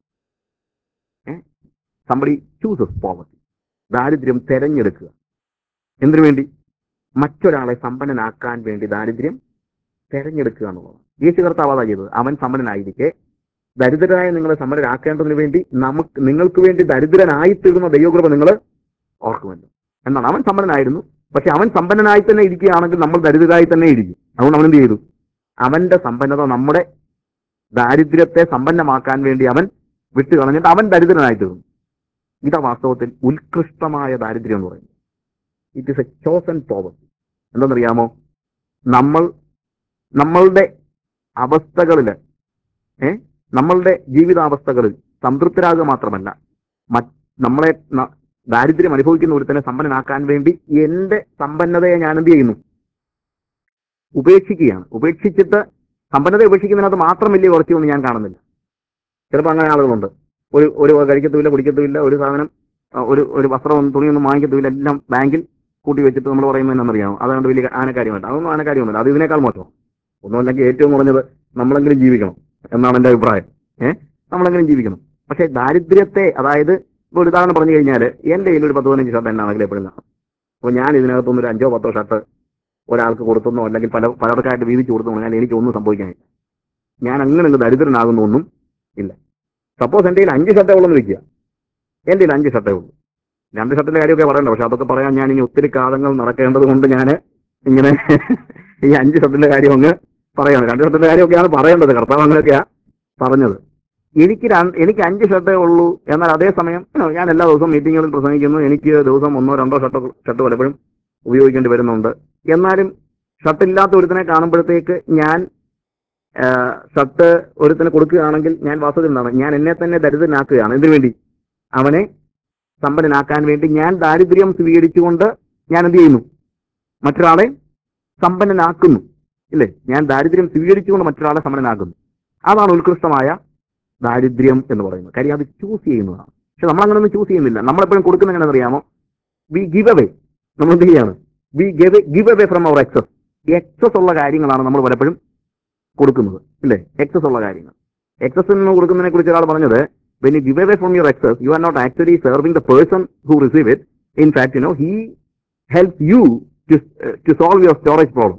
സംബടി ചൂസസ് പോവർട്ടി ദാരിദ്ര്യം തെരഞ്ഞെടുക്കുക എന്തിനു വേണ്ടി മറ്റൊരാളെ സമ്പന്നനാക്കാൻ വേണ്ടി ദാരിദ്ര്യം തെരഞ്ഞെടുക്കുക എന്നുള്ളതാണ് യേശു കർത്താവ് അതാ ചെയ്തത് അവൻ സമ്പന്നനായിരിക്കെ ദരിദ്രരായ നിങ്ങളെ സമ്പന്നരാക്കേണ്ടതിന് വേണ്ടി നമുക്ക് നിങ്ങൾക്ക് വേണ്ടി ദരിദ്രനായി തീർന്ന ദൈവകൃപ നിങ്ങൾ ഓർക്കുമല്ലോ എന്നാണ് അവൻ സമ്പന്നനായിരുന്നു പക്ഷെ അവൻ സമ്പന്നനായി തന്നെ ഇരിക്കുകയാണെങ്കിൽ നമ്മൾ ദരിദ്രരായി തന്നെ ഇരിക്കും അതുകൊണ്ട് അവൻ എന്ത് ചെയ്തു അവന്റെ സമ്പന്നത നമ്മുടെ ദാരിദ്ര്യത്തെ സമ്പന്നമാക്കാൻ വേണ്ടി അവൻ വിട്ടു കളഞ്ഞിട്ട് അവൻ ദരിദ്രനായി തീർന്നു ഇതാ വാസ്തവത്തിൽ ഉത്കൃഷ്ടമായ ദാരിദ്ര്യം എന്ന് പറയുന്നത് it is a chosen poverty എന്തെന്നറിയാമോ നമ്മൾ നമ്മളുടെ അവസ്ഥകളില് ഏ നമ്മളുടെ ജീവിതാവസ്ഥകളിൽ സംതൃപ്തരാകുക മാത്രമല്ല മറ്റ് നമ്മളെ ന- ദാരിദ്ര്യം അനുഭവിക്കുന്ന ഒരുത്തനെ സമ്പന്നനാക്കാൻ വേണ്ടി എന്റെ സമ്പന്നതയെ ഞാൻ എന്ത് ചെയ്യുന്നു ഉപേക്ഷിക്കുകയാണ് ഉപേക്ഷിച്ചിട്ട് സമ്പന്നത ഉപേക്ഷിക്കുന്നതിനകത്ത് മാത്രം വലിയ കുറച്ചൊന്നും ഞാൻ കാണുന്നില്ല ചിലപ്പോൾ അങ്ങനെ ആളുകളുണ്ട് ഒരു ഒരു കഴിക്കത്തുമില്ല കുടിക്കത്തുമില്ല ഒരു സാധനം ആ, ഒരു ഒരു വസ്ത്രം തുണിയൊന്നും വാങ്ങിക്കത്തുമില്ല എല്ലാം ബാങ്കിൽ കൂട്ടി വെച്ചിട്ട് നമ്മൾ പറയുന്നത് എന്നറിയാമോ അതുകൊണ്ട് വലിയ ആനക്കാര്യമല്ല അതൊന്നും ആനക്കാര്യമൊന്നുമില്ല അത് ഇതിനേക്കാൾ മോശം ഒന്നുമല്ലെങ്കിൽ ഏറ്റവും കുറഞ്ഞത് നമ്മളെങ്കിലും ജീവിക്കണം എന്നാണ് എൻ്റെ അഭിപ്രായം ഏഹ് നമ്മളെങ്കിലും ജീവിക്കണം പക്ഷേ ദാരിദ്ര്യത്തെ അതായത് ഇപ്പോൾ ഒരു ഉദാഹരണം പറഞ്ഞു കഴിഞ്ഞാൽ എൻ്റെ കയ്യിൽ ഒരു പത്ത് പതിനഞ്ച് ഷർട്ട് എന്നാണെങ്കിൽ എപ്പോഴും കാണും അപ്പോൾ ഞാൻ ഇതിനകത്തൊന്നും ഒരു അഞ്ചോ പത്തോ ഷർട്ട് ഒരാൾക്ക് കൊടുത്തെന്നോ അല്ലെങ്കിൽ പല പലർക്കായിട്ട് വീതിച്ച് കൊടുത്തു ഞാൻ എനിക്കൊന്നും സംഭവിക്കാനില്ല ഞാൻ അങ്ങനെ അങ്ങ് ദരിദ്രനാകുന്നൊന്നും ഇല്ല സപ്പോസ് എൻ്റെ കയ്യിൽ അഞ്ച് ഷർട്ടേ ഉള്ളൂ എന്ന് വെക്കുക എൻ്റെ കയ്യിൽ അഞ്ച് ഷർട്ടേ ഉള്ളൂ രണ്ട് ഷർട്ടിന്റെ കാര്യമൊക്കെ പറയണ്ട പക്ഷെ അതൊക്കെ പറയാൻ ഞാൻ ഇനി ഒത്തിരി കാലങ്ങൾ നടക്കേണ്ടത് കൊണ്ട് ഞാൻ ഇങ്ങനെ ഈ അഞ്ച് ഷർട്ടിന്റെ കാര്യം അങ്ങ് പറയാണ് രണ്ട് ഷർട്ടിന്റെ കാര്യമൊക്കെയാണ് പറയേണ്ടത് കർത്താവ് അങ്ങനെയൊക്കെയാ പറഞ്ഞത് എനിക്ക് രണ്ട് എനിക്ക് അഞ്ച് ഷർട്ടേ ഉള്ളൂ എന്നാൽ അതേസമയം you know, ഞാൻ എല്ലാ ദിവസവും മീറ്റിങ്ങുകളിൽ പ്രസംഗിക്കുന്നു എനിക്ക് ദിവസം ഒന്നോ രണ്ടോ ഷർട്ട് ഷർട്ട് പലപ്പോഴും ഉപയോഗിക്കേണ്ടി വരുന്നുണ്ട് എന്നാലും ഷർട്ട് ഇല്ലാത്ത ഒരുത്തിനെ കാണുമ്പോഴത്തേക്ക് ഞാൻ ആ, ഷർട്ട് ഒരുത്തിന് കൊടുക്കുകയാണെങ്കിൽ ഞാൻ വാസ്തവത്തിൽ എന്താണ് ഞാൻ എന്നെ തന്നെ ദരിദ്രനാക്കുകയാണ് എന്തിനു വേണ്ടി അവനെ സമ്പന്നനാക്കാൻ വേണ്ടി ഞാൻ ദാരിദ്ര്യം സ്വീകരിച്ചുകൊണ്ട് ഞാൻ എന്ത് ചെയ്യുന്നു മറ്റൊരാളെ സമ്പന്നനാക്കുന്നു ഇല്ലേ ഞാൻ ദാരിദ്ര്യം സ്വീകരിച്ചുകൊണ്ട് മറ്റൊരാളെ സമ്പന്നനാക്കുന്നു അതാണ് ഉത്കൃഷ്ടമായ ദാരിദ്ര്യം എന്ന് പറയുന്നത് കാര്യം അത് ചൂസ് ചെയ്യുന്നതാണ് പക്ഷെ നമ്മൾ അങ്ങനെ ഒന്നും ചൂസ് ചെയ്യുന്നില്ല നമ്മളെപ്പോഴും കൊടുക്കുന്ന എങ്ങനെ അറിയാമോ വി ഗിവ് അവേ നമ്മൾ എന്ത് ചെയ്യാണ് we give give away from our excess excess ഉള്ള കാര്യങ്ങളാണ് നമ്മൾ പലപ്പോഴും കൊടുക്കുന്നത് ഇല്ലേ എക്സസ് ഉള്ള കാര്യങ്ങൾ എക്സസ് എന്ന് കൊടുക്കുന്നതിനെ കുറിച്ച് ഒരാൾ പറഞ്ഞത് when you give away from your excess, you are not actually serving the person who receive it. In fact, you know, he helps you to, uh, to solve your storage problem.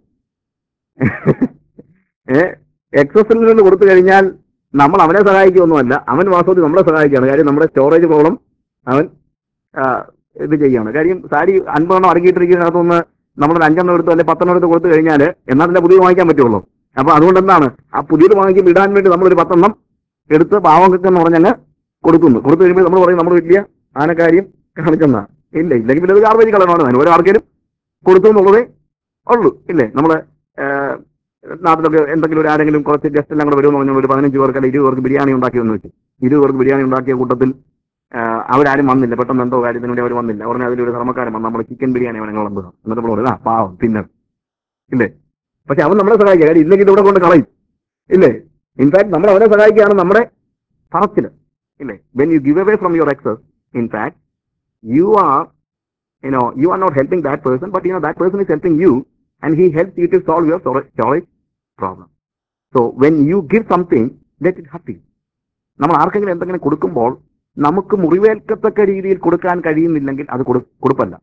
എക്സസിൽ നിന്ന് കൊടുത്തു കഴിഞ്ഞാൽ നമ്മൾ അവനെ സഹായിക്കുകയൊന്നുമല്ല അവൻ വാസ്തവത്തിൽ നമ്മളെ സഹായിക്കുകയാണ് കാര്യം നമ്മുടെ സ്റ്റോറേജ് പ്രോബ്ലം അവൻ ആ, ഇത് ചെയ്യാണ് കാര്യം സാരി അൻപതെണ്ണം അടക്കിയിട്ടിരിക്കുന്നതിനകത്തൊന്ന് നമ്മളൊരു അഞ്ചെണ്ണം എടുത്ത് അല്ലെങ്കിൽ പത്തെണ്ണം എടുത്ത് കൊടുത്തു കഴിഞ്ഞാൽ എന്നാലല്ലേ പുതിയത് വാങ്ങിക്കാൻ പറ്റുള്ളൂ അപ്പൊ അതുകൊണ്ട് എന്താണ് ആ പുതിയത് വാങ്ങിക്കുമ്പോൾ ഇടാൻ വേണ്ടി നമ്മളൊരു പത്തെണ്ണം എടുത്ത് പാവങ്ങൾക്ക് എന്ന് പറഞ്ഞങ്ങ് കൊടുക്കുന്നു കൊടുത്തു കഴിയുമ്പോൾ നമ്മൾ പറയും നമ്മൾ വലിയ ആനക്കാര്യം കാണിച്ചെന്നാ ഇല്ല ഇല്ലെങ്കിൽ പിന്നെ അത് ഗാർബേജ് കളയണമാണ് അതിന് ഒരാൾക്കാരും കൊടുത്തു എന്നുള്ളതേ ഉള്ളൂ ഇല്ലേ നമ്മള് ഏഹ്, നാട്ടിലൊക്കെ എന്തെങ്കിലും ഒരു ആരെങ്കിലും കുറച്ച് ഗസ്റ്റ് എല്ലാം കൂടെ വരുമെന്ന് പറഞ്ഞാൽ ഒരു പതിനഞ്ച് പേർക്ക് അല്ലെങ്കിൽ ഇരുപത് പേർക്ക് ബിരിയാണി ഉണ്ടാക്കിയെന്ന് വെച്ചു ഇരുപത് പേർക്ക് ബിരിയാണി ഉണ്ടാക്കിയ കൂട്ടത്തിൽ ഏഹ്, അവരാരും വന്നില്ല പെട്ടെന്ന് എന്തോ കാര്യത്തിന് വേണ്ടി അവർ വന്നില്ല ഉടനെ അതിലൊരു ധർമ്മക്കാരൻ വന്ന് നമ്മൾ ചിക്കൻ ബിരിയാണി അവനെ വിളമ്പുക എന്നിട്ട് നമ്മൾ പറയും ആ പാവം തിന്നെ ഇല്ലേ പക്ഷെ അവൻ നമ്മളെ സഹായിക്കുക കാര്യം ഇല്ലെങ്കിൽ ഇവിടെ കൊണ്ട് കളയും ഇല്ലേ ഇൻഫാക്ട് നമ്മൾ അവനെ സഹായിക്കുകയാണ് നമ്മുടെ പറച്ചില് ഇല്ലേ when you give away from your excess in fact you are you know, you are not helping that person, but you know, that person is helping you and he helps you to solve your storage, storage problem. So when you give something, let it hurt you. നമ്മൾ ആർക്കെങ്കിലും എന്തെങ്കിലും കൊടുക്കുമ്പോൾ നമുക്ക് മുറിവേൽക്കത്തക്ക രീതിയിൽ കൊടുക്കാൻ കഴിയുന്നില്ലെങ്കിൽ അത് കൊടു- കൊടുപ്പല്ല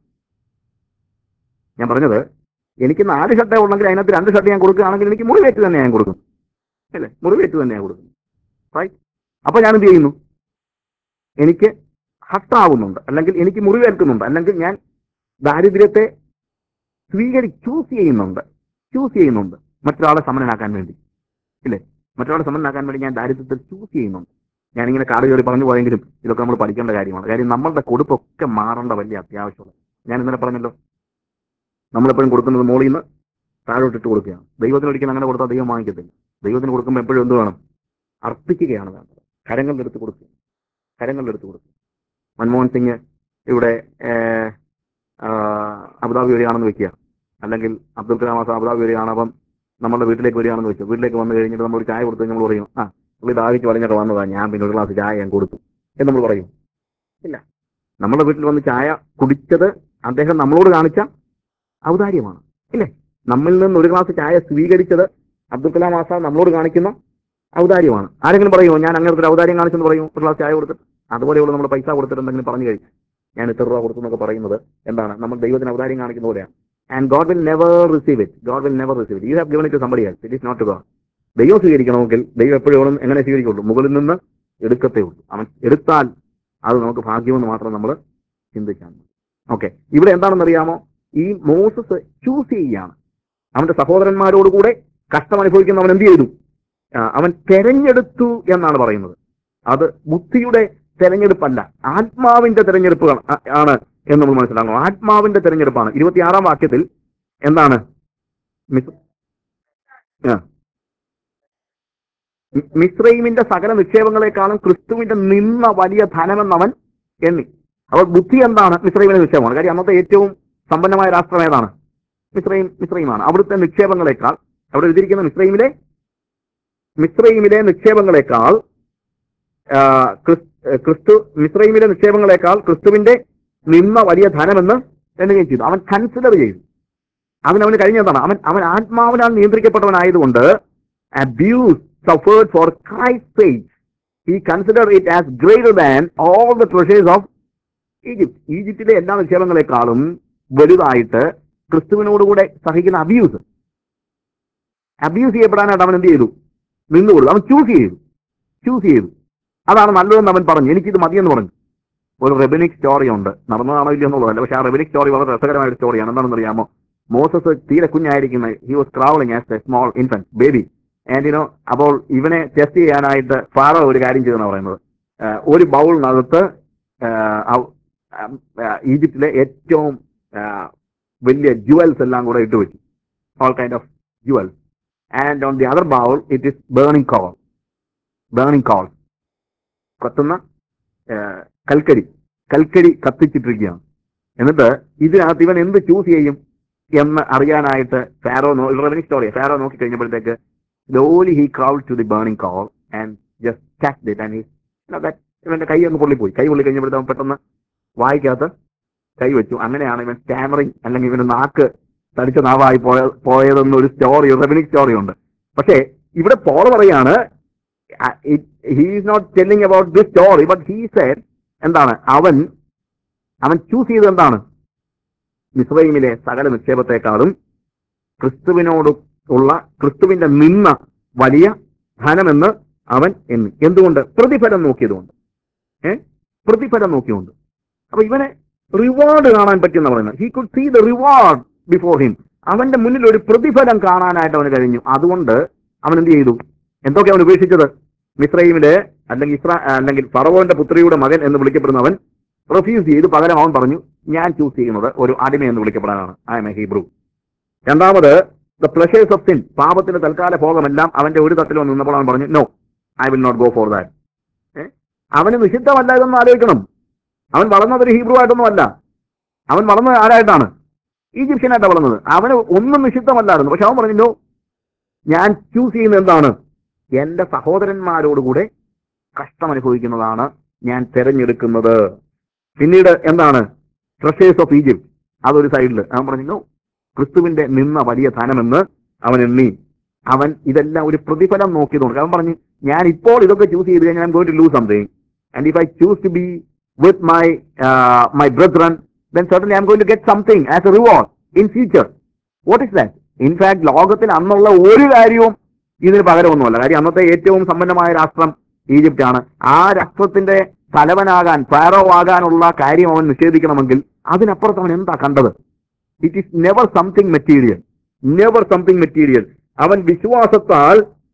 ഞാൻ പറഞ്ഞത് എനിക്ക് നാല് ഷർട്ടേ ഉള്ളെങ്കിൽ അതിനകത്ത് രണ്ട് ഷർട്ട് ഞാൻ കൊടുക്കുകയാണെങ്കിൽ എനിക്ക് മുറിവേറ്റ് തന്നെ ഞാൻ കൊടുക്കും അല്ലേ മുറിവേറ്റ് തന്നെ ഞാൻ കൊടുക്കും റൈറ്റ് അപ്പൊ ഞാൻ എന്ത് ചെയ്യുന്നു എനിക്ക് ഹട്ടാവുന്നുണ്ട് അല്ലെങ്കിൽ എനിക്ക് മുറിവേൽക്കുന്നുണ്ട് അല്ലെങ്കിൽ ഞാൻ ദാരിദ്ര്യത്തെ സ്വീകരി ചൂസ് ചെയ്യുന്നുണ്ട് ചൂസ് ചെയ്യുന്നുണ്ട് മറ്റൊരാളെ സമരനാക്കാൻ വേണ്ടി ഇല്ലേ മറ്റൊരാളെ സമരനാക്കാൻ വേണ്ടി ഞാൻ ദാരിദ്ര്യത്തിൽ ചൂസ് ചെയ്യുന്നുണ്ട് ഞാനിങ്ങനെ കാട് കയറി പറഞ്ഞു പോയെങ്കിലും ഇതൊക്കെ നമ്മൾ പഠിക്കേണ്ട കാര്യമാണ് കാര്യം നമ്മളുടെ കൊടുപ്പൊക്കെ മാറേണ്ട വലിയ അത്യാവശ്യമുള്ള ഞാൻ ഇന്നലെ പറഞ്ഞല്ലോ നമ്മളെപ്പോഴും കൊടുക്കുന്നത് മോളിൽ നിന്ന് താഴോട്ടിട്ട് കൊടുക്കുകയാണ് ദൈവത്തിന് ഒരിക്കലും അങ്ങനെ കൊടുത്താൽ ദൈവം വാങ്ങിക്കത്തില്ല ദൈവത്തിന് കൊടുക്കുമ്പോൾ എപ്പോഴും എന്ത് വേണം അർപ്പിക്കുകയാണ് വേണ്ടത് കരങ്ങളുടെ എടുത്ത് കൊടുക്കുക കരങ്ങളുടെ എടുത്ത് കൊടുക്കുക മൻമോഹൻ സിംഗ് ഇവിടെ ഏഹ്, ആഹ്, അബുദാബി വരികയാണെന്ന് വെക്കുക അല്ലെങ്കിൽ അബ്ദുൽ കലാം ആസാദ് അബുദാബി വരികയാണ് അപ്പം നമ്മുടെ വീട്ടിലേക്ക് വരികയാണെന്ന് വെച്ചു വീട്ടിലേക്ക് വന്നു കഴിഞ്ഞിട്ട് നമ്മൾ ഒരു ചായ കൊടുത്തു നമ്മൾ പറയും ആ പുള്ളി ദാഹിച്ച് വളഞ്ഞൊക്കെ വന്നതാ ഞാൻ പിന്നെ ഒരു ഗ്ലാസ് ചായ ഞാൻ കൊടുത്തു എന്ന് നമ്മൾ പറയും ഇല്ല നമ്മുടെ വീട്ടിൽ വന്ന് ചായ കുടിച്ചത് അദ്ദേഹം നമ്മളോട് കാണിച്ച ഔദാര്യമാണ് ഇല്ലേ നമ്മളിൽ നിന്ന് ഒരു ഗ്ലാസ് ചായ സ്വീകരിച്ചത് അബ്ദുൽ കലാം ആസാദ് നമ്മളോട് കാണിക്കുന്ന ഔദാര്യമാണ് ആരെങ്കിലും പറയുമോ ഞാൻ അങ്ങനത്തെ ഒരു ഔദാര്യം കാണിച്ചെന്ന് പറയും ഒരു ഗ്ലാസ് ചായ കൊടുത്തിട്ട് അതുപോലെയുള്ള നമ്മൾ പൈസ കൊടുത്തിട്ട് എന്തെങ്കിലും പറഞ്ഞു കഴിഞ്ഞു ഞാൻ ഇത്ര രൂപ കൊടുത്തു എന്നൊക്കെ പറയുന്നത് എന്താണ് നമ്മൾ ദൈവത്തിന് ഔദാര്യം കാണിക്കുന്ന പോലെയാണ് and God will never receive it God will never receive it you have given it somebody else it is not God ദൈവം സ്വീകരിക്കണമെങ്കിൽ ദൈവം എപ്പോഴും എങ്ങനെ സ്വീകരിക്കുള്ളൂ മുകളിൽ നിന്ന് എടുക്കത്തേ ഉള്ളൂ അവൻ എടുത്താൽ അത് നമുക്ക് ഭാഗ്യമെന്ന് മാത്രം നമ്മൾ ചിന്തിക്കാൻ ഓക്കെ ഇവിടെ എന്താണെന്ന് അറിയാമോ ഈ മോസസ് ചൂസ് ചെയ്യുകയാണ് അവന്റെ സഹോദരന്മാരോടുകൂടെ കഷ്ടം അനുഭവിക്കുന്ന അവൻ എന്ത് ചെയ്തു ആ, അവൻ തെരഞ്ഞെടുത്തു എന്നാണ് പറയുന്നത് അത് ബുദ്ധിയുടെ തെരഞ്ഞെടുപ്പല്ല ആത്മാവിന്റെ തെരഞ്ഞെടുപ്പ് ആണ്- ആണ് എന്ന് നമ്മൾ മനസ്സിലാക്കണം ആത്മാവിന്റെ തെരഞ്ഞെടുപ്പാണ് ഇരുപത്തിയാറാം വാക്യത്തിൽ എന്താണ് മിസ്- ആ. മി- മിസ്രൈമിന്റെ സകല നിക്ഷേപങ്ങളെക്കാളും ക്രിസ്തുവിന്റെ നിന്ന വലിയ ധനമെന്നവൻ എണ്ണി അപ്പോൾ ബുദ്ധി എന്താണ് മിസ്രൈമിന്റെ നിക്ഷേപമാണ് കാര്യം അന്നത്തെ ഏറ്റവും സമ്പന്നമായ രാഷ്ട്രം ഏതാണ് മിസ്രൈം മിസ്രൈമാണ് അവിടുത്തെ നിക്ഷേപങ്ങളെക്കാൾ അവിടെ എഴുതിയിരിക്കുന്ന മിസ്രൈമിലെ മിസ്രൈമിലെ നിക്ഷേപങ്ങളെക്കാൾ ആ, ക്രിസ്- ഏ, ക്രിസ്തു മിസ്രൈമിലെ നിക്ഷേപങ്ങളെക്കാൾ ക്രിസ്തുവിന്റെ നിന്ന വലിയ ധനമെന്ന് എണ്ണുകയും ചെയ്തു അവൻ കൺസിഡർ ചെയ്തു അതിനവന് കഴിഞ്ഞതാണ് അവൻ അവൻ ആത്മാവിനാൽ നിയന്ത്രിക്കപ്പെട്ടവനായതുകൊണ്ട് abuse suffered for Christ sake he consider it as greater than all the treasures of Egypt ഈജിപ്തിലെ എല്ലാ നിക്ഷേപങ്ങളെക്കാളും വലുതായിട്ട് ക്രിസ്തുവിനോടുകൂടെ സഹിക്കുന്ന അബ്യൂസ് അബ്യൂസ് ചെയ്യപ്പെടാനായിട്ട് അവൻ എന്ത് ചെയ്തു നിന്നുകൊടുത്തു അവൻ ചൂസ് ചെയ്തു ചൂസ് ചെയ്തു അതാണ് നല്ലതെന്ന് അവൻ പറഞ്ഞു എനിക്കിത് മതിയെന്ന് പറഞ്ഞു ഒരു റെബനിക് സ്റ്റോറി ഉണ്ട് നടന്നതാണോ ഇല്ലയോ എന്നുള്ളതല്ല പക്ഷെ ആ റെബനിക് സ്റ്റോറി വളരെ രസകരമായ ഒരു സ്റ്റോറിയാണ് എന്താണെന്ന് അറിയാമോ മോസസ് തീരെ കുഞ്ഞായിരിക്കുന്ന he was travelling as a small infant baby and you know അപ്പോൾ ഇവനെ ടെസ്റ്റ് ചെയ്യാനായിട്ട് ഫാറോ ഒരു കാര്യം ചെയ്തെന്നാണ് പറയുന്നത് ആ, ഒരു ബൗളിനകത്ത് ആ, അവ- ആ, ഈജിപ്തിലെ ഏറ്റവും ആ, വലിയ ജുവൽസ് എല്ലാം കൂടെ ഇട്ട് വെച്ചു all kind of jewels and on the other bowl it is burning coal burning coal കത്തുന്ന ആ, കൽക്കരി കൽക്കരി കത്തിച്ചിട്ടിരിക്കുകയാണ് എന്നിട്ട് ഇതിനകത്ത് ഇവൻ എന്ത് ചൂസ് ചെയ്യും എന്ന് അറിയാനായിട്ട് ഫാരോ റെവനിക് സ്റ്റോറി ഫാരോ നോക്കി കഴിഞ്ഞപ്പോഴത്തേക്ക് lowly he crawl to the burning coal and just catch it and ഇവന്റെ കൈ ഒന്ന് പൊള്ളിപ്പോയി കൈ പൊള്ളി കഴിഞ്ഞപ്പോഴത്തേക്ക് അവൻ പെട്ടെന്ന് വായിക്കകത്ത് കൈ വെച്ചു അങ്ങനെയാണ് ഇവൻ സ്റ്റാമറിങ് അല്ലെങ്കിൽ ഇവന്റെ നാക്ക് തടിച്ച നാവായി പോയ പോയതെന്നൊരു സ്റ്റോറി റെവനിക് സ്റ്റോറി ഉണ്ട് പക്ഷേ ഇവിടെ പോൾ പറയാണ് he is not telling about this story but he said എന്താണ് അവൻ അവൻ ചൂസ് ചെയ്തത് എന്താണ് മിസ്രൈമിലെ സകല നിക്ഷേപത്തെക്കാളും ക്രിസ്തുവിനോട് ഉള്ള ക്രിസ്തുവിന്റെ നിന്ന വലിയ ധനമെന്ന് അവൻ എണ്ണി എന്തുകൊണ്ട് പ്രതിഫലം നോക്കിയതുകൊണ്ട് ഏ പ്രതിഫലം നോക്കിയുകൊണ്ട് അപ്പൊ ഇവനെ റിവാർഡ് കാണാൻ പറ്റുന്ന പറയുന്നത് he could see the reward before him അവന്റെ മുന്നിൽ ഒരു പ്രതിഫലം കാണാനായിട്ട് അവന് കഴിഞ്ഞു അതുകൊണ്ട് അവൻ എന്ത് ചെയ്തു എന്തൊക്കെ അവൻ ഉപേക്ഷിച്ചത് മിസ്രൈമിലെ അല്ലെങ്കിൽ ഇസ്രാ അല്ലെങ്കിൽ ഫറവോന്റെ പുത്രിയുടെ മകൻ എന്ന് വിളിക്കപ്പെടുന്നവൻ റിഫ്യൂസ് ചെയ്ത് പകരം അവൻ പറഞ്ഞു ഞാൻ ചൂസ് ചെയ്യുന്നത് ഒരു അടിമ എന്ന് വിളിക്കപ്പെടാനാണ് ഐ എം എ ഹീബ്രു രണ്ടാമത് ദ പ്ലഷേഴ്സ് ഓഫ് സിൻ പാപത്തിന്റെ തൽക്കാല ഭോഗമെല്ലാം അവന്റെ ഒരു തട്ടിൽ വന്ന് നിന്നപ്പോൾ അവൻ പറഞ്ഞു no I will not go for that അവന് നിഷിദ്ധമല്ല ഇതൊന്നും ആലോചിക്കണം അവൻ വളർന്നത് ഒരു ഹീബ്രു ആയിട്ടൊന്നും അല്ല അവൻ വളർന്നത് ആരായിട്ടാണ് ഈജിപ്ഷ്യനായിട്ടാണ് വളർന്നത് അവന് ഒന്നും നിഷിദ്ധമല്ലായിരുന്നു പക്ഷെ അവൻ പറഞ്ഞു നോ ഞാൻ ചൂസ് ചെയ്യുന്നത് എന്താണ് എന്റെ സഹോദരന്മാരോടുകൂടെ കഷ്ടം അനുഭവിക്കുന്നതാണ് ഞാൻ തെരഞ്ഞെടുക്കുന്നത് പിന്നീട് എന്താണ് ട്രഷേഴ്സ് ഓഫ് ഈജിപ്റ്റ് അതൊരു സൈഡിൽ അവൻ പറഞ്ഞു "No, ക്രിസ്തുവിന്റെ നിന്ന വലിയ ധനമെന്ന് അവൻ എണ്ണി അവൻ ഇതെല്ലാം ഒരു പ്രതിഫലം നോക്കിയതുകൊണ്ട് അവൻ പറഞ്ഞു ഞാൻ ഇപ്പോൾ ഇതൊക്കെ ചൂസ് ചെയ്ത് കഴിഞ്ഞാൽ I'm going to lose something and if I choose to be with my my brethren then certainly I'm going to get something as a reward in future. What is that? In fact, ലോകത്തിൽ അന്നുള്ള ഒരു കാര്യവും ഇതിന് പകരമൊന്നുമല്ല കാര്യം അന്നത്തെ ഏറ്റവും സമ്പന്നമായ രാഷ്ട്രം ഈജിപ്റ്റ് ആണ് ആ രാഷ്ട്രത്തിന്റെ തലവനാകാൻ ഫാറോ ആകാനുള്ള കാര്യം അവൻ നിഷേധിക്കണമെങ്കിൽ അതിനപ്പുറത്ത് അവൻ എന്താ കണ്ടത് it is never something material never something material അവൻ വിശ്വാസത്താൽ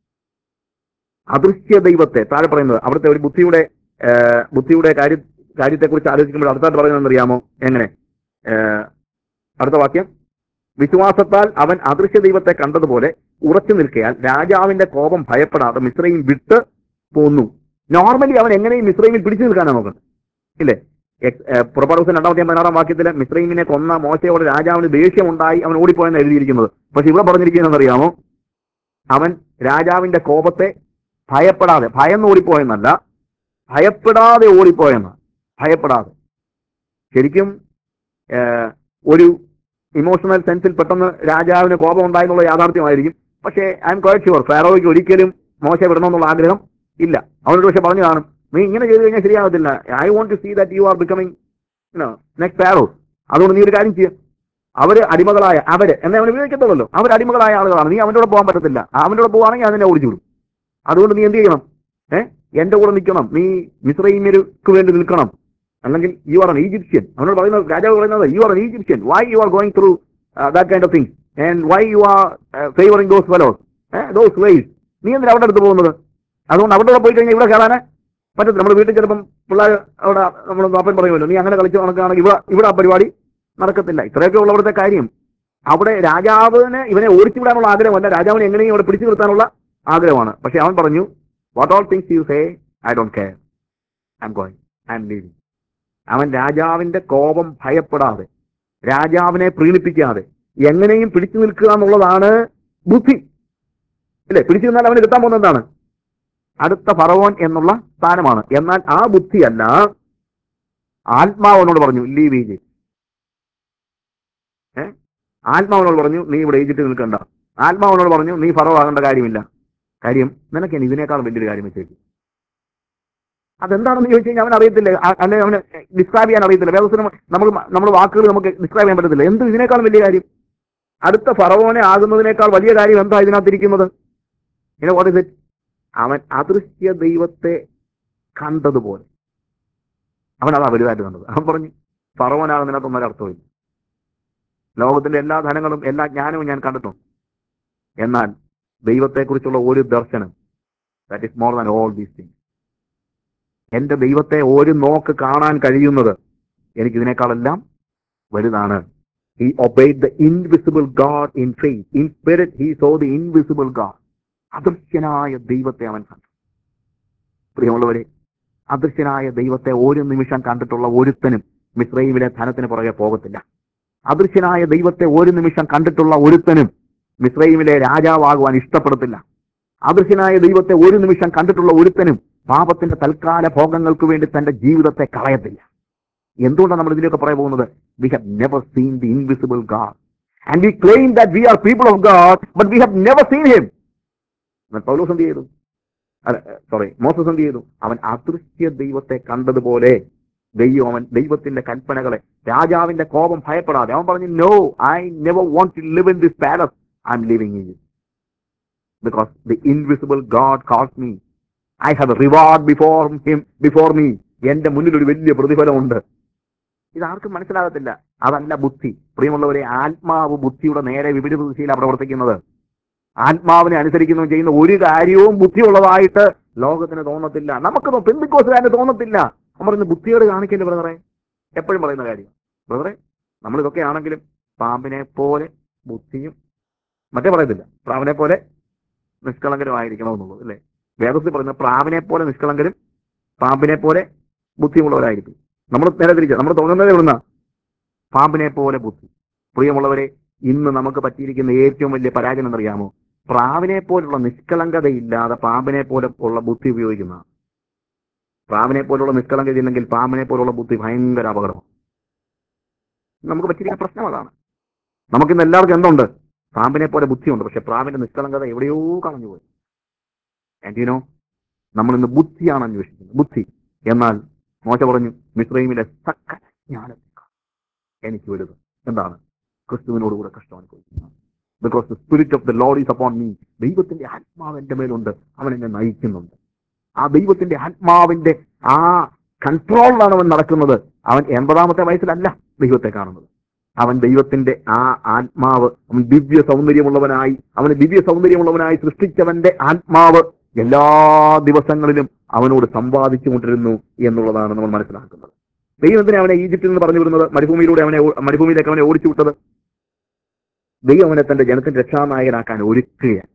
അദൃശ്യ ദൈവത്തെ താഴെ പറയുന്നത് അവിടുത്തെ ഒരു ബുദ്ധിയുടെ ആ, ബുദ്ധിയുടെ കാര്യ കാര്യത്തെക്കുറിച്ച് ആലോചിക്കുമ്പോൾ അടുത്തായിട്ട് പറയുന്നത് അറിയാമോ എങ്ങനെ ആ, അടുത്ത വാക്യം വിശ്വാസത്താൽ അവൻ അദൃശ്യ ദൈവത്തെ കണ്ടതുപോലെ ഉറച്ചു നിൽക്കയാൽ രാജാവിന്റെ കോപം ഭയപ്പെടാതെ മിശ്രയും വിട്ട് പോന്നു നോർമലി അവൻ എങ്ങനെയും മിശ്രൈമിൽ പിടിച്ചു നിൽക്കാനാണ് നോക്കുന്നത് ഇല്ലേ എക്സ്- ഏ, പുറപ്പാട് ദിവസം രണ്ടാമത്തെ പതിനാറാം വാക്യത്തിൽ മിശ്രൈമിനെ കൊന്ന മോശയോട് രാജാവിന് ദേഷ്യമുണ്ടായി അവൻ ഓടിപ്പോയെന്ന് എഴുതിയിരിക്കുന്നത് പക്ഷെ ഇവിടെ പറഞ്ഞിരിക്കുന്നത് അറിയാമോ അവൻ രാജാവിന്റെ കോപത്തെ ഭയപ്പെടാതെ ഭയന്ന് ഓടിപ്പോയെന്നല്ല ഭയപ്പെടാതെ ഓടിപ്പോയെന്ന് ഭയപ്പെടാതെ ശരിക്കും ഏഹ്, ഒരു ഇമോഷണൽ സെൻസിൽ പെട്ടെന്ന് രാജാവിന് കോപം ഉണ്ടായെന്നുള്ള യാഥാർത്ഥ്യമായിരിക്കും പക്ഷേ ഐ എം ക്വൈറ്റ് ഷുവർ ഫാറോയ്ക്ക് ഒരിക്കലും മോശ വിടണമെന്നുള്ള ആഗ്രഹം ഇല്ല അവനോട് പക്ഷെ പറഞ്ഞു കാണും നീ ഇങ്ങനെ ചെയ്തു കഴിഞ്ഞാൽ ശരിയാകത്തില്ല I want to see that you are becoming next pharaoh അതുകൊണ്ട് നീ ഒരു കാര്യം ചെയ്യും അവര് അടിമകളായ അവര് എന്നെ അവൻ ഉപയോഗിക്കത്തുള്ളൂ അവർ അടിമകളായ ആളുകളാണ് നീ അവൻ്റെ കൂടെ പോകാൻ പറ്റത്തില്ല അവൻ്റെ കൂടെ പോവാണെങ്കിൽ അതിനെ ഓടിച്ചു വിടും അതുകൊണ്ട് നീ എന്ത് ചെയ്യണം ഏ എന്റെ കൂടെ നിൽക്കണം നീ മിശ്രൈമ്യർക്ക് വേണ്ടി നിൽക്കണം അല്ലെങ്കിൽ യു ആർ എൻ ഈജിപ്ഷ്യൻ അവനോട് പറയുന്നത് രാജാവ് പറയുന്നത് you are an Egyptian why you are going through that kind of things and why you are favouring those fellows those ways നീ എന്തിനാ അവിടെ അടുത്ത് പോകുന്നത് അതുകൊണ്ട് അവിടെ കൂടെ പോയി കഴിഞ്ഞാൽ ഇവിടെ കയറാന് പറ്റത്തില്ല നമ്മുടെ വീട്ടിൽ ചിലപ്പം പിള്ളേർ അവിടെ നമ്മൾ അപ്പൻ പറയുമല്ലോ നീ അങ്ങനെ കളിച്ച് നടക്കുകയാണെങ്കിൽ ഇവിടെ ഇവിടെ ആ പരിപാടി നടക്കത്തില്ല ഇത്രയൊക്കെ ഉള്ളവിടുത്തെ കാര്യം അവിടെ രാജാവിന് ഇവനെ ഓടിച്ചു വിടാനുള്ള ആഗ്രഹമല്ല രാജാവിനെ എങ്ങനെയും അവിടെ പിടിച്ചു നിർത്താനുള്ള ആഗ്രഹമാണ് പക്ഷെ അവൻ പറഞ്ഞു what all things you say I don't care I M going I'm leaving അവൻ രാജാവിന്റെ കോപം ഭയപ്പെടാതെ രാജാവിനെ പ്രീണിപ്പിക്കാതെ എങ്ങനെയും പിടിച്ചു നിൽക്കുക എന്നുള്ളതാണ് ബുദ്ധി ഇല്ലേ പിടിച്ചു നിന്നാൽ അവന് കിട്ടാൻ പോകുന്നത് എന്താണ് അടുത്ത ഫറവോൻ എന്നുള്ള സ്ഥാനമാണ് എന്നാൽ ആ ബുദ്ധിയല്ല ആത്മാവനോട് പറഞ്ഞു ലീവ് ഈജിപ്റ്റ് ഏ ആത്മാവനോട് പറഞ്ഞു നീ ഇവിടെ ഈജിപ്തിൽ നിൽക്കണ്ട ആത്മാവനോട് പറഞ്ഞു നീ ഫറവ് ആകേണ്ട കാര്യമില്ല കാര്യം നിനക്ക് ഇനി ഇതിനേക്കാൾ വലിയൊരു കാര്യം വെച്ചേക്ക് അതെന്താണെന്ന് ചോദിച്ചു കഴിഞ്ഞാൽ അവൻ അറിയത്തില്ല ആ- അല്ലെ അവന് ഡിസ്ക്രൈബ് ചെയ്യാൻ അറിയത്തില്ല വേദത്തിന് നമ്മൾ നമ്മൾ വാക്കുകൾ നമുക്ക് ഡിസ്ക്രൈബ് ചെയ്യാൻ പറ്റത്തില്ല എന്ത് ഇതിനേക്കാൾ വലിയ കാര്യം അടുത്ത ഫറവോനെ ആകുന്നതിനേക്കാൾ വലിയ കാര്യം എന്താ ഇതിനകത്തിരിക്കുന്നത് ഇങ്ങനെ വാട്ട് ഇസ് ഇറ്റ് അവൻ അദൃശ്യ ദൈവത്തെ കണ്ടതുപോലെ അവൻ അതാ വലുതായിട്ട് കണ്ടത് അവൻ പറഞ്ഞു ഫറവോനാകുന്നതിനകത്തൊന്നും ഒരർത്ഥമില്ല ലോകത്തിന്റെ എല്ലാ ധനങ്ങളും എല്ലാ ജ്ഞാനവും ഞാൻ കണ്ടിട്ടുണ്ട് എന്നാൽ ദൈവത്തെക്കുറിച്ചുള്ള ഒരു ദർശനം that is more than all these things എന്റെ ദൈവത്തെ ഒരു നോക്ക് കാണാൻ കഴിയുന്നത് എനിക്ക് ഇതിനേക്കാളെല്ലാം വലുതാണ് he obeyed the invisible God in faith in spirit he saw the invisible God അദൃശ്യനായ ദൈവത്തെ അവൻ കണ്ടു പ്രിയമുള്ളവരെ അദൃശ്യനായ ദൈവത്തെ ഒരു നിമിഷം കണ്ടിട്ടുള്ള ഒരുത്തനും മിശ്രൈമിലെ ധനത്തിന് പുറകെ പോകത്തില്ല അദൃശ്യനായ ദൈവത്തെ ഒരു നിമിഷം കണ്ടിട്ടുള്ള ഒരുത്തനും മിശ്രൈമിലെ രാജാവാകുവാൻ ഇഷ്ടപ്പെടത്തില്ല അദൃശ്യനായ ദൈവത്തെ ഒരു നിമിഷം കണ്ടിട്ടുള്ള ഒരുത്തനും പാപത്തിന്റെ തൽക്കാല ഭോഗങ്ങൾക്ക് വേണ്ടി തന്റെ ജീവിതത്തെ കളയത്തില്ല എന്തുകൊണ്ടാണ് നമ്മൾ ഇതിലൊക്കെ പറയാൻ പോകുന്നത് we have never seen the invisible God and we claim that we are people of God but we have never seen him Paulose എന്ത് ചെയ്തു അല്ല സോറി മോസസ് എന്ത് ചെയ്തു അവൻ അദൃശ്യ ദൈവത്തെ കണ്ടതുപോലെ ദൈവം അവൻ ദൈവത്തിന്റെ കൽപ്പനകളെ രാജാവിന്റെ കോപം ഭയപ്പെടാതെ അവൻ പറഞ്ഞു no I never want to live in this palace I am living in because the invisible God calls me I have reward before him before me എന്റെ മുന്നിൽ ഒരു വലിയ പ്രതിഫലമുണ്ട് ഇത് ആർക്കും മനസ്സിലാകത്തില്ല അതല്ല ബുദ്ധി പ്രിയമുള്ളവരെ ആത്മാവ് ബുദ്ധിയുടെ നേരെ വിപരീത ദിശയിലാണ് പ്രവർത്തിക്കുന്നത് ആത്മാവിനെ അനുസരിക്കുന്നതും ചെയ്യുന്ന ഒരു കാര്യവും ബുദ്ധിയുള്ളതായിട്ട് ലോകത്തിന് തോന്നത്തില്ല നമുക്ക് പെന്തിക്കോസുകാരന് തോന്നത്തില്ല അവൻ പറയുന്നത് ബുദ്ധിയോട് കാണിക്കല്ലേ ബ്രദറെ എപ്പോഴും പറയുന്ന കാര്യം ബ്രദറെ നമ്മൾ ഇതൊക്കെ ആണെങ്കിലും പാമ്പിനെ പോലെ ബുദ്ധിയും മറ്റേ പറയത്തില്ല പ്രാവിനെ പോലെ നിഷ്കളങ്കരമായിരിക്കണമെന്നുള്ളത് അല്ലേ വേദത്തിൽ പറയുന്ന പ്രാവിനെ പോലെ നിഷ്കളങ്കരും പാമ്പിനെ പോലെ ബുദ്ധിയുള്ളവരായിരിക്കും നമ്മൾ നേരെ തിരിച്ച നമ്മൾ തുടങ്ങുന്നത് എവിടുന്ന പാമ്പിനെ പോലെ ബുദ്ധി പ്രിയമുള്ളവരെ ഇന്ന് നമുക്ക് പറ്റിയിരിക്കുന്ന ഏറ്റവും വലിയ പരാജയം എന്നറിയാമോ പ്രാവിനെ പോലുള്ള നിഷ്കളങ്കതയില്ലാതെ പാമ്പിനെ പോലെ ഉള്ള ബുദ്ധി ഉപയോഗിക്കുന്ന പ്രാവിനെ പോലുള്ള നിഷ്കളങ്കത ഇല്ലെങ്കിൽ പാമ്പിനെ പോലുള്ള ബുദ്ധി ഭയങ്കര അപകടമാണ് നമുക്ക് പറ്റിയിരിക്കുന്ന പ്രശ്നം അതാണ് നമുക്കിന്ന് എല്ലാവർക്കും എന്തുണ്ട് പാമ്പിനെ പോലെ ബുദ്ധിയുണ്ട് പക്ഷെ പ്രാവിന്റെ നിഷ്കളങ്കത എവിടെയോ കളഞ്ഞുപോയി ആൻഡ് യുനോ നമ്മൾ ഇന്ന് ബുദ്ധിയാണ് അന്വേഷിക്കുന്നത് ബുദ്ധി എന്നാൽ മോശ പറഞ്ഞു മിശ്രൈമിലെ സകല ജ്ഞാനത്തേക്കാൾ എനിക്ക് വലുത് എന്താണ് ക്രിസ്തുവിനോടുകൂടെ കഷ്ടം അനുഭവിക്കുന്നത് because the spirit of the Lord is upon me ദൈവത്തിന്റെ ആത്മാവ് എന്റെ മേലുണ്ട് അവൻ എന്നെ നയിക്കുന്നുണ്ട് ആ ദൈവത്തിന്റെ ആത്മാവിന്റെ ആ കൺട്രോളിലാണ് അവൻ നടക്കുന്നത് അവൻ എൺപതാമത്തെ വയസ്സിലല്ല ദൈവത്തെ കാണുന്നത് അവൻ ദൈവത്തിന്റെ ആ ആത്മാവ് അവൻ ദിവ്യ സൗന്ദര്യമുള്ളവനായി അവന് ദിവ്യ സൗന്ദര്യമുള്ളവനായി സൃഷ്ടിച്ചവന്റെ ആത്മാവ് എല്ലാ ദിവസങ്ങളിലും അവനോട് സമ്പാദിച്ചു കൊണ്ടിരുന്നു എന്നുള്ളതാണ് നമ്മൾ മനസ്സിലാക്കുന്നത് ദൈവം എന്തിനാ അവനെ ഈജിപ്തിൽ നിന്ന് പറഞ്ഞു വിടുന്നത് മരുഭൂമിയിലൂടെ അവനെ ഓ- മരുഭൂമിയിലേക്ക് അവനെ ഓടിച്ചു വിട്ടത് ദൈവം അവനെ തന്റെ ജനത്തിന്റെ രക്ഷാനായകനാക്കാൻ ഒരുക്കുകയാണ്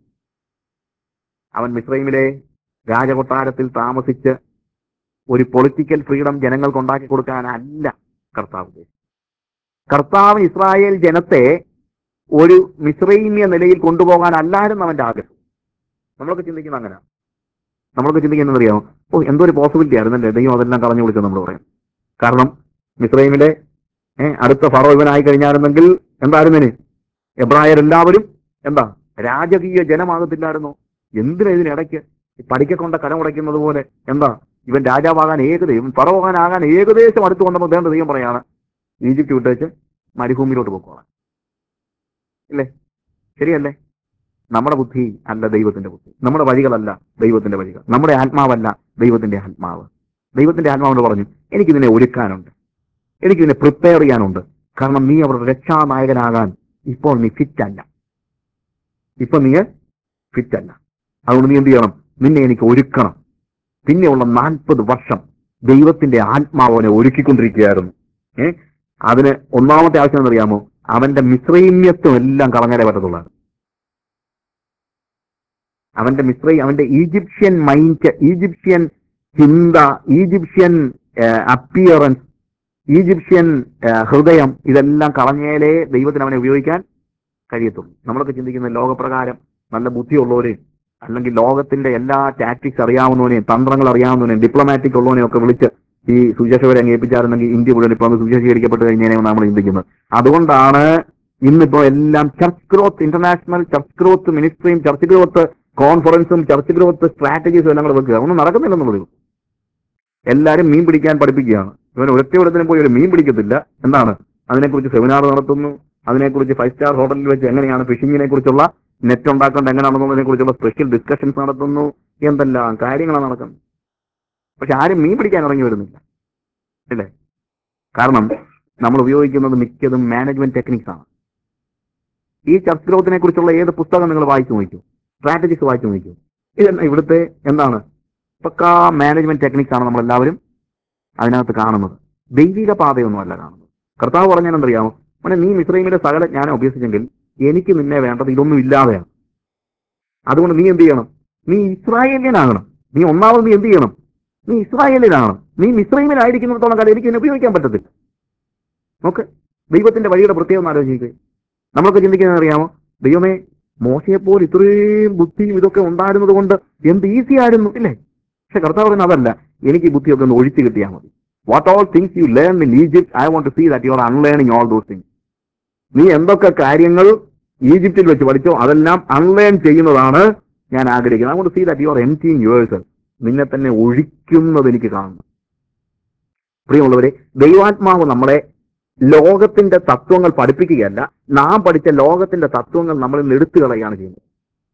അവൻ മിസ്രൈമിലെ രാജകൊട്ടാരത്തിൽ താമസിച്ച് ഒരു പൊളിറ്റിക്കൽ ഫ്രീഡം ജനങ്ങൾക്ക് ഉണ്ടാക്കി കൊടുക്കാനല്ല കർത്താവ് ഉദ്ദേശിച്ചത് കർത്താവ് ഇസ്രായേൽ ജനത്തെ ഒരു മിശ്രൈമ്യ നിലയിൽ കൊണ്ടുപോകാൻ അല്ലായിരുന്നു അവന്റെ ആഗ്രഹം നമ്മളൊക്കെ ചിന്തിക്കുന്ന അങ്ങനെ നമ്മളൊക്കെ ചിന്തിക്കുന്നത് അറിയാമോ ഓ എന്തോ ഒരു പോസിബിലിറ്റി ആയിരുന്നല്ലേ ദൈവം അതെല്ലാം കളഞ്ഞു കൊടുക്കുക നമ്മൾ പറയും കാരണം മിസ്രൈമിലെ ഏഹ് അടുത്ത ഫറോ ഇവനായി കഴിഞ്ഞായിരുന്നെങ്കിൽ എന്തായിരുന്നേന് എബ്രായർ എല്ലാവരും എന്താ രാജകീയ ജനമാകത്തില്ലായിരുന്നോ എന്തിനാ ഇതിനിടയ്ക്ക് പഠിക്ക കൊണ്ട കരം ഉടയ്ക്കുന്നത് പോലെ എന്താ ഇവൻ രാജാവാകാൻ ഏകദേശം പറവാനാകാൻ ഏകദേശം അടുത്ത് വന്നപ്പോൾ വേണ്ട ദൈവം പറയാണ് ഈജിപ്റ്റ് വിട്ടേച്ച് മരുഭൂമിയിലോട്ട് പോക്കോളാം ഇല്ലേ ശരിയല്ലേ നമ്മുടെ ബുദ്ധി അല്ല ദൈവത്തിന്റെ ബുദ്ധി നമ്മുടെ വഴികളല്ല ദൈവത്തിന്റെ വഴികൾ നമ്മുടെ ആത്മാവല്ല ദൈവത്തിന്റെ ആത്മാവ് ദൈവത്തിന്റെ ആത്മാവോട് പറഞ്ഞു എനിക്കിതിനെ ഒരുക്കാനുണ്ട് എനിക്കിതിനെ പ്രിപ്പയർ ചെയ്യാനുണ്ട് കാരണം നീ അവരുടെ രക്ഷാനായകനാകാൻ ഇപ്പോൾ നീ ഫിറ്റ് അല്ല ഇപ്പൊ നീ ഫിറ്റ് അല്ല അതുകൊണ്ട് നീ എന്ത് ചെയ്യണം നിന്നെ എനിക്ക് ഒരുക്കണം പിന്നെയുള്ള നാൽപ്പത് വർഷം ദൈവത്തിന്റെ ആത്മാവനെ ഒരുക്കിക്കൊണ്ടിരിക്കുകയായിരുന്നു ഏ അതിന് ഒന്നാമത്തെ ആവശ്യം എന്നറിയാമോ അവന്റെ മിശ്രൈമ്യത്വം എല്ലാം കളഞ്ഞാലേ പറ്റത്തുള്ളൂ അവന്റെ മിശ്രൈ അവന്റെ ഈജിപ്ഷ്യൻ മൈൻഡ് ഈജിപ്ഷ്യൻ ചിന്ത ഈജിപ്ഷ്യൻ അപ്പിയറൻസ് ഈജിപ്ഷ്യൻ ആ, ഹൃദയം ഇതെല്ലാം കളഞ്ഞാലേ ദൈവത്തിന് അവനെ ഉപയോഗിക്കാൻ കഴിയത്തുള്ളൂ നമ്മളൊക്കെ ചിന്തിക്കുന്ന ലോകപ്രകാരം നല്ല ബുദ്ധിയുള്ളവരെയും അല്ലെങ്കിൽ ലോകത്തിന്റെ എല്ലാ ടാക്ടിക്സ് അറിയാവുന്നവനെയും തന്ത്രങ്ങൾ അറിയാവുന്നവനെയും ഡിപ്ലോമാറ്റിക് ഉള്ളവനെയും ഒക്കെ വിളിച്ച് ഈ സുവിശേഷകരെ അങ്ങ് ഏൽപ്പിച്ചായിരുന്നെങ്കിൽ ഇന്ത്യ മുഴുവൻ ഇപ്പൊ സുവിശേഷീകരിക്കപ്പെട്ട് കഴിഞ്ഞാൽ നമ്മൾ ചിന്തിക്കുന്നത് അതുകൊണ്ടാണ് ഇന്നിപ്പോ എല്ലാം church growth international church growth മിനിസ്ട്രിയും ചർച്ച് ഗ്രോത്ത് കോൺഫറൻസും ചർച്ച് ഗ്രോത്ത് സ്ട്രാറ്റജീസും എല്ലാം കൂടെ വെക്കുക ഒന്നും നടക്കുന്നില്ലെന്നുള്ളത് എല്ലാരും മീൻ പിടിക്കാൻ പഠിപ്പിക്കുകയാണ് ഇവൻ ഒരൊറ്റ ഇടത്തിനും പോയി ഒരു മീൻ പിടിക്കത്തില്ല എന്താണ് അതിനെക്കുറിച്ച് സെമിനാർ നടത്തുന്നു അതിനെക്കുറിച്ച് ഫൈവ് സ്റ്റാർ ഹോട്ടലിൽ വെച്ച് എങ്ങനെയാണ് ഫിഷിങ്ങിനെ കുറിച്ചുള്ള നെറ്റ് ഉണ്ടാക്കേണ്ടത് എങ്ങനെയാണെന്നുള്ളതിനെ കുറിച്ചുള്ള സ്പെഷ്യൽ ഡിസ്കഷൻസ് നടത്തുന്നു എന്തെല്ലാം കാര്യങ്ങളാണ് നടക്കുന്നത് പക്ഷെ ആരും മീൻ പിടിക്കാൻ ഇറങ്ങി വരുന്നില്ല അല്ലേ കാരണം നമ്മൾ ഉപയോഗിക്കുന്നത് മിക്കതും മാനേജ്മെന്റ് ടെക്നിക്സ് ആണ് ഈ ചർച്ച് ഗ്രോത്തിനെ കുറിച്ചുള്ള ഏത് പുസ്തകം നിങ്ങൾ വായിച്ചു നോക്കൂ സ്ട്രാറ്റജിക്സ് വായിച്ചു നോക്കൂ ഇതെന്താ ഇവിടുത്തെ എന്താണ് പക്കാ മാനേജ്മെന്റ് ടെക്നിക്സ് ആണ് നമ്മളെല്ലാവരും അതിനകത്ത് കാണുന്നത് ദൈവിക പാതയൊന്നുമല്ല കാണുന്നത് കർത്താവ് പറഞ്ഞാൽ എന്തറിയാമോ മോനെ നീ മിശ്രൈമിലെ സകല ജ്ഞാനം അഭ്യസിച്ചെങ്കിൽ എനിക്ക് നിന്നെ വേണ്ടത് ഇതൊന്നും ഇല്ലാതെയാണ് അതുകൊണ്ട് നീ എന്ത് ചെയ്യണം നീ ഇസ്രായേലിയനാകണം നീ ഒന്നാമത് നീ എന്ത് ചെയ്യണം നീ ഇസ്രായേലിനാണ് നീ മിശ്രൈമിലായിരിക്കുന്നിടത്തോളം കാലം എനിക്ക് ഇതിനെ ഉപയോഗിക്കാൻ പറ്റത്തില്ല നോക്ക് ദൈവത്തിന്റെ വഴിയുടെ പ്രത്യേകം ഒന്ന് ആലോചിക്കുക നമ്മളൊക്കെ ചിന്തിക്കുന്നത് അറിയാമോ ദൈവമേ മോശയെപ്പോലെ ഇത്രയും ബുദ്ധിയും ഇതൊക്കെ ഉണ്ടായിരുന്നത് കൊണ്ട് എന്ത് ഈസി ആയിരുന്നു ഇല്ലേ പക്ഷെ കർത്താവ് പറയുന്നത് അതല്ല എനിക്ക് ഈ ബുദ്ധിയൊക്കെ ഒന്ന് ഒഴിച്ചു കിട്ടിയാൽ മതി what all things you learn in Egypt I want to see that you are unlearning all those things നീ എന്തൊക്കെ കാര്യങ്ങൾ ഈജിപ്തിൽ വെച്ച് പഠിച്ചോ അതെല്ലാം അൺലേൺ ചെയ്യുന്നതാണ് ഞാൻ ആഗ്രഹിക്കുന്നത് അതുകൊണ്ട് see that you are emptying yours നിന്നെ തന്നെ ഒഴിക്കുന്നത് എനിക്ക് കാണുന്നു പ്രിയമുള്ളവരെ ദൈവാത്മാവ് നമ്മളെ ലോകത്തിന്റെ തത്വങ്ങൾ പഠിപ്പിക്കുകയല്ല നാം പഠിച്ച ലോകത്തിന്റെ തത്വങ്ങൾ നമ്മളിൽ നിന്ന് എടുത്തു കളയുകയാണ് ചെയ്യുന്നത്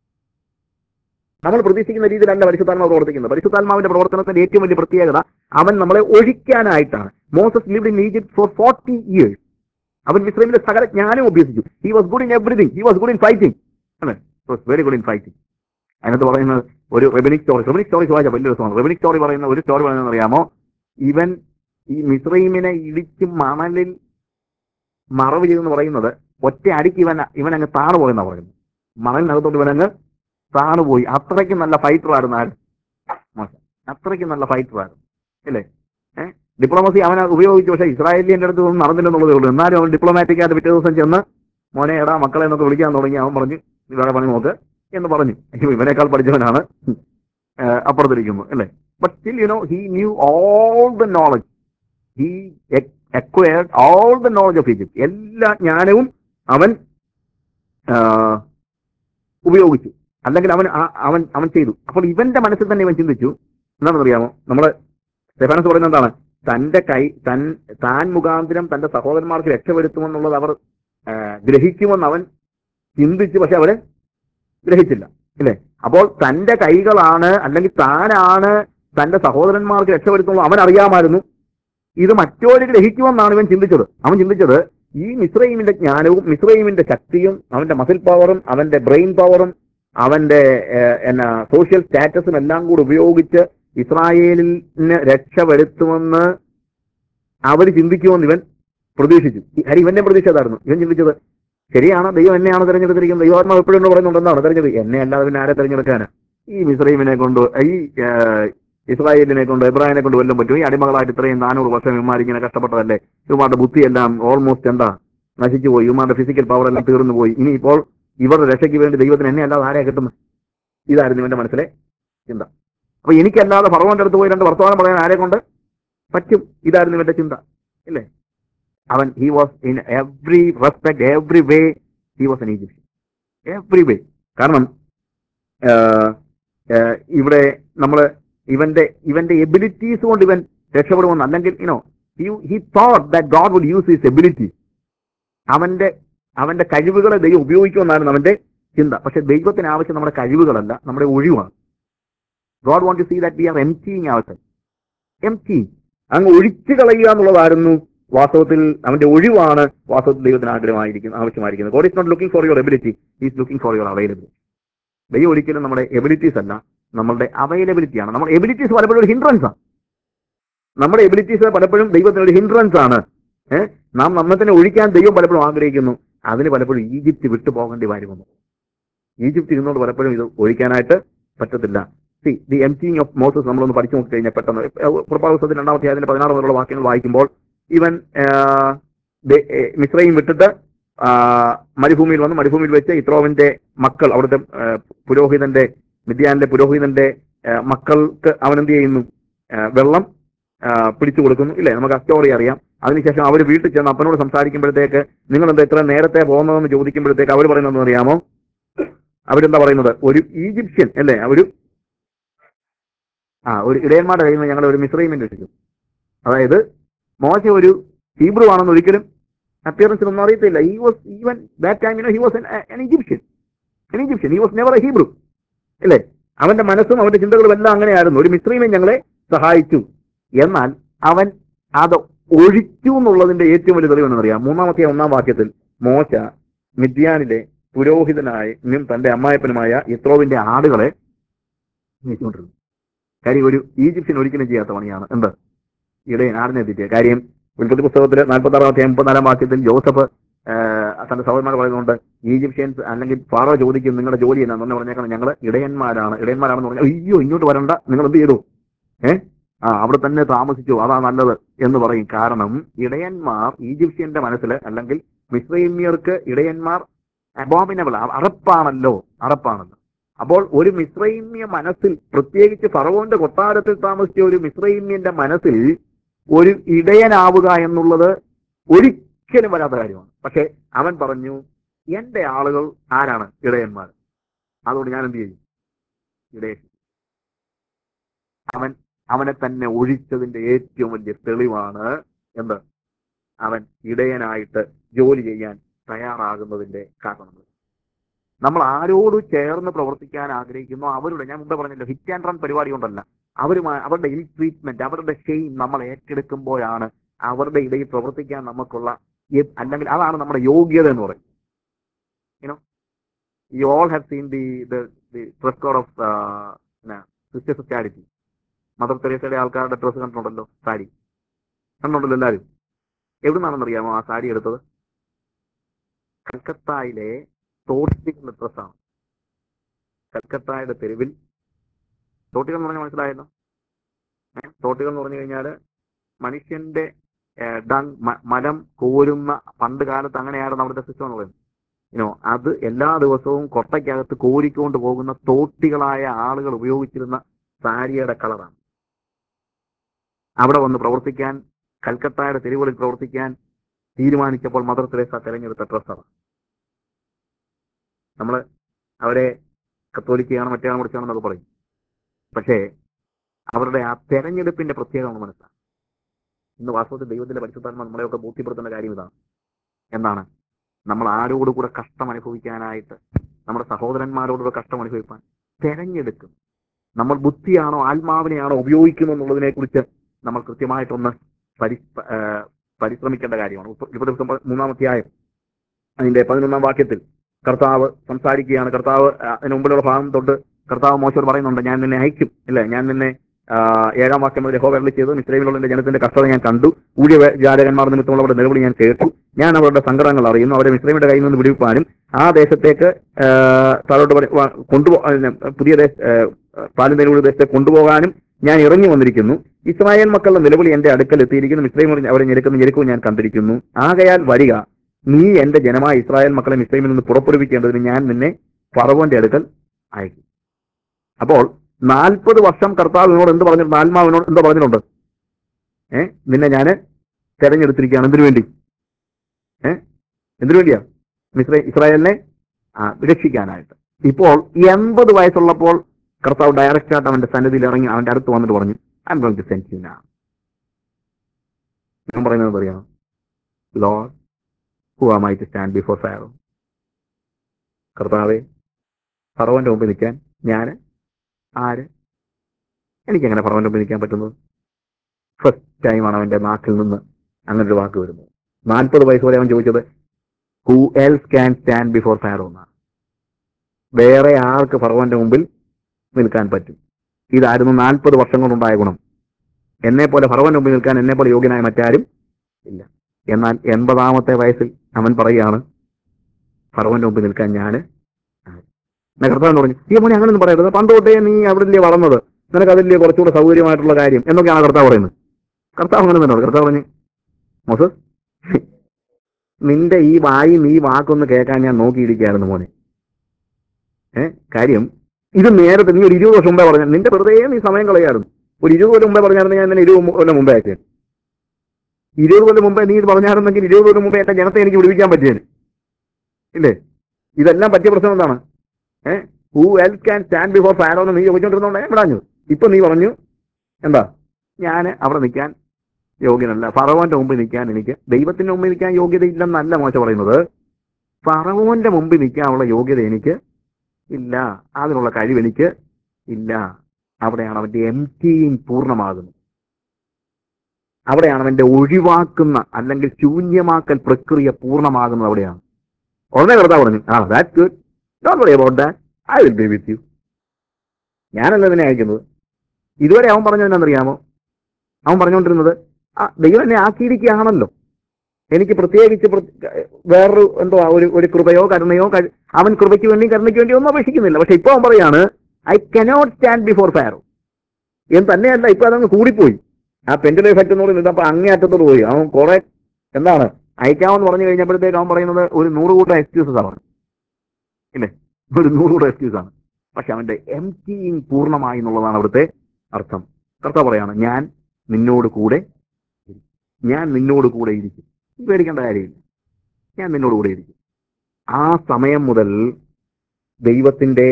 നമ്മൾ പ്രതീക്ഷിക്കുന്ന രീതിയിലല്ല പരിശുദ്ധാത്മാവ് പ്രവർത്തിക്കുന്നത് പരിശുദ്ധാത്മാവിന്റെ പ്രവർത്തനത്തിന്റെ ഏറ്റവും വലിയ പ്രത്യേകത അവൻ നമ്മളെ ഒഴിക്കാനായിട്ടാണ് Moses lived in Egypt for forty years അവൻ മിശ്രമിലെ സകല ജ്ഞാനം അഭ്യസിച്ചു he was good in everything he was good in fighting അല്ലേ was very good in fighting അതിനകത്ത് പറയുന്നത് ഒരു റെബനിക് സ്റ്റോറി റെബനിക് സ്റ്റോറി വായിച്ച വലിയ രസമാണ് റെബനിക് സ്റ്റോറി പറയുന്ന ഒരു സ്റ്റോറി പറയുന്നത് അറിയാമോ ഇവൻ ഈ മിശ്രൈമിനെ ഇടിച്ച് മണലിൽ മറവ് ചെയ്തെന്ന് പറയുന്നത് ഒറ്റ അടിക്ക് ഇവൻ ഇവൻ അങ്ങ് താണു പോയെന്നാ പറയുന്നത് മണലിനകത്തോട്ട് ഇവനങ്ങ് താണുപോയി അത്രയ്ക്ക് നല്ല ഫൈറ്റർ ആയിരുന്നു ആര് മോശം അത്രയ്ക്ക് നല്ല ഫൈറ്റർ ആയിരുന്നു ഇല്ലേ ഏഹ് ഡിപ്ലോമസി അവനെ ഉപയോഗിച്ചു പക്ഷേ ഇസ്രായേലിന്റെ അടുത്ത് ഒന്നും നടന്നില്ലെന്നുള്ളതേ ഉള്ളൂ എന്നാലും അവൻ ഡിപ്ലോമാറ്റിക് ആയിട്ട് പിറ്റേ ദിവസം ചെന്ന് മോനെ എടാ മക്കളെ എന്നൊക്കെ വിളിക്കാൻ തുടങ്ങി അവൻ പറഞ്ഞു "നീ വേറെ പണി നോക്ക് എന്ന് പറഞ്ഞു അയ്യോ, ഇവനേക്കാൾ പഠിച്ചവനാണ് ഏഹ് അപ്പുറത്തിരിക്കുന്നത് അല്ലേ but still you know he knew all the knowledge he acquired all the knowledge of Egypt എല്ലാ ജ്ഞാനവും അവൻ ആഹ്, ഉപയോഗിച്ചു അല്ലെങ്കിൽ അവൻ ആ- അവൻ അവൻ ചെയ്തു അപ്പോൾ ഇവന്റെ മനസ്സിൽ തന്നെ ഇവൻ ചിന്തിച്ചു എന്താണെന്ന് അറിയാമോ നമ്മള് സ്റ്റെഫാനസ് പറയുന്നത് എന്താണ് തന്റെ കൈ തൻ താൻ മുഖാന്തരം തന്റെ സഹോദരന്മാർക്ക് രക്ഷപ്പെടുത്തുമെന്നുള്ളത് അവർ ആ, ഗ്രഹിക്കുമെന്ന് അവൻ ചിന്തിച്ചു പക്ഷെ അവര് ഗ്രഹിച്ചില്ല ഇല്ലേ അപ്പോൾ തന്റെ കൈകളാണ് അല്ലെങ്കിൽ താനാണ് തന്റെ സഹോദരന്മാർക്ക് രക്ഷപ്പെടുത്തുന്നത് അവൻ അറിയാമായിരുന്നു ഇത് മറ്റൊരു ഗ്രഹിക്കുമെന്നാണ് ഇവൻ ചിന്തിച്ചത് അവൻ ചിന്തിച്ചത് ഈ മിശ്രൈമിന്റെ ജ്ഞാനവും മിശ്രൈമിന്റെ ശക്തിയും അവന്റെ മസിൽ പവറും അവന്റെ ബ്രെയിൻ പവറും അവന്റെ ഏഹ്, എന്നാ സോഷ്യൽ സ്റ്റാറ്റസും എല്ലാം കൂടി ഉപയോഗിച്ച് ഇസ്രായേലിന് രക്ഷപ്പെടുത്തുമെന്ന് അവർ ചിന്തിക്കുമെന്ന് ഇവൻ പ്രതീക്ഷിച്ചു ഈ- കാര്യം ഇവന്റെ പ്രതീക്ഷ അതായിരുന്നു ഇവൻ ചിന്തിച്ചത് ശരിയാണ് ദൈവം എന്നെയാണ് തിരഞ്ഞെടുത്തിരിക്കുന്നത് ദൈവാത്മാവ് എപ്പോഴും എന്നോട് പറയുന്നുണ്ട് എന്താണ് തിരഞ്ഞെടുക്കുക എന്നെ അല്ലാതെ പിന്നെ ആരെ തിരഞ്ഞെടുക്കാന് ഈ മിസ്രൈമിനെ കൊണ്ട് ഈ ഏഹ്, ഇസ്രായേലിനെ കൊണ്ട് ഇബ്രാഹിമിനെ കൊണ്ട് വല്ലതും പറ്റും ഈ അടിമകളായിട്ട് ഇത്രയും നാനൂറ് വർഷം ഇവന്മാർ ഇങ്ങനെ കഷ്ടപ്പെട്ടതല്ലേ ഇവന്മാരുടെ ബുദ്ധിയെല്ലാം ഓൾമോസ്റ്റ് എന്താ നശിച്ചു പോയി ഇവന്മാരുടെ ഫിസിക്കൽ പവർ എല്ലാം തീർന്നു പോയി ഇനി ഇപ്പോൾ ഇവരുടെ രക്ഷയ്ക്ക് വേണ്ടി ദൈവത്തിന് എന്നെ അല്ലാതെ ആരെയാ കിട്ടുന്നത് ഇതായിരുന്നു ഇവന്റെ മനസ്സിലെ ചിന്ത അപ്പൊ എനിക്കല്ലാതെ ഫറവോന്റെ അടുത്ത് പോയി രണ്ട് വർത്തമാനം പറയാൻ ആരെ കൊണ്ട് പറ്റും ഇതായിരുന്നു ഇവന്റെ ചിന്ത ഇല്ലേ അവൻ he was in every respect every way he was an Egyptian every way കാരണം ആ, ആ, ഇവിടെ നമ്മൾ ഇവന്റെ ഇവന്റെ എബിലിറ്റീസ് കൊണ്ട് ഇവൻ രക്ഷപ്പെടുമെന്ന് അല്ലെങ്കിൽ you know he thought that God would use his ability അവന്റെ അവന്റെ കഴിവുകളെ ദൈവം ഉപയോഗിക്കുമെന്നായിരുന്നു അവന്റെ ചിന്ത പക്ഷെ ദൈവത്തിന് ആവശ്യം നമ്മുടെ കഴിവുകളല്ല നമ്മുടെ ഒഴിവാണ് God want to see that we are emptying ആവശ്യം എം ടീ അങ്ങ് ഒഴിച്ചു കളയുക എന്നുള്ളതായിരുന്നു വാസ്തവത്തിൽ അവന്റെ ഒഴിവാണ് വാസ്തവത്തിൽ ദൈവത്തിന് ആഗ്രഹമായിരിക്കുന്നത് ആവശ്യമായിരിക്കുന്നത് God is not looking for your ability is looking for your availability ദൈവം ഒരിക്കലും നമ്മുടെ എബിലിറ്റീസ് അല്ല നമ്മളുടെ അവൈലബിലിറ്റി ആണ് നമ്മുടെ എബിലിറ്റീസ് പലപ്പോഴും ഒരു ഹിൻഡ്രൻസ് ആണ് നമ്മുടെ എബിലിറ്റീസ് പലപ്പോഴും ദൈവത്തിന് ഒരു ഹിൻഡ്രൻസ് ആണ് ഏഹ് നാം നമ്മെ തന്നെ ഒഴിക്കാൻ ദൈവം പലപ്പോഴും ആഗ്രഹിക്കുന്നു അതിന് പലപ്പോഴും ഈജിപ്റ്റ് വിട്ടു പോകേണ്ടി വരുമെന്ന് ഈജിപ്റ്റ് ഇരുന്നുകൊണ്ട് പലപ്പോഴും ഇത് ഒഴിക്കാനായിട്ട് പറ്റത്തില്ല see the emptying of Moses നമ്മളൊന്ന് പഠിച്ചു നോക്കി കഴിഞ്ഞാൽ പെട്ടെന്ന് പുറപ്പാദത്തിൽ രണ്ടാമത്തെ അതിന്റെ പതിനാറ് മുതലുള്ള വാക്യങ്ങൾ വായിക്കുമ്പോൾ ഇവൻ മിശ്രയും വിട്ടിട്ട് ആ, മരുഭൂമിയിൽ വന്ന് മരുഭൂമിയിൽ വെച്ച് ഇത്രോവിന്റെ മക്കൾ അവിടുത്തെ ആ, പുരോഹിതന്റെ മിദ്യാനിലെ പുരോഹിതന്റെ ആ, മക്കൾക്ക് അവൻ എന്ത് ചെയ്യുന്നു ആ, വെള്ളം ആ, പിടിച്ചു കൊടുക്കുന്നു ഇല്ലേ നമുക്ക് ആ സ്റ്റോറി അറിയാം അതിനുശേഷം അവർ വീട്ടിൽ ചെന്ന് അപ്പനോട് സംസാരിക്കുമ്പോഴത്തേക്ക് നിങ്ങൾ എന്താ ഇത്ര നേരത്തെ പോകുന്നതെന്ന് ചോദിക്കുമ്പോഴത്തേക്ക് അവർ പറയുന്നതെന്ന് അറിയാമോ അവരെന്താ പറയുന്നത് ഒരു ഈജിപ്ഷ്യൻ അല്ലേ ഒരു ആ ഒരു ഇടയന്മാരുടെ കയ്യിൽ നിന്ന് ഞങ്ങൾ ഒരു മിശ്രൈമെന്റ് എടുക്കും അതായത് മോശ ഒരു ഹീബ്രു ആണെന്ന് ഒരിക്കലും അപ്പിയറൻസിൽ ഒന്നും അറിയത്തില്ല he was even that time he was an Egyptian an Egyptian he was never a Hebrew അല്ലേ അവന്റെ മനസ്സും അവന്റെ ചിന്തകളും എല്ലാം അങ്ങനെയായിരുന്നു ഒരു മിശ്രീമൻ ഞങ്ങളെ സഹായിച്ചു എന്നാൽ അവൻ അത് ഒഴിച്ചു എന്നുള്ളതിന്റെ ഏറ്റവും വലിയ തെളിവെന്ന് അറിയാം മൂന്നാമത്തെ ഒന്നാം വാക്യത്തിൽ മോശ മിദ്യാനിലെ പുരോഹിതനായ നും തന്റെ അമ്മായപ്പനുമായ ഇത്രോവിന്റെ ആടുകളെ നീക്കിക്കൊണ്ടിരുന്നു കാര്യം ഒരു ഈജിപ്ഷ്യൻ ഒരിക്കലും ചെയ്യാത്ത പണിയാണ് എന്ത് ഇടയൻ ആടിനെ എത്തിക്കുക കാര്യം ഉൽപ്പത്തി പുസ്തകത്തിൽ നാൽപ്പത്തി ആറാമത്തെ എൺപത്തിനാലാം വാക്യത്തിൽ ജോസഫ് ആ, തന്റെ സഹോദരന്മാർ പറയുന്നുണ്ട് ഈജിപ്ഷ്യൻസ് അല്ലെങ്കിൽ ഫാറോ ചോദിക്കും നിങ്ങളുടെ ജോലി എന്നാന്ന് തന്നെ പറഞ്ഞേക്കണം ഞങ്ങൾ ഇടയന്മാരാണ് ഇടയന്മാരാണെന്ന് പറഞ്ഞാൽ അയ്യോ ഇങ്ങോട്ട് വരണ്ട നിങ്ങൾ എന്ത് ചെയ്തു ഏ ആ അവിടെ തന്നെ താമസിച്ചു അതാ നല്ലത് എന്ന് പറയും കാരണം ഇടയന്മാർ ഈജിപ്ഷ്യന്റെ മനസ്സിൽ അല്ലെങ്കിൽ മിസ്രൈമ്യർക്ക് ഇടയന്മാർ അബോമിനബിൾ അറപ്പാണല്ലോ അറപ്പാണല്ലോ അപ്പോൾ ഒരു മിശ്രൈമ്യ മനസ്സിൽ പ്രത്യേകിച്ച് ഫറവോന്റെ കൊട്ടാരത്തിൽ താമസിച്ച ഒരു മിശ്രൈമ്യന്റെ മനസ്സിൽ ഒരു ഇടയനാവുക എന്നുള്ളത് ഒരിക്കലും വരാത്ത കാര്യമാണ് പക്ഷെ അവൻ പറഞ്ഞു എന്റെ ആളുകൾ ആരാണ് ഇടയന്മാർ അതുകൊണ്ട് ഞാൻ എന്ത് ചെയ്യും ഇടയൻ അവൻ അവനെ തന്നെ ഒഴിച്ചതിന്റെ ഏറ്റവും വലിയ തെളിവാണ് എന്ത് അവൻ ഇടയനായിട്ട് ജോലി ചെയ്യാൻ തയ്യാറാകുന്നതിന്റെ കാരണം നമ്മൾ ആരോട് ചേർന്ന് പ്രവർത്തിക്കാൻ ആഗ്രഹിക്കുന്നു അവരുടെ ഞാൻ മുമ്പേ പറഞ്ഞല്ലോ ഹിറ്റ് ആൻഡ് റൺ പരിപാടി കൊണ്ടല്ല അവരുമായി അവരുടെ ഇൽ ട്രീറ്റ്മെന്റ് അവരുടെ ഷെയിം നമ്മൾ ഏറ്റെടുക്കുമ്പോഴാണ് അവരുടെ ഇടയിൽ പ്രവർത്തിക്കാൻ നമുക്കുള്ള യ- അല്ലെങ്കിൽ അതാണ് നമ്മുടെ യോഗ്യത എന്ന് പറയും you know you all have seen the the dress code of Sisters of Charity Mother തെരേസയുടെ ആൾക്കാരുടെ ഡ്രസ്സ് കണ്ടിട്ടുണ്ടല്ലോ സാരി കണ്ടിട്ടുണ്ടല്ലോ എല്ലാവരും എവിടെ നിന്നാണെന്ന് അറിയാമോ ആ സാരി എടുത്തത് കൽക്കത്തയിലെ തോട്ടികളുടെ ഡ്രസ്സാണ് കൽക്കത്തയുടെ തെരുവിൽ തോട്ടികൾ എന്ന് പറഞ്ഞാൽ മനസ്സിലായല്ലോ ഏഹ് തോട്ടികൾ എന്ന് പറഞ്ഞു കഴിഞ്ഞാൽ മനുഷ്യന്റെ ഏഹ്, ഡങ് മ- മലം കോരുന്ന പണ്ട് കാലത്ത് അങ്ങനെയായിരുന്നു അവിടുത്തെ സിസ്റ്റം എന്നുള്ളത് ഇനോ അത് എല്ലാ ദിവസവും കൊട്ടയ്ക്കകത്ത് കോരിക്കൊണ്ട് പോകുന്ന തോട്ടികളായ ആളുകൾ ഉപയോഗിച്ചിരുന്ന സാരിയുടെ കളറാണ് അവിടെ വന്ന് പ്രവർത്തിക്കാൻ കൽക്കത്തയുടെ തെരുവുകളിൽ പ്രവർത്തിക്കാൻ തീരുമാനിച്ചപ്പോൾ മദർ തെരേസ തെരഞ്ഞെടുത്ത ഡ്രസ്സാണ് നമ്മൾ അവരെ കത്തോലിക്കയാണ് മറ്റേയാണ് കുറിച്ചാണെന്നൊക്കെ പറയും പക്ഷേ അവരുടെ ആ തെരഞ്ഞെടുപ്പിന്റെ പ്രത്യേകത നമ്മൾ മനസ്സിലാക്കും ഇന്ന് വാസ്തവത്തിൽ ദൈവത്തിന്റെ പരിശുദ്ധാത്മ നമ്മളെയൊക്കെ ബോധ്യപ്പെടുത്തുന്ന കാര്യം ഇതാണ് എന്താണ് നമ്മൾ ആരോട് കൂടെ കഷ്ടം അനുഭവിക്കാനായിട്ട് നമ്മുടെ സഹോദരന്മാരോടുകൂടെ കഷ്ടം അനുഭവിക്കാൻ തെരഞ്ഞെടുക്കും നമ്മൾ ബുദ്ധിയാണോ ആത്മാവിനെയാണോ ഉപയോഗിക്കുന്നു എന്നുള്ളതിനെ കുറിച്ച് നമ്മൾ കൃത്യമായിട്ടൊന്ന് പരി ആ, പരിശ്രമിക്കേണ്ട കാര്യമാണ് ഉപ്പ- ഇരുപത് ദിവസം മൂന്നാമധ്യായം അതിന്റെ പതിനൊന്നാം വാക്യത്തിൽ കർത്താവ് സംസാരിക്കുകയാണ് കർത്താവ് ആ, അതിന് മുമ്പിലുള്ള ഭാഗം തൊട്ട് കർത്താവ് മോശോട് പറയുന്നുണ്ട് ഞാൻ നിന്നെ അയക്കും ഇല്ല ഞാൻ നിന്നെ ആ, ഏഴാം വാക്യം മുതൽ യഹോവ അരുളി ചെയ്തു മിശ്രമിലുള്ള എന്റെ ജനത്തിന്റെ കഷ്ടത ഞാൻ കണ്ടു ഊഴിയ ജാലകന്മാർ നിമിത്തമുള്ളവരുടെ നിലവിളി ഞാൻ കേട്ടു ഞാൻ അവരുടെ സങ്കടങ്ങൾ അറിയുന്നു അവരെ മിശ്രമിയുടെ കയ്യിൽ നിന്ന് വിടുവിപ്പാനും ആ ദേശത്തേക്ക് ആ, താഴോട്ട് പറ- വ- കൊണ്ടുപോ അതിന് പുതിയ ദേശ പാലിന്തേനൂർ ദേശത്തെ കൊണ്ടുപോകാനും ഞാൻ ഇറങ്ങി വന്നിരിക്കുന്നു ഇസ്രായേൽ മക്കളുടെ നിലവിളി എന്റെ അടുക്കൽ എത്തിയിരിക്കുന്നു മിശ്രൈം അവരെ ഞെരുക്കുന്ന ഞെരുക്കവും ഞാൻ കണ്ടിരിക്കുന്നു ആകയാൽ വരിക നീ എന്റെ ജനമായ ഇസ്രായേൽ മക്കളെ മിശ്രൈമിൽ നിന്ന് പുറപ്പെടുവിക്കേണ്ടതിന് ഞാൻ നിന്നെ ഫറവോന്റെ അടുക്കൽ അയക്കും അപ്പോൾ നാൽപ്പത് വർഷം കർത്താവിനോട് എന്ത് പറഞ്ഞിട്ടുണ്ട് ആത്മാവിനോട് എന്ത് പറഞ്ഞിട്ടുണ്ട് ഏ നിന്നെ ഞാൻ തെരഞ്ഞെടുത്തിരിക്കുകയാണ് എന്തിനു വേണ്ടി ഏ എന്തിനു വേണ്ടിയാ മിശ്ര ഇസ്രായേലിനെ ആ, രക്ഷിക്കാനായിട്ട് ഇപ്പോൾ എൺപത് വയസ്സുള്ളപ്പോൾ കർത്താവ് ഡയറക്റ്റ് ആയിട്ട് അവന്റെ സന്നിധിയിൽ ഇറങ്ങി അവന്റെ അടുത്ത് വന്നിട്ട് പറഞ്ഞു I M going to send you now ഞാൻ പറയുന്നത് അറിയാം Lord who am I to stand before Pharaoh കർത്താവെ ഫറവന്റെ മുമ്പിൽ നിൽക്കാൻ ഞാൻ ആര് എനിക്കെങ്ങനെ ഫറവന്റെ മുമ്പിൽ നിൽക്കാൻ പറ്റുന്നത് ഫസ്റ്റ് ടൈമാണ് അവന്റെ നാക്കിൽ നിന്ന് അങ്ങനെ ഒരു വാക്ക് വരുന്നത് നാൽപ്പത് വയസ്സ് വരെ അവൻ ചോദിച്ചത് who else can stand before Pharaoh എന്നാണ് വേറെ ആർക്ക് ഫറവന്റെ മുമ്പിൽ നിൽക്കാൻ പറ്റും ഇതായിരുന്നു നാൽപ്പത് വർഷം കൊണ്ടുണ്ടായ ഗുണം എന്നെ പോലെ ഫറവന്റെ മുമ്പിൽ നിൽക്കാൻ എന്നെ പോലെ യോഗ്യനായ മറ്റാരും ഇല്ല എന്നാൽ എൺപതാമത്തെ വയസ്സിൽ അവൻ പറയുകയാണ് ഫറവന്റെ മുമ്പിൽ നിൽക്കാൻ ഞാന് കർത്താവ് പറഞ്ഞു ഈ മോനെ അങ്ങനെയൊന്നും പറയരുത് പണ്ട് തൊട്ടേ നീ അവിടെ വളർന്നത് നിനക്ക് അതില്ലേ കുറച്ചുകൂടെ സൗകര്യമായിട്ടുള്ള കാര്യം എന്നൊക്കെയാണ് കർത്താവ് പറയുന്നത് കർത്താവ് അങ്ങനെ തന്നെ പറഞ്ഞു. കർത്താവ് പറഞ്ഞു മോസസ് നിന്റെ ഈ വായി നീ വാക്കൊന്ന് കേൾക്കാൻ ഞാൻ നോക്കിയിരിക്കുകയായിരുന്നു മോനെ ഏ കാര്യം ഇത് നേരത്തെ നീ ഒരു ഇരുപത് വർഷം മുമ്പേ പറഞ്ഞു നിന്റെ വെറുതെ നീ സമയം കളയായിരുന്നു ഒരു ഇരുപത് കൊല്ലം മുമ്പേ പറഞ്ഞായിരുന്നു ഞാൻ നിന്നെ ഇരുപത് കൊല്ലം മുമ്പേ അയച്ചത് ഇരുപത് കൊല്ലം മുമ്പേ നീ ഇത് പറഞ്ഞായിരുന്നെങ്കിൽ ഇരുപത് കൊല്ലം മുമ്പേ എന്റെ ജനത്തെ എനിക്ക് വിടുവിക്കാൻ പറ്റിയേനെ ഇല്ലേ ഇതെല്ലാം പറ്റിയ പ്രശ്നം എന്താണ് ഏഹ് who else can stand before Pharaoh എന്ന് നീ ചോദിച്ചോണ്ടിരുന്നോണ്ടേ വിടാഞ്ഞു ഇപ്പൊ നീ പറഞ്ഞു എന്താ ഞാൻ അവിടെ നിൽക്കാൻ യോഗ്യനല്ല ഫറവോന്റെ മുമ്പിൽ നിൽക്കാൻ എനിക്ക് ദൈവത്തിന്റെ മുമ്പിൽ നിൽക്കാൻ യോഗ്യതയില്ലെന്നല്ല മോശ പറയുന്നത് ഫറവോന്റെ മുമ്പിൽ നിൽക്കാനുള്ള യോഗ്യത എനിക്ക് ഇല്ല അതിനുള്ള കഴിവ് എനിക്ക് ഇല്ല അവിടെയാണ് അവന്റെ എം ടീയിങ് പൂർണ്ണമാകുന്നത് അവിടെയാണ് അവന്റെ ഒഴിവാക്കുന്ന അല്ലെങ്കിൽ ശൂന്യമാക്കൽ പ്രക്രിയ പൂർണ്ണമാകുന്നത് അവിടെയാണ് ഉടനെ കർത്താവ് പറഞ്ഞു ah that good don't worry about that I will be with you ഞാനല്ല ഇതിനെ അയക്കുന്നത് ഇതുവരെ അവൻ പറഞ്ഞത് എന്താണെന്നറിയാമോ അവൻ പറഞ്ഞുകൊണ്ടിരുന്നത് ആ ദൈവം എന്നെ ആക്കിയിരിക്കുകയാണല്ലോ എനിക്ക് പ്രത്യേകിച്ച് പ്ര- വേറൊരു എന്തോ ഒരു ഒരു കൃപയോ കരുണയോ കഴി- അവൻ കൃപയ്ക്ക് വേണ്ടി കരുണയ്ക്ക് വേണ്ടി ഒന്നും അപേക്ഷിക്കുന്നില്ല പക്ഷെ ഇപ്പൊ അവൻ പറയാണ് I cannot stand before Pharaoh എന്ന് തന്നെയല്ല ഇപ്പൊ അതങ്ങ് കൂടിപ്പോയി ആ പെൻഡിലെ എഫക്ട് എന്ന് പറയുന്നത് അപ്പൊ അങ്ങേ അറ്റത്തോട് പോയി അവൻ കുറെ എന്താണ് അയക്കാമെന്ന് പറഞ്ഞു കഴിഞ്ഞപ്പോഴത്തേക്ക് അവൻ പറയുന്നത് ഒരു നൂറ് കൂട്ടം എക്സ്ക്യൂസസ് ആണ് ഇല്ലേ ഒരു നൂറ് കൂട്ടം എക്സ്ക്യൂസ് ആണ് പക്ഷെ അവന്റെ എം ടീയിങ് പൂർണ്ണമായി എന്നുള്ളതാണ് അവിടുത്തെ അർത്ഥം കർത്താവ് പറയാണ് ഞാൻ നിന്നോട് കൂടെ ഇരിക്കും. ഞാൻ നിന്നോട് കൂടെ ഇരിക്കും നീ പേടിക്കേണ്ട കാര്യമില്ല ഞാൻ നിന്നോട് കൂടെ ഇരിക്കും ആ സമയം മുതൽ ദൈവത്തിന്റെ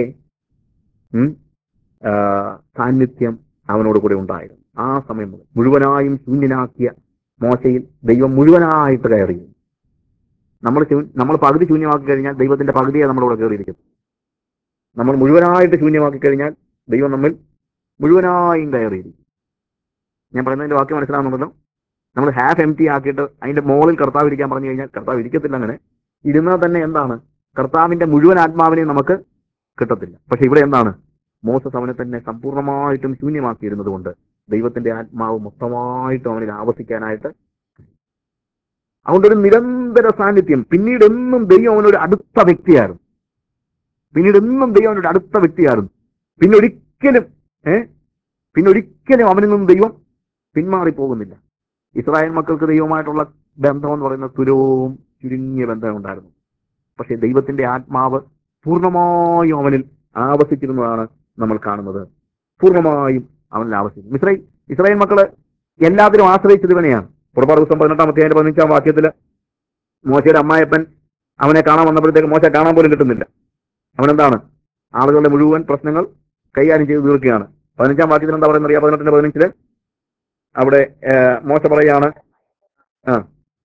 ഉം, ആ, സാന്നിധ്യം അവനോട് കൂടെ ഉണ്ടായിരുന്നു ആ സമയം മുതൽ മുഴുവനായും ശൂന്യനാക്കിയ മോശയിൽ ദൈവം മുഴുവനായിട്ട് കയറി നമ്മൾ ശൂ- നമ്മൾ പകുതി ശൂന്യമാക്കി കഴിഞ്ഞാൽ ദൈവത്തിന്റെ പകുതിയെ നമ്മളിവിടെ കയറിയിരിക്കും നമ്മൾ മുഴുവനായിട്ട് ശൂന്യമാക്കി കഴിഞ്ഞാൽ ദൈവം നമ്മിൽ മുഴുവനായും കയറിയിരിക്കും ഞാൻ പറയുന്നതിന്റെ വാക്യം മനസ്സിലാവുന്നുണ്ടല്ലോ നമ്മൾ ഹാഫ് എം ടി ആക്കിയിട്ട് അതിന്റെ മുകളിൽ കർത്താവ് ഇരിക്കാൻ പറഞ്ഞു കഴിഞ്ഞാൽ കർത്താവ് ഇരിക്കത്തില്ല അങ്ങനെ ഇരുന്നാൽ തന്നെ എന്താണ് കർത്താവിന്റെ മുഴുവൻ ആത്മാവിനെയും നമുക്ക് കിട്ടത്തില്ല പക്ഷെ ഇവിടെ എന്താണ് മോസസ് അവനെ തന്നെ സമ്പൂർണ്ണമായിട്ടും ശൂന്യമാക്കിയിരുന്നത് കൊണ്ട് ദൈവത്തിന്റെ ആത്മാവ് മൊത്തമായിട്ടും അവനിൽ ആവസിക്കാനായിട്ട് അതുകൊണ്ട് ഒരു നിരന്തര സാന്നിധ്യം പിന്നീട് എന്നും ദൈവം അവനൊരു അടുത്ത വ്യക്തിയായിരുന്നു പിന്നീട് എന്നും ദൈവം അവനൊരു അടുത്ത വ്യക്തിയായിരുന്നു പിന്നെ ഒരിക്കലും ഏ പിന്നെ ഒരിക്കലും അവനിൽ നിന്നും ദൈവം പിന്മാറി പോകുന്നില്ല ഇസ്രായേൽ മക്കൾക്ക് ദൈവമായിട്ടുള്ള ബന്ധം എന്ന് പറയുന്ന തുരവും ചുരുങ്ങിയ ബന്ധമുണ്ടായിരുന്നു പക്ഷെ ദൈവത്തിന്റെ ആത്മാവ് പൂർണ്ണമായും അവനിൽ ആവസിച്ചിരുന്നതാണ് നമ്മൾ കാണുന്നത് പൂർണ്ണമായും അവനിൽ ആവസിച്ചു ഇസ്രായേൽ ഇസ്രായേൽ മക്കള് എല്ലാത്തിനും ആശ്രയിച്ചത് ഇവനെയാണ് പുറപ്പാട് ദിവസം പതിനെട്ടാം അധ്യായം പതിനഞ്ചാം വാക്യത്തില് മോശയുടെ അമ്മായപ്പൻ അവനെ കാണാൻ വന്നപ്പോഴത്തേക്ക് മോശ കാണാൻ പോലും കിട്ടുന്നില്ല അവനെന്താണ് ആളുകളുടെ മുഴുവൻ പ്രശ്നങ്ങൾ കൈകാര്യം ചെയ്ത് തീർക്കുകയാണ് പതിനഞ്ചാം വാക്യത്തിൽ എന്താ പറയുന്നത് അറിയാം പതിനെട്ടിന്റെ പതിനഞ്ചില് അവിടെ ഏഹ്, മോശ പറയാണ് ആ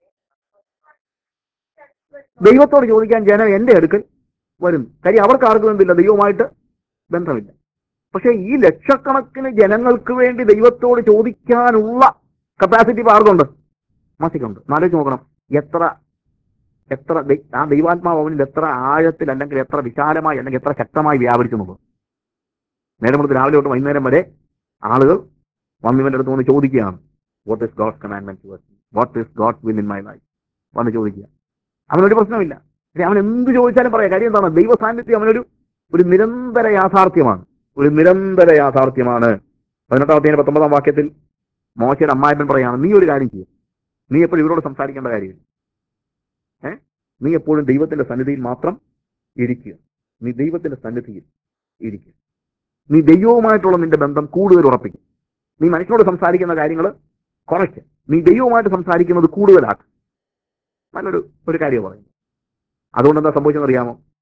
ദൈവത്തോട് ചോദിക്കാൻ ജനം എന്റെ അടുക്കൽ വരും കാര്യം അവർക്ക് ആർക്കും എന്തില്ല ദൈവവുമായിട്ട് ബന്ധമില്ല പക്ഷെ ഈ ലക്ഷക്കണക്കിന് ജനങ്ങൾക്ക് വേണ്ടി ദൈവത്തോട് ചോദിക്കാനുള്ള കപ്പാസിറ്റി ഇപ്പൊ ആർക്കുണ്ട് മാസിക്കുണ്ട് നാലോചിച്ച് നോക്കണം എത്ര എത്ര ദൈ- ആ ദൈവാത്മാവ് അവനിൽ എത്ര ആഴത്തിൽ അല്ലെങ്കിൽ എത്ര വിശാലമായി അല്ലെങ്കിൽ എത്ര ശക്തമായി വ്യാപരിച്ചെന്നുള്ളത് നേരം മുതൽ രാവിലെ തൊട്ട് വൈകുന്നേരം വരെ ആളുകൾ വന്ന് ഇവന്റെ അടുത്ത് വന്ന് ചോദിക്കുകയാണ് what is God's commandment what is God's will in my life വന്ന് ചോദിക്കുക അവനൊരു പ്രശ്നമില്ല പക്ഷെ അവൻ എന്ത് ചോദിച്ചാലും പറയാം കാര്യം എന്താണ് ദൈവ സാന്നിധ്യം അവനൊരു ഒരു നിരന്തര യാഥാർത്ഥ്യമാണ് ഒരു നിരന്തര യാഥാർത്ഥ്യമാണ് പതിനെട്ടാമത്തെ പത്തൊമ്പതാം വാക്യത്തിൽ മോശയുടെ അമ്മായപ്പൻ പറയാണ് നീ ഒരു കാര്യം ചെയ്യും നീ എപ്പോഴും ഇവരോട് സംസാരിക്കേണ്ട കാര്യമില്ല ഏ നീ എപ്പോഴും ദൈവത്തിന്റെ സന്നിധിയിൽ മാത്രം ഇരിക്കുക നീ ദൈവത്തിന്റെ സന്നിധിയിൽ ഇരിക്കുക നീ ദൈവവുമായിട്ടുള്ള നിന്റെ ബന്ധം കൂടുതൽ ഉറപ്പിക്കും നീ മനുഷ്യനോട് സംസാരിക്കുന്ന കാര്യങ്ങൾ കുറയ്ക്കുക നീ ദൈവവുമായിട്ട് സംസാരിക്കുന്നത് കൂടുതലാക്കും നല്ലൊരു ഒരു കാര്യം പറയുന്നു അതുകൊണ്ട് എന്താ സംഭവിച്ചെന്ന് അറിയാമോ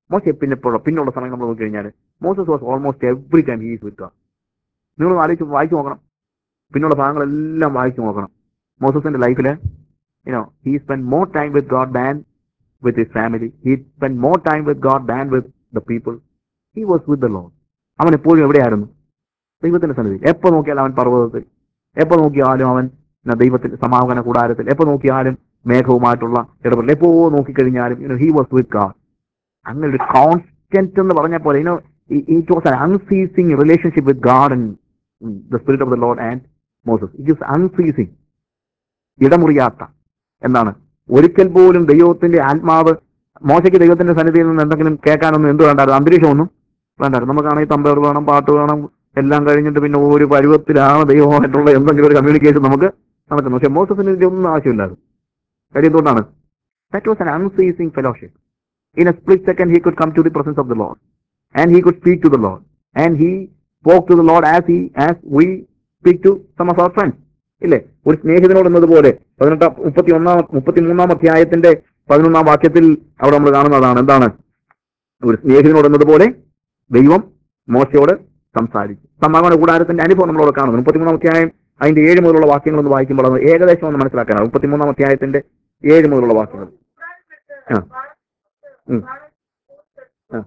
മോശം പിന്നെ ഇപ്പോൾ- പിന്നുള്ള സമയം നമ്മൾ നോക്കി കഴിഞ്ഞാൽ Moses was almost every time he's with God നിങ്ങൾ ആലോചിച്ച് വായിച്ചു നോക്കണം പിന്നുള്ള ഭാഗങ്ങളെല്ലാം വായിച്ചു നോക്കണം മോസസിന്റെ ലൈഫിൽ you know he spend more time with God than with his family he spend more time with God than with the people he was with the Lord അവൻ എപ്പോഴും എവിടെയായിരുന്നു ദൈവത്തിന്റെ സന്നിധി എപ്പോ നോക്കിയാലും അവൻ പർവ്വതത്തിൽ എപ്പോ നോക്കിയാലും അവൻ ന, ദൈവത്തിന്റെ സമാഗമന കൂടാരത്തിൽ എപ്പോ നോക്കിയാലും മേഘവുമായിട്ടുള്ള ഇടപെടൽ എപ്പോ നോക്കിക്കഴിഞ്ഞാലും you know he was with God അങ്ങനെ ഒരു കോൺസ്റ്റന്റ് എന്ന് പറഞ്ഞ പോലെ you know it was an unceasing relationship with God and mm, the spirit of the Lord and Moses. It is unceasing. ഇടമുറിയാത്ത എന്താണ് ഒരിക്കൽ പോലും ദൈവത്തിന്റെ ആത്മാവ് മോശയ്ക്ക് ദൈവത്തിന്റെ സന്നിധിയിൽ നിന്ന് എന്തെങ്കിലും കേൾക്കാനൊന്നും എന്ത് വേണ്ടായിരുന്നു അന്തരീക്ഷമൊന്നും വേണ്ടായിരുന്നു നമുക്കാണെങ്കിൽ തമ്പേർ വേണം പാട്ട് വേണം എല്ലാം കഴിഞ്ഞിട്ട് പിന്നെ ഒരു പരുവത്തിലാണ് ദൈവമായിട്ടുള്ള എന്തെങ്കിലും ഒരു കമ്മ്യൂണിക്കേഷൻ നമുക്ക് നടക്കുന്നത് പക്ഷെ മോസസിന് ഇതിന്റെ ഒന്നും ആവശ്യമില്ലായിരുന്നു കാര്യം എന്തുകൊണ്ടാണ് that was an unceasing fellowship in a split second he could come to the presence of the Lord and he could speak to the Lord and he spoke to the Lord as he as we speak to some of our friends ഇല്ലേ ഒരു സ്നേഹിതനോട് എന്നതുപോലെ പതിനെട്ടാം മുപ്പത്തി ഒന്നാം മുപ്പത്തി മൂന്നാം അധ്യായത്തിന്റെ പതിനൊന്നാം വാക്യത്തിൽ അവിടെ നമ്മൾ കാണുന്നതാണ് എന്താണ് ഒരു സ്നേഹിതനോട് എന്നതുപോലെ ദൈവം മോശയോട് സംസാരിച്ചു സമാഗമന കൂടാരത്തിന്റെ അനുഭവം നമ്മളവിടെ കാണുന്നു മുപ്പത്തിമൂന്നാം അധ്യായം അതിന്റെ ഏഴ് മുതലുള്ള വാക്യങ്ങൾ ഒന്ന് വായിക്കുമ്പോൾ അത് ഏകദേശം ഒന്ന് മനസ്സിലാക്കാനാണ് മുപ്പത്തിമൂന്നാം അധ്യായത്തിന്റെ ഏഴ് മുതലുള്ള വാക്യങ്ങൾ ആ. ഉം. ആ.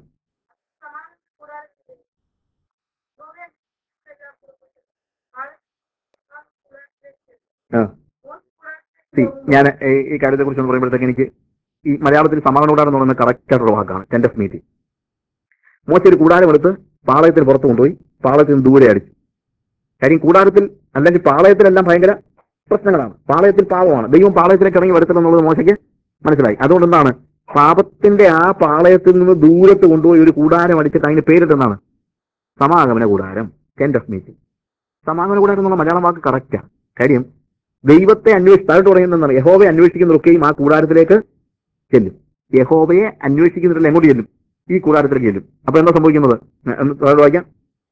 ആ സി ഞാൻ ഈ കാര്യത്തെ കുറിച്ച് പറയുമ്പോഴത്തേക്ക് എനിക്ക് ഈ മലയാളത്തിൽ സമാഗമന കൂടാരം എന്ന് പറയുന്നത് കറക്റ്റ് ആയിട്ടുള്ള വാക്കാണ് ടെൻഡ് ഓഫ് മീറ്റിംഗ് മോശ ഒരു കൂടാരം എടുത്ത് പാളയത്തിന് പുറത്ത് കൊണ്ടുപോയി പാളയത്തിൽ നിന്ന് ദൂരെ അടിച്ചു കാര്യം കൂടാരത്തിൽ അല്ലെങ്കിൽ പാളയത്തിലെല്ലാം ഭയങ്കര പ്രശ്നങ്ങളാണ് പാളയത്തിൽ പാവമാണ് ദൈവം പാളയത്തിലേക്ക് ഇറങ്ങി വരുത്തില്ലെന്നുള്ളത് മോശയ്ക്ക് മനസ്സിലായി അതുകൊണ്ട് എന്താണ് പാപത്തിന്റെ ആ പാളയത്തിൽ നിന്ന് ദൂരത്ത് കൊണ്ടുപോയി ഒരു കൂടാരം അടിച്ചിട്ട് അതിന് പേരിട്ടെന്നാണ് സമാഗമന കൂടാരം ടെൻഡ് ഓഫ് മീറ്റിംഗ് സമാഗമന കൂടാരം എന്നുള്ള മലയാളം വാക്ക് കറക്റ്റാണ് കാര്യം ദൈവത്തെ അന്വേഷിച്ച് താഴോട്ട് പറയുന്നതാണ് യഹോവയെ അന്വേഷിക്കുന്നവരൊക്കെയും ആ കൂടാരത്തിലേക്ക് ചെല്ലും യഹോവയെ അന്വേഷിക്കുന്നവരെല്ലാം എങ്ങോട്ട് ചെല്ലും ഈ കൂടാരത്തിലേക്ക് ചെല്ലും അപ്പൊ എന്താ സംഭവിക്കുന്നത് ഏ, ഒന്ന് താഴോട്ട് വായിക്കാം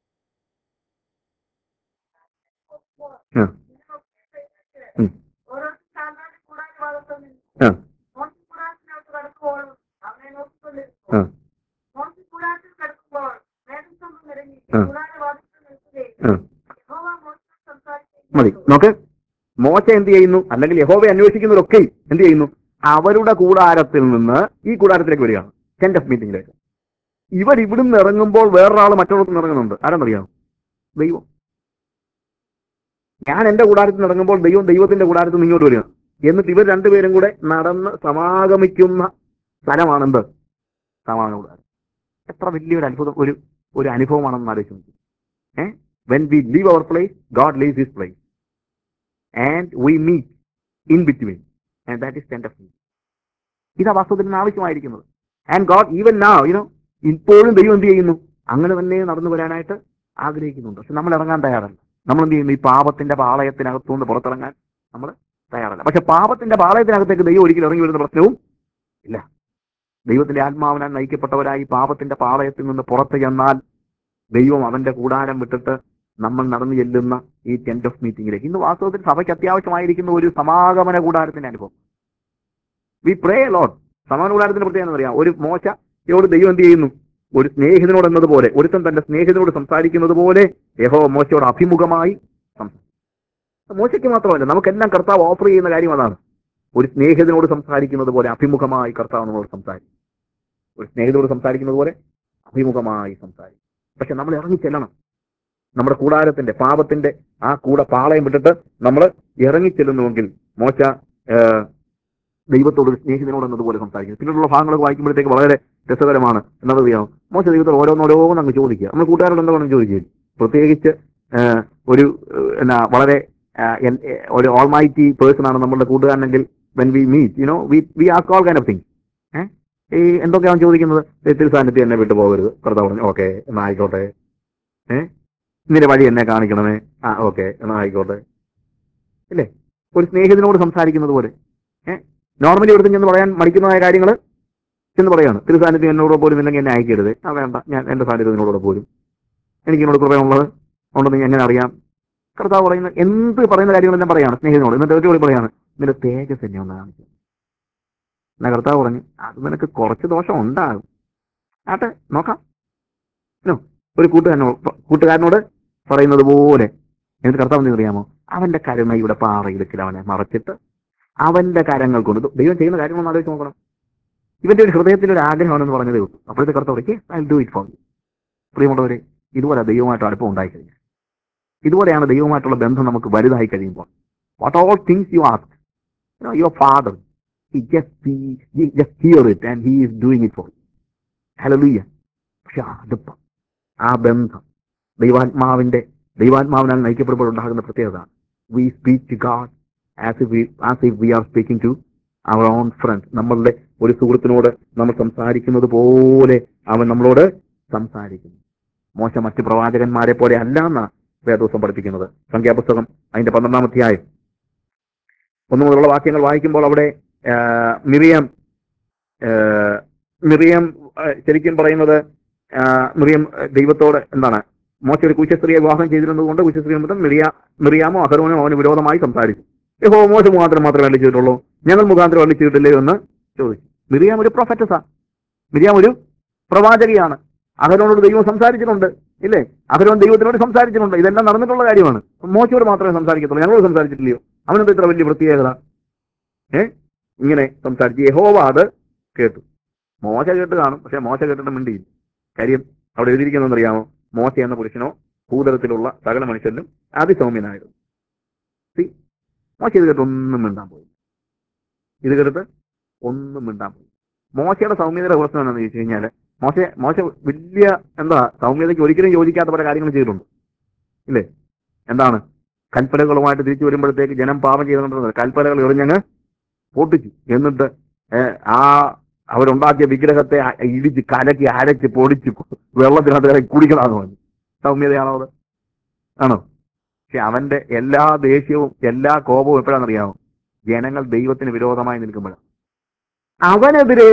ആ. ഉം. ഓരോ സാധാരണ കൂടാൻ വളർത്തുന്നു ആ മോശം കൂടാരത്തിനകത്ത് കടക്കുമ്പോൾ അവനെ ആ. നോക്കിക്കൊണ്ടിരുന്നു മോശം കൂടാരത്തിൽ കിടക്കുമ്പോൾ മേഘസ്തംഭം നിറങ്ങി ആ. കൂടാര വാദിച്ചു നിൽക്കുകയും ആ യഹോവ മോശം സംസാരിക്കുകയും മതി നോക്ക് മോശ എന്ത് ചെയ്യുന്നു അല്ലെങ്കിൽ യഹോവയെ അന്വേഷിക്കുന്നവരൊക്കെ എന്ത് ചെയ്യുന്നു അവരുടെ കൂടാരത്തിൽ നിന്ന് ഈ കൂടാരത്തിലേക്ക് വരികയാണ് ടെന്റ് ഓഫ് മീറ്റിംഗിലേക്ക് ഇവർ ഇവിടുന്ന് ഇറങ്ങുമ്പോൾ വേറൊരാൾ മറ്റൊരിടത്ത് നിന്ന് ഇറങ്ങുന്നുണ്ട് ആരെന്നറിയാം ദൈവം ഞാൻ എന്റെ കൂടാരത്തിൽ നിന്ന് ഇറങ്ങുമ്പോൾ ദൈവം ദൈവത്തിന്റെ കൂടാരത്തിൽ നിന്ന് ഇങ്ങോട്ട് വരിക എന്നിട്ട് ഇവർ രണ്ടുപേരും കൂടെ നടന്ന് സമാഗമിക്കുന്ന സ്ഥലമാണെന്ത് സമാഗമ കൂടാരം എത്ര വലിയൊരു അത്ഭുതം ഒരു ഒരു അനുഭവമാണെന്ന് ആലോചിച്ച് നോക്കി ഏഹ് when we leave our place God leaves his place and we meet in between and that is tent of meet ഇതാ വാസ്തവത്തിന് ആവശ്യമായിരിക്കുന്നത് ആൻഡ് ഗോഡ് ഈവൻ നാ യുനോ ഇപ്പോഴും ദൈവം എന്ത് ചെയ്യുന്നു അങ്ങനെ തന്നെ നടന്നു വരാനായിട്ട് ആഗ്രഹിക്കുന്നുണ്ട് പക്ഷെ നമ്മൾ ഇറങ്ങാൻ തയ്യാറല്ല നമ്മൾ എന്ത് ചെയ്യുന്നു ഈ പാപത്തിന്റെ പാളയത്തിനകത്തുനിന്ന് പുറത്തിറങ്ങാൻ നമ്മൾ തയ്യാറല്ല പക്ഷെ പാപത്തിന്റെ പാളയത്തിനകത്തേക്ക് ദൈവം ഒരിക്കലും ഇറങ്ങി വരുന്ന പ്രശ്നവും ഇല്ല ദൈവത്തിന്റെ ആത്മാവിനാൽ നയിക്കപ്പെട്ടവരായി പാപത്തിന്റെ പാളയത്തിൽ നിന്ന് പുറത്ത് ചെന്നാൽ ദൈവം അവന്റെ കൂടാരം വിട്ടിട്ട് നമ്മൾ നടന്നു ചെല്ലുന്ന ഈ ടെന്റ് ഓഫ് മീറ്റിംഗിലേക്ക് ഇന്ന് വാസ്തവത്തിൽ സഭയ്ക്ക് അത്യാവശ്യമായിരിക്കുന്ന ഒരു സമാഗമന കൂടാരത്തിന്റെ അനുഭവം വി പ്രേ ലോഡ് സമാഗമന കൂടാരത്തിന്റെ പ്രത്യേകത എന്താ പറയാ ഒരു മോശയോട് ദൈവം എന്ത് ചെയ്യുന്നു ഒരു സ്നേഹിതനോട് എന്നതുപോലെ ഒരുത്തൻ തന്റെ സ്നേഹിതനോട് സംസാരിക്കുന്നത് പോലെ യഹോ മോശയോട് അഭിമുഖമായി സംസാരിക്കും മോശയ്ക്ക് മാത്രമല്ല നമുക്കെല്ലാം കർത്താവ് ഓഫർ ചെയ്യുന്ന കാര്യം അതാണ് ഒരു സ്നേഹിതനോട് സംസാരിക്കുന്നത് പോലെ അഭിമുഖമായി കർത്താവ് നമ്മളോട് സംസാരിക്കും ഒരു സ്നേഹിതനോട് സംസാരിക്കുന്നത് പോലെ അഭിമുഖമായി സംസാരിക്കും പക്ഷെ നമ്മൾ ഇറങ്ങി ചെല്ലണം നമ്മുടെ കൂടാരത്തിന്റെ പാപത്തിന്റെ ആ കൂടെ പാളയം വിട്ടിട്ട് നമ്മൾ ഇറങ്ങിച്ചെല്ലുന്നുവെങ്കിൽ മോശ ആ, ദൈവത്തോട് ഒരു സ്നേഹിതനോട് എന്നതുപോലെ സംസാരിക്കുന്നു പിന്നീടുള്ള ഭാഗങ്ങളൊക്കെ വായിക്കുമ്പോഴത്തേക്ക് വളരെ രസകരമാണ് എന്നറിയാമോ മോശ ദൈവത്തോട് ഓരോന്നോരോന്ന് അങ്ങ് ചോദിക്കുക നമ്മൾ കൂട്ടുകാരോട് എന്താ വേണം ചോദിക്കുക പ്രത്യേകിച്ച് ആ, ഒരു ആ, എന്നാ വളരെ ആ, എൻ- എ- ഒരു ഓൾമൈറ്റി പേഴ്സൺ ആണ് നമ്മളുടെ കൂട്ടുകാരനെങ്കിൽ when we meet you know we we ask all kind of things ഏഹ് ഈ എന്തൊക്കെയാണ് ചോദിക്കുന്നത് തിരുസാന്നിധ്യം എന്നെ വിട്ടു പോകരുത് കർത്താവ് പറഞ്ഞു ഓക്കെ എന്നാ ആയിക്കോട്ടെ ഏഹ് ഇതിന്റെ വഴി എന്നെ കാണിക്കണമേ ആ ഓക്കെ എന്നാ ആയിക്കോട്ടെ ഇല്ലേ ഒരു സ്നേഹിതനോട് സംസാരിക്കുന്നത് പോലെ ഏഹ് നോർമലി ഇവിടുത്തെ ചെന്ന് പറയാൻ മടിക്കുന്നതായ കാര്യങ്ങൾ ചെന്ന് പറയാണ് തിരുസാന്നിധ്യം എന്നോട് പോലും ഇല്ലെങ്കിൽ എന്നെ അയക്കരുത് ആ വേണ്ട ഞാൻ എന്റെ സാന്നിധ്യത്തിനോട് പോലും എനിക്ക് എന്നോട് കൃപയുള്ളത് ഉണ്ടെന്ന് ഞാൻ എങ്ങനെ അറിയാം കർത്താവ് പറയുന്ന എന്ത് പറയുന്ന കാര്യങ്ങളെല്ലാം പറയാണ് സ്നേഹിതനോട് എന്നിട്ട് ഏറ്റവും കൂടി പറയാണ് നിന്റെ തേജസ് എന്നെ ഒന്ന് കാണിച്ചു എന്നാ കർത്താവ് പറഞ്ഞു അത് നിനക്ക് കുറച്ച് ദോഷം ഉണ്ടാകും ആട്ടെ നോക്കാം No. ഒരു കൂട്ടുകാരനോട് കൂട്ടുകാരനോട് പറയുന്നത് പോലെ എന്നിട്ട് കർത്താവ് എന്ത് അറിയാമോ അവന്റെ കരുണയുടെ പാറയിടത്തിൽ അവനെ മറച്ചിട്ട് അവന്റെ കരങ്ങൾ കൊണ്ട് ഇത് ദൈവം ചെയ്യുന്ന കാര്യങ്ങളൊന്നും ആലോചിച്ച് നോക്കണം ഇവന്റെ ഒരു ഹൃദയത്തിൽ ഒരു ആഗ്രഹമാണെന്ന് പറഞ്ഞതേ ഉള്ളൂ അപ്പോഴത്തെ കർത്താവ് ഐ ഡു ഇറ്റ് ഫോർ പ്രിയമുള്ളവരെ ഇതുപോലെ ദൈവമായിട്ട് അടുപ്പം ഉണ്ടായി കഴിഞ്ഞാൽ ഇതുപോലെയാണ് ദൈവമായിട്ടുള്ള ബന്ധം നമുക്ക് വലുതായി കഴിയുമ്പോൾ what all things you ask your father he just see, he just hear it and he is doing it for you. Hallelujah. പക്ഷെ ആ അടുപ്പം ആ ബന്ധം ദൈവാത്മാവിന്റെ ദൈവാത്മാവിനാൽ നയിക്കപ്പെടുമ്പോൾ ഉണ്ടാകുന്ന പ്രത്യേകത we speak to God as we as if we are speaking to our own friend നമ്മളുടെ ഒരു സുഹൃത്തിനോട് നമ്മൾ സംസാരിക്കുന്നത് പോലെ അവൻ നമ്മളോട് സംസാരിക്കുന്നു മോശ മറ്റ് പ്രവാചകന്മാരെ പോലെ അല്ല എന്നാണ് വേദോസം പഠിപ്പിക്കുന്നത് സംഖ്യാപുസ്തകം അതിന്റെ പന്ത്രണ്ടാം അധ്യായം ഒന്നു മുതലുള്ള വാക്യങ്ങൾ വായിക്കുമ്പോൾ അവിടെ ആ, മിറിയം ആ, മിറിയം ആ, ശരിക്കും പറയുന്നത് ആ, മിറിയം ആ, ദൈവത്തോട് എന്താണ് മോശ ഒരു കുശസ്ത്രീയെ വിവാഹം ചെയ്തിരുന്നത് കൊണ്ട് കുശസ്ത്രീ നിമിത്തം മിറിയ മിറിയാമോ അഹരോനോ അവന് വിരോധമായി സംസാരിച്ചു യഹോ മോശ മുഖാന്തരം മാത്രമേ അള്ളി ചെയ്തിട്ടുള്ളൂ ഞങ്ങൾ മുഖാന്തരം അള്ളി ചെയ്തിട്ടില്ലേ എന്ന് ചോദിച്ചു മിറിയാം ഒരു പ്രൊഫറ്റസാ മിറിയാം ഒരു പ്രവാചകയാണ് അഹരോനോട് ദൈവം സംസാരിച്ചിട്ടുണ്ട് ഇല്ലേ അഹരോൻ ദൈവത്തിനോട് സംസാരിച്ചിട്ടുണ്ട് ഇതെല്ലാം നടന്നിട്ടുള്ള കാര്യമാണ് മോശയോട് മാത്രമേ സംസാരിക്കത്തുള്ളൂ ഞങ്ങളോട് സംസാരിച്ചിട്ടില്ലയോ അവനെന്താ ഇത്ര വലിയ പ്രത്യേകത ഏ ഇങ്ങനെ സംസാരിച്ച് യഹോവ അത് കേട്ടു മോശ കേട്ട് കാണും പക്ഷെ മോശ കേട്ടിട്ട് മിണ്ടിയില്ല കാര്യം അവിടെ എഴുതിയിരിക്കുന്നതെന്ന് അറിയാമോ മോശ എന്ന പുരുഷനോ ഭൂതലത്തിലുള്ള സകല മനുഷ്യരിലും അതിസൗമ്യനായിരുന്നു See, മോശ ഇത് കേട്ട് ഒന്നും മിണ്ടാൻ പോയി ഇത് കേട്ടിട്ട് ഒന്നും മിണ്ടാൻ പോയി മോശയുടെ സൗമ്യതയുടെ പ്രശ്നം എന്താണെന്ന് ചോദിച്ചു കഴിഞ്ഞാല് മോശ മോശ വലിയ എന്താ സൗമ്യതയ്ക്ക് ഒരിക്കലും യോജിക്കാത്ത പല കാര്യങ്ങൾ ചെയ്തിട്ടുണ്ട് ഇല്ലേ എന്താണ് കൽപ്പനകളുമായിട്ട് തിരിച്ചു വരുമ്പോഴത്തേക്ക് ജനം പാപം ചെയ്തുകൊണ്ടിരുന്നത് കൽപ്പനകൾ എറിഞ്ഞങ്ങ് പൊട്ടിച്ചു എന്നിട്ട് ഏഹ്, ആ അവരുണ്ടാക്കിയ വിഗ്രഹത്തെ അ- ഇടിച്ച് കലക്കി അരച്ച് പൊടിച്ച് വെള്ളത്തിനകത്ത് കലക്കി കുടിക്കണമെന്ന് പറഞ്ഞു സൗമ്യതയാണോ അത് ആണോ പക്ഷെ അവന്റെ എല്ലാ ദേഷ്യവും എല്ലാ കോപവും എപ്പോഴാണെന്നറിയാമോ ജനങ്ങൾ ദൈവത്തിന് വിരോധമായി നിൽക്കുമ്പോഴാണ് അവനെതിരെ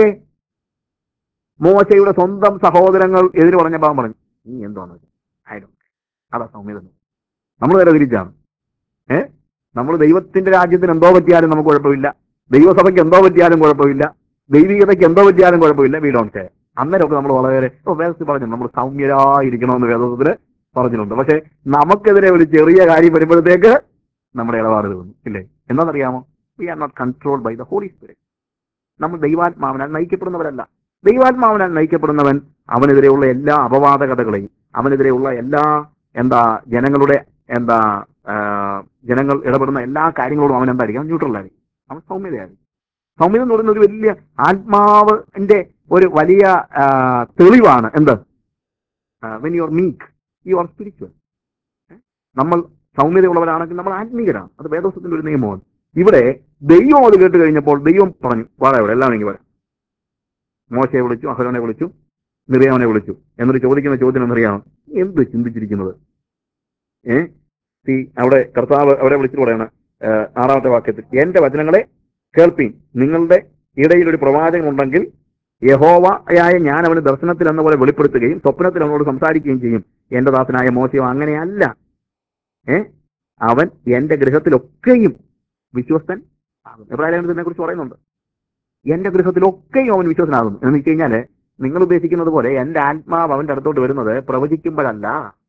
മോശയുടെ സ്വന്തം സഹോദരങ്ങൾ എതിര് പറഞ്ഞപ്പോൾ അവൻ പറഞ്ഞു നീ എന്താന്ന് വെച്ചാൽ ആയിരം അതാ സൗമ്യത നമ്മൾ നേരെ തിരിച്ചാണ് ഏ നമ്മൾ ദൈവത്തിന്റെ രാജ്യത്തിന് എന്തോ പറ്റിയാലും നമുക്ക് കുഴപ്പമില്ല ദൈവസഭയ്ക്ക് എന്തോ പറ്റിയാലും കുഴപ്പമില്ല ദൈവികതയ്ക്ക് എന്തോ പറ്റിയാലും കുഴപ്പമില്ല വി ഡോണ്ട് കെയർ അന്നേരമൊക്കെ നമ്മൾ വളരെ ഓ വേദത്തിൽ പറഞ്ഞു നമ്മൾ സൗമ്യരായിരിക്കണമെന്ന് വേദത്തിൽ പറഞ്ഞിട്ടുണ്ട് പക്ഷെ നമുക്കെതിരെ ഒരു ചെറിയ കാര്യം വരുമ്പോഴത്തേക്ക് നമ്മുടെ ഇടപാട് തോന്നും ഇല്ലേ എന്താണെന്നറിയാമോ we are not controlled by the holy Spirit നമ്മൾ ദൈവാത്മാവിനാൽ നയിക്കപ്പെടുന്നവരല്ല ദൈവാത്മാവിനാൽ നയിക്കപ്പെടുന്നവൻ അവനെതിരെയുള്ള എല്ലാ അപവാദ കഥകളെയും അവനെതിരെയുള്ള എല്ലാ എന്താ ജനങ്ങളുടെ എന്താ ആ, ജനങ്ങൾ ഇടപെടുന്ന എല്ലാ കാര്യങ്ങളോടും അവൻ എന്തായിരിക്കും ന്യൂട്രൽ ആയിരിക്കും അവൻ സൗമ്യതയായിരിക്കും സൗമ്യത എന്ന് പറയുന്ന ഒരു വലിയ ആത്മാവിന്റെ ഒരു വലിയ ആ, തെളിവാണ് എന്ത് when you are meek you are spiritual നമ്മൾ സൗമ്യതയുള്ളവരാണെങ്കിൽ നമ്മൾ ആത്മീയരാണ് അത് വേദോസത്തിന്റെ ഒരു നിയമമാണ് ഇവിടെ ദൈവം അത് കേട്ട് കഴിഞ്ഞപ്പോൾ ദൈവം പറഞ്ഞു വാടാ ഇവിടെ എല്ലാം എനിക്ക് വരാം മോശയെ വിളിച്ചു അഹരോനെ വിളിച്ചു മിറിയാമനെ വിളിച്ചു എന്നിട്ട് ചോദിക്കുന്ന ചോദ്യം എന്നറിയാമോ നീ എന്ത് ചിന്തിച്ചിരിക്കുന്നത് ഏ ഈ അവിടെ കർത്താവ് അവരെ വിളിച്ചിട്ട് പറയാണ് ഏ, ആറാമത്തെ വാക്യത്തിൽ എന്റെ വചനങ്ങളെ കേൾപ്പീൻ നിങ്ങളുടെ ഇടയിൽ ഒരു പ്രവാചകൻ ഉണ്ടെങ്കിൽ യഹോവയായ ഞാൻ അവന് ദർശനത്തിൽ എന്ന പോലെ വെളിപ്പെടുത്തുകയും സ്വപ്നത്തിൽ അവനോട് സംസാരിക്കുകയും ചെയ്യും എന്റെ ദാസനായ മോശയോ അങ്ങനെയല്ല ഏ അവൻ എന്റെ ഗൃഹത്തിലൊക്കെയും വിശ്വസ്തൻ ആകും എബ്രാഹിം കുറിച്ച് പറയുന്നുണ്ട് എന്റെ ഗൃഹത്തിലൊക്കെയും അവൻ വിശ്വസനാകുന്നു എന്ന് വെച്ച് കഴിഞ്ഞാല് നിങ്ങൾ ഉദ്ദേശിക്കുന്നത് പോലെ എന്റെ ആത്മാവ് അവന്റെ അടുത്തോട്ട് വരുന്നത് പ്രവചിക്കുമ്പോഴല്ല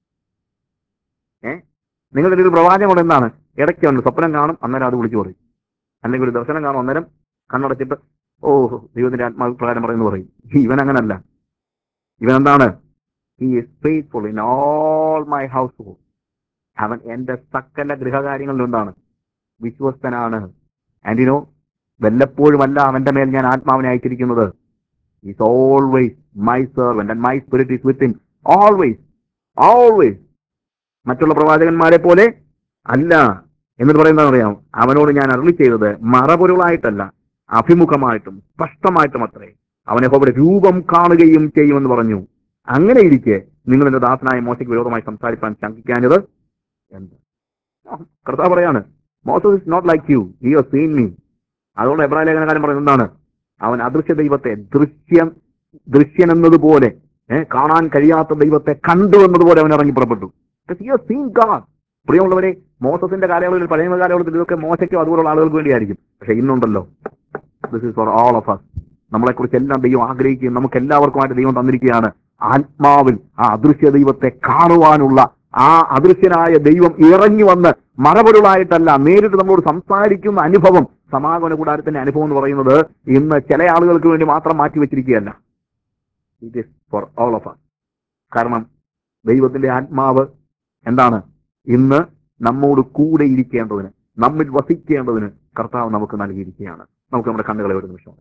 ഏ നിങ്ങളുടെ ഒരു പ്രവാചകം എന്താണ് ഇടയ്ക്ക് അവൻ സ്വപ്നം കാണും അന്നേരം അത് വിളിച്ചു പറയും അല്ലെങ്കിൽ ഒരു ദർശനം കാണും അന്നേരം കണ്ണടച്ചിട്ട് ഓ ദൈവത്തിന്റെ ആത്മാവ് പ്രകാരം പറയുന്നു പറയും ഇവൻ അങ്ങനല്ല ഇവൻ എന്താണ് he is faithful in all my household അവൻ എന്റെ സകല ഗൃഹകാര്യങ്ങളിലും എന്താണ് വിശ്വസ്തനാണ് ആൻഡ് യുനോ വല്ലപ്പോഴുമല്ല അവന്റെ മേൽ ഞാൻ ആത്മാവിനെ അയച്ചിരിക്കുന്നത് is always my servant and my spirit is with him always always മറ്റുള്ള പ്രവാചകന്മാരെ പോലെ അല്ല എന്നിട്ട് പറയുന്നത് അറിയാം അവനോട് ഞാൻ അരളി ചെയ്തത് മറപൊരുളായിട്ടല്ല അഭിമുഖമായിട്ടും സ്പഷ്ടമായിട്ടും അത്രേ അവനെ യഹോവയുടെ രൂപം കാണുകയും ചെയ്യുമെന്ന് പറഞ്ഞു അങ്ങനെ ഇരിക്കെ നിങ്ങൾ എന്റെ ദാസനായ മോശയ്ക്ക് വിരോധമായി സംസാരിപ്പാൻ ശങ്കിക്കാഞ്ഞത് എന്ത് ആ, കർത്താവ് പറയാണ് Moses is not like you he you seen me അതുകൊണ്ട് എബ്രാഹിം ലേഖനകാരൻ പറയുന്നത് എന്താണ് അവൻ അദൃശ്യ ദൈവത്തെ ദൃശ്യം ദൃശ്യൻ എന്നതുപോലെ ഏഹ് കാണാൻ കഴിയാത്ത ദൈവത്തെ കണ്ടു എന്നതുപോലെ അവൻ ഇറങ്ങി പുറപ്പെട്ടു സീൻ ഗാഡ് പ്രിയമുള്ളവരെ മോസസിന്റെ കാലയളവിൽ പഴയ കാലയളവിൽ ഇതൊക്കെ മോശയ്ക്കോ അതുപോലുള്ള ആളുകൾക്ക് വേണ്ടിയായിരിക്കും പക്ഷെ ഇന്നുണ്ടല്ലോ this is for all of us നമ്മളെക്കുറിച്ച് എല്ലാം ദൈവം ആഗ്രഹിക്കുകയും നമുക്ക് എല്ലാവർക്കുമായിട്ട് ദൈവം തന്നിരിക്കുകയാണ് ആത്മാവിൽ ആ അദൃശ്യ ദൈവത്തെ കാണുവാനുള്ള ആ അദൃശ്യനായ ദൈവം ഇറങ്ങി വന്ന് മറപൊരുളായിട്ടല്ല നേരിട്ട് നമ്മളോട് സംസാരിക്കുന്ന അനുഭവം സമാഗമന കൂടാരത്തിന്റെ അനുഭവം എന്ന് പറയുന്നത് ഇന്ന് ചില ആളുകൾക്ക് വേണ്ടി മാത്രം മാറ്റി വെച്ചിരിക്കുകയല്ല it is for all of us കാരണം ദൈവത്തിന്റെ ആത്മാവ് എന്താണ് ഇന്ന് നമ്മോട് കൂടെ ഇരിക്കേണ്ടതിന് നമ്മിൽ വസിക്കേണ്ടതിന് കർത്താവ് നമുക്ക് നൽകിയിരിക്കുകയാണ് നമുക്ക് നമ്മുടെ കണ്ണുകളെ ഒരു നിമിഷം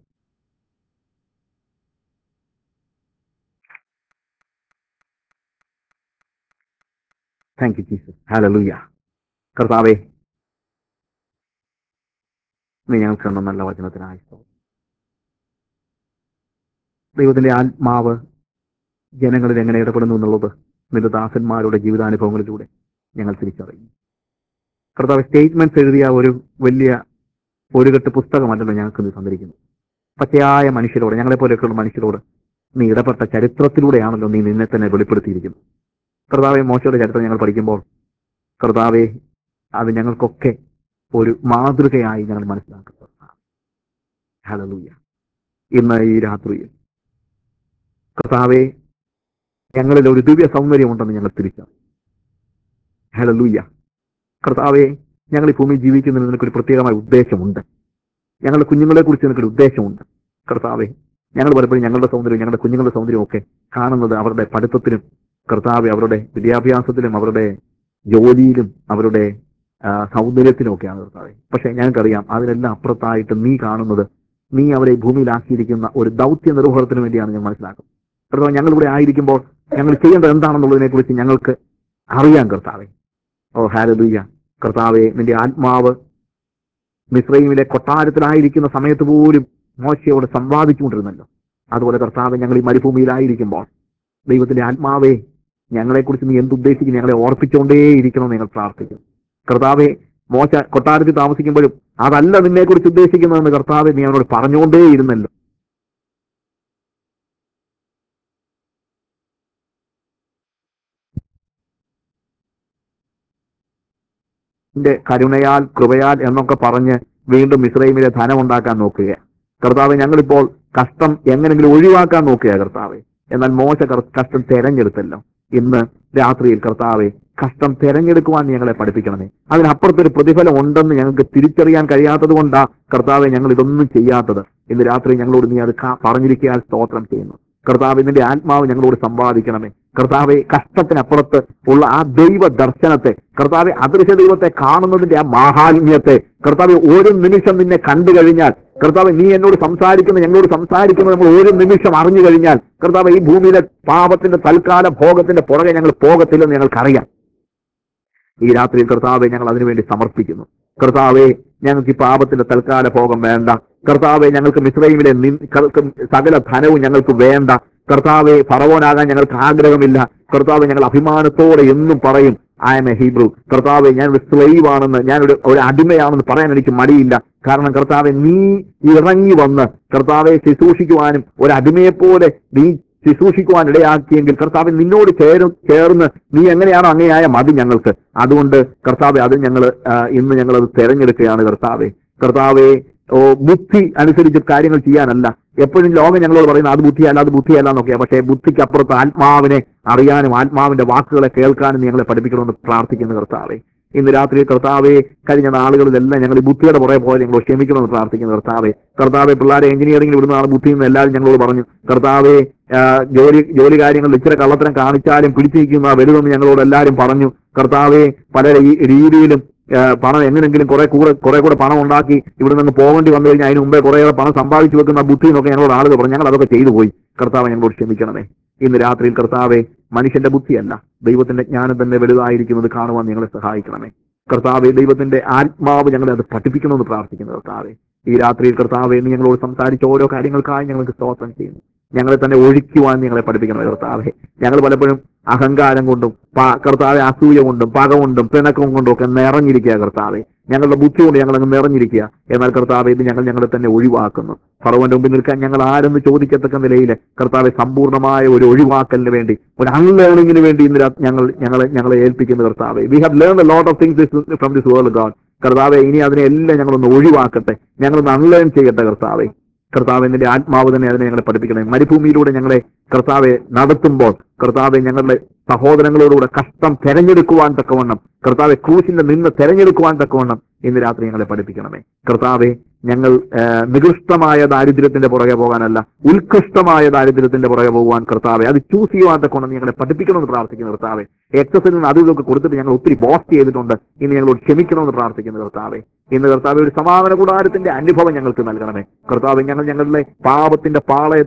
താങ്ക് യു ജീസസ് ഹല്ലേലൂയ കർത്താവേ നീ ഞങ്ങൾക്ക് തന്ന നല്ല വചനത്തിനായി സ്തോത്രം. ദൈവത്തിന്റെ ആത്മാവ് ജനങ്ങളിൽ എങ്ങനെ ഇടപെടുന്നു എന്നുള്ളത് നിന്റെ ദാസന്മാരുടെ ജീവിതാനുഭവങ്ങളിലൂടെ ഞങ്ങൾ തിരിച്ചറിയുന്നു കർത്താവ് സ്റ്റേറ്റ്മെന്റ്സ് എഴുതിയ ഒരു വലിയ ഒരു കെട്ട് പുസ്തകമല്ലല്ലോ ഞങ്ങൾക്ക് നീ തന്നിരിക്കുന്നത് പച്ചയായ മനുഷ്യരോട് ഞങ്ങളെ പോലെയൊക്കെയുള്ള മനുഷ്യരോട് നീ ഇടപെട്ട ചരിത്രത്തിലൂടെയാണല്ലോ നീ നിന്നെ തന്നെ വെളിപ്പെടുത്തിയിരിക്കുന്നത് കർത്താവെ മോശയുടെ ചരിത്രം ഞങ്ങൾ പഠിക്കുമ്പോൾ കർത്താവെ അത് ഞങ്ങൾക്കൊക്കെ ഒരു മാതൃകയായി ഞങ്ങൾ മനസ്സിലാക്കുന്നത് ഹലലൂയ ഇന്ന് ഈ രാത്രിയിൽ കർത്താവെ ഞങ്ങളിൽ ഒരു ദിവ്യ സൗന്ദര്യമുണ്ടെന്ന് ഞങ്ങൾ തിരിച്ചറിയും ഹലലൂയ കർത്താവെ ഞങ്ങൾ ഈ ഭൂമിയിൽ ജീവിക്കുന്നതിന് നിനക്കൊരു പ്രത്യേകമായ ഉദ്ദേശമുണ്ട് ഞങ്ങളുടെ കുഞ്ഞുങ്ങളെ കുറിച്ച് നിനക്കൊരു ഉദ്ദേശമുണ്ട് കർത്താവെ ഞങ്ങൾ പലപ്പോഴും ഞങ്ങളുടെ സൗന്ദര്യം ഞങ്ങളുടെ കുഞ്ഞുങ്ങളുടെ സൗന്ദര്യം ഒക്കെ കാണുന്നത് അവരുടെ പഠിത്തത്തിലും കർത്താവെ അവരുടെ വിദ്യാഭ്യാസത്തിലും അവരുടെ ജോലിയിലും അവരുടെ ആ, സൗന്ദര്യത്തിലും ഒക്കെയാണ് കർത്താവെ പക്ഷെ ഞങ്ങൾക്കറിയാം അതിനെല്ലാം അപ്പുറത്തായിട്ട് നീ കാണുന്നത് നീ അവരെ ഈ ഭൂമിയിലാക്കിയിരിക്കുന്ന ഒരു ദൗത്യ നിർവഹണത്തിന് വേണ്ടിയാണ് ഞാൻ മനസ്സിലാക്കുന്നത് കർത്താവ് ഞങ്ങൾ ഇവിടെ ആയിരിക്കുമ്പോൾ ഞങ്ങൾ ചെയ്യേണ്ടത് എന്താണെന്നുള്ളതിനെ കുറിച്ച് ഞങ്ങൾക്ക് അറിയാം കർത്താവെ ഓ ഹാരദൂയ കർത്താവെ നിന്റെ ആത്മാവ് മിശ്രൈമിലെ കൊട്ടാരത്തിലായിരിക്കുന്ന സമയത്ത് പോലും മോശയോട് സംവാദിച്ചുകൊണ്ടിരുന്നല്ലോ അതുപോലെ കർത്താവ് ഞങ്ങൾ ഈ മരുഭൂമിയിലായിരിക്കുമ്പോൾ ദൈവത്തിന്റെ ആത്മാവെ ഞങ്ങളെക്കുറിച്ച് നീ എന്തുദ്ദേശിക്കും ഞങ്ങളെ ഓർപ്പിച്ചുകൊണ്ടേയിരിക്കണമെന്ന് ഞങ്ങൾ പ്രാർത്ഥിക്കും കർത്താവെ മോശ കൊട്ടാരത്തിൽ താമസിക്കുമ്പോഴും അതല്ല നിന്നെക്കുറിച്ച് ഉദ്ദേശിക്കുന്നതെന്ന് കർത്താവെ നീ അവനോട് പറഞ്ഞുകൊണ്ടേയിരുന്നല്ലോ നിന്റെ കരുണയാൽ കൃപയാൽ എന്നൊക്കെ പറഞ്ഞ് വീണ്ടും ഇസ്രൈമിലെ ധനം ഉണ്ടാക്കാൻ നോക്കുക കർത്താവ് ഞങ്ങളിപ്പോൾ കഷ്ടം എങ്ങനെങ്കിലും ഒഴിവാക്കാൻ നോക്കുക കർത്താവ് എന്നാൽ മോശ കർ- കഷ്ടം തെരഞ്ഞെടുത്തല്ലോ ഇന്ന് രാത്രിയിൽ കർത്താവെ കഷ്ടം തെരഞ്ഞെടുക്കുവാൻ നീ ഞങ്ങളെ പഠിപ്പിക്കണമേ അതിനപ്പുറത്തൊരു പ്രതിഫലം ഉണ്ടെന്ന് ഞങ്ങൾക്ക് തിരിച്ചറിയാൻ കഴിയാത്തത് കൊണ്ടാ കർത്താവെ ഞങ്ങൾ ഇതൊന്നും ചെയ്യാത്തത് ഇന്ന് രാത്രി ഞങ്ങളോട് നീ അത് കാ- പറഞ്ഞിരിക്കാൻ സ്തോത്രം ചെയ്യുന്നു കർത്താവ് നിന്റെ ആത്മാവ് ഞങ്ങളോട് സമ്പാദിക്കണമേ കർത്താവെ കഷ്ടത്തിനപ്പുറത്ത് ഉള്ള ആ ദൈവ ദർശനത്തെ കർത്താവെ അദൃശ്യ ദൈവത്തെ കാണുന്നതിന്റെ ആ മാഹാത്മ്യത്തെ കർത്താവെ ഒരു നിമിഷം നിന്നെ കണ്ടു കഴിഞ്ഞാൽ കർത്താവ് നീ എന്നോട് സംസാരിക്കുന്ന ഞങ്ങളോട് സംസാരിക്കുന്നത് നമ്മൾ ഒരു നിമിഷം അറിഞ്ഞു കഴിഞ്ഞാൽ കർത്താവ് ഈ ഭൂമിയിലെ പാപത്തിന്റെ തൽക്കാല ഭോഗത്തിന്റെ പുറകെ ഞങ്ങൾ പോകത്തില്ലെന്ന് ഞങ്ങൾക്കറിയാം ഈ രാത്രിയിൽ കർത്താവെ ഞങ്ങൾ അതിനുവേണ്ടി സമർപ്പിക്കുന്നു കർത്താവെ ഞങ്ങൾക്ക് ഈ പാപത്തിന്റെ തൽക്കാല ഭോഗം വേണ്ട കർത്താവെ ഞങ്ങൾക്ക് മിശ്രൈമിലെ നിൻ- കർക്ക് സകല ധനവും ഞങ്ങൾക്ക് വേണ്ട കർത്താവെ ഫറവോനാകാൻ ഞങ്ങൾക്ക് ആഗ്രഹമില്ല കർത്താവ് ഞങ്ങൾ അഭിമാനത്തോടെ എന്നും പറയും ഐ എം എ ഹീബ്രു കർത്താവെ ഞാൻ ഒരു സ്ലൈവ് ആണെന്ന് ഞാൻ ഒരു ഒരു അടിമയാണെന്ന് പറയാൻ എനിക്ക് മടിയില്ല കാരണം കർത്താവെ നീ ഇറങ്ങി വന്ന് കർത്താവെ ശുശ്രൂഷിക്കുവാനും ഒരു അടിമയെപ്പോലെ നീ ശുശ്രൂഷിക്കുവാൻ ഇടയാക്കിയെങ്കിൽ കർത്താവ് നിന്നോട് ചേരും ചേർന്ന് നീ എങ്ങനെയാണോ അങ്ങനെയായ മതി ഞങ്ങൾക്ക് അതുകൊണ്ട് കർത്താവെ അത് ഞങ്ങൾ ഇന്ന് ഞങ്ങൾ അത് തെരഞ്ഞെടുക്കുകയാണ് കർത്താവെ കർത്താവെ ഓ ബുദ്ധി അനുസരിച്ച് കാര്യങ്ങൾ ചെയ്യാനല്ല എപ്പോഴും ലോകം ഞങ്ങളോട് പറയുന്നത് അത് ബുദ്ധിയല്ല അത് ബുദ്ധിയല്ല എന്നൊക്കെയാ പക്ഷേ ബുദ്ധിക്ക് അപ്പുറത്ത് ആത്മാവിനെ അറിയാനും ആത്മാവിന്റെ വാക്കുകളെ കേൾക്കാനും നീ ഞങ്ങളെ പഠിപ്പിക്കണമെന്ന് പ്രാർത്ഥിക്കുന്നു കർത്താവെ ഇന്ന് രാത്രി കർത്താവെ കഴിഞ്ഞ നാളുകളിലെല്ലാം ഞങ്ങൾ ഈ ബുദ്ധിയുടെ പുറകെ പോലെ ഞങ്ങൾ ക്ഷമിക്കണമെന്ന് പ്രാർത്ഥിക്കുന്നു കർത്താവെ കർത്താവെ പിള്ളേരെ എഞ്ചിനീയറിംഗിൽ വിടുന്ന ആൾ ബുദ്ധി എന്ന് എല്ലാവരും ഞങ്ങളോട് പറഞ്ഞു കർത്താവെ ആ, ജോലി ജോലി കാര്യങ്ങളിൽ ഇച്ചിരി കള്ളത്തരം കാണിച്ചാലും പിടിച്ചിരിക്കുന്ന വലുതെന്ന് ഞങ്ങളോട് എല്ലാവരും പറഞ്ഞു കർത്താവെ പല രീ- രീതിയിലും ആ, പണം എങ്ങനെങ്കിലും കുറെ കൂടെ കുറെ കൂടെ പണം ഉണ്ടാക്കി ഇവിടെ നിന്ന് പോകേണ്ടി വന്നു കഴിഞ്ഞാൽ അതിന് മുമ്പേ കുറേ പണം സമ്പാദിച്ചു വെക്കുന്ന ബുദ്ധി എന്നൊക്കെ ഞങ്ങളോട് ആളുകൾ പറഞ്ഞു ഞങ്ങൾ അതൊക്കെ ചെയ്തു പോയി കർത്താവ് ഞങ്ങളോട് ക്ഷമിക്കണമേ ഇന്ന് രാത്രിയിൽ കർത്താവെ മനുഷ്യന്റെ ബുദ്ധിയല്ല ദൈവത്തിന്റെ ജ്ഞാനം തന്നെ വലുതായിരിക്കുന്നത് കാണുവാൻ ഞങ്ങളെ സഹായിക്കണമേ കർത്താവെ ദൈവത്തിന്റെ ആത്മാവ് ഞങ്ങളെ അത് പഠിപ്പിക്കണമെന്ന് പ്രാർത്ഥിക്കുന്നു കർത്താവെ ഈ രാത്രിയിൽ കർത്താവെ നീ ഞങ്ങളോട് സംസാരിച്ച ഓരോ കാര്യങ്ങൾക്കായി ഞങ്ങൾക്ക് സ്തോത്രം ചെയ്യുന്നു ഞങ്ങളെ തന്നെ ഒഴിക്കുവാൻ ഞങ്ങളെ പഠിപ്പിക്കണം കർത്താവെ ഞങ്ങൾ പലപ്പോഴും അഹങ്കാരം കൊണ്ടും പ- കർത്താവെ അസൂയ കൊണ്ടും പക കൊണ്ടും പിണക്കം കൊണ്ടും ഒക്കെ നിറഞ്ഞിരിക്കുക കർത്താവെ ഞങ്ങളുടെ ബുദ്ധി കൊണ്ട് ഞങ്ങൾ അങ്ങ് നിറഞ്ഞിരിക്കുക എന്നാൽ കർത്താവെ ഇത് ഞങ്ങൾ ഞങ്ങളെ തന്നെ ഒഴിവാക്കുന്നു ഫറവന്റെ മുമ്പിൽ നിൽക്കാൻ ഞങ്ങൾ ആരെന്ന് ചോദിക്കത്തക്ക നിലയിൽ കർത്താവെ സമ്പൂർണ്ണമായ ഒരു ഒഴിവാക്കലിന് വേണ്ടി ഒരു അൺലേണിംഗിന് വേണ്ടി ഇന്ന് രാ- ഞങ്ങൾ ഞങ്ങളെ ഞങ്ങളെ ഏൽപ്പിക്കുന്ന കർത്താവെ we have learn a lot of things from this world God കർത്താവെ ഇനി അതിനെ എല്ലാം ഞങ്ങളൊന്ന് ഒഴിവാക്കട്ടെ ഞങ്ങളൊന്ന് അൺലേൺ ചെയ്യട്ടെ കർത്താവെ കർത്താവ് നിന്റെ ആത്മാവ് തന്നെ അതിനെ ഞങ്ങളെ പഠിപ്പിക്കണേ മരുഭൂമിയിലൂടെ ഞങ്ങളെ കർത്താവെ നടത്തുമ്പോൾ കർത്താവെ ഞങ്ങളുടെ സഹോദരങ്ങളോടുകൂടെ കഷ്ടം തെരഞ്ഞെടുക്കുവാൻ തക്കവണ്ണം കർത്താവെ ക്രൂശിന്റെ നിന്ന് തെരഞ്ഞെടുക്കുവാൻ തക്കവണ്ണം ഇന്ന് രാത്രി ഞങ്ങളെ പഠിപ്പിക്കണമേ കർത്താവെ ഞങ്ങൾ ആ, നികൃഷ്ടമായ ദാരിദ്ര്യത്തിന്റെ പുറകെ പോകാനല്ല ഉത്കൃഷ്ടമായ ദാരിദ്ര്യത്തിന്റെ പുറകെ പോകുവാൻ കർത്താവെ അത് ചൂസ് ചെയ്യുവാൻ തക്കവണ്ണം ഞങ്ങളെ പഠിപ്പിക്കണമെന്ന് പ്രാർത്ഥിക്കുന്നു കർത്താവെ എക്സസിൽ നിന്ന് അതും ഇതൊക്കെ കൊടുത്തിട്ട് ഞങ്ങൾ ഒത്തിരി പോസ്റ്റ് ചെയ്തിട്ടുണ്ട് ഇന്ന് ഞങ്ങളോട് ക്ഷമിക്കണമെന്ന് പ്രാർത്ഥിക്കുന്നു കർത്താവെ ഇന്ന് കർത്താവ് ഒരു സമാധാന കൂടാരത്തിന്റെ അനുഭവം ഞങ്ങൾക്ക് നൽകണമേ കർത്താവ് ഞങ്ങൾ ഞങ്ങളുടെ പാപത്തിന്റെ പാളയ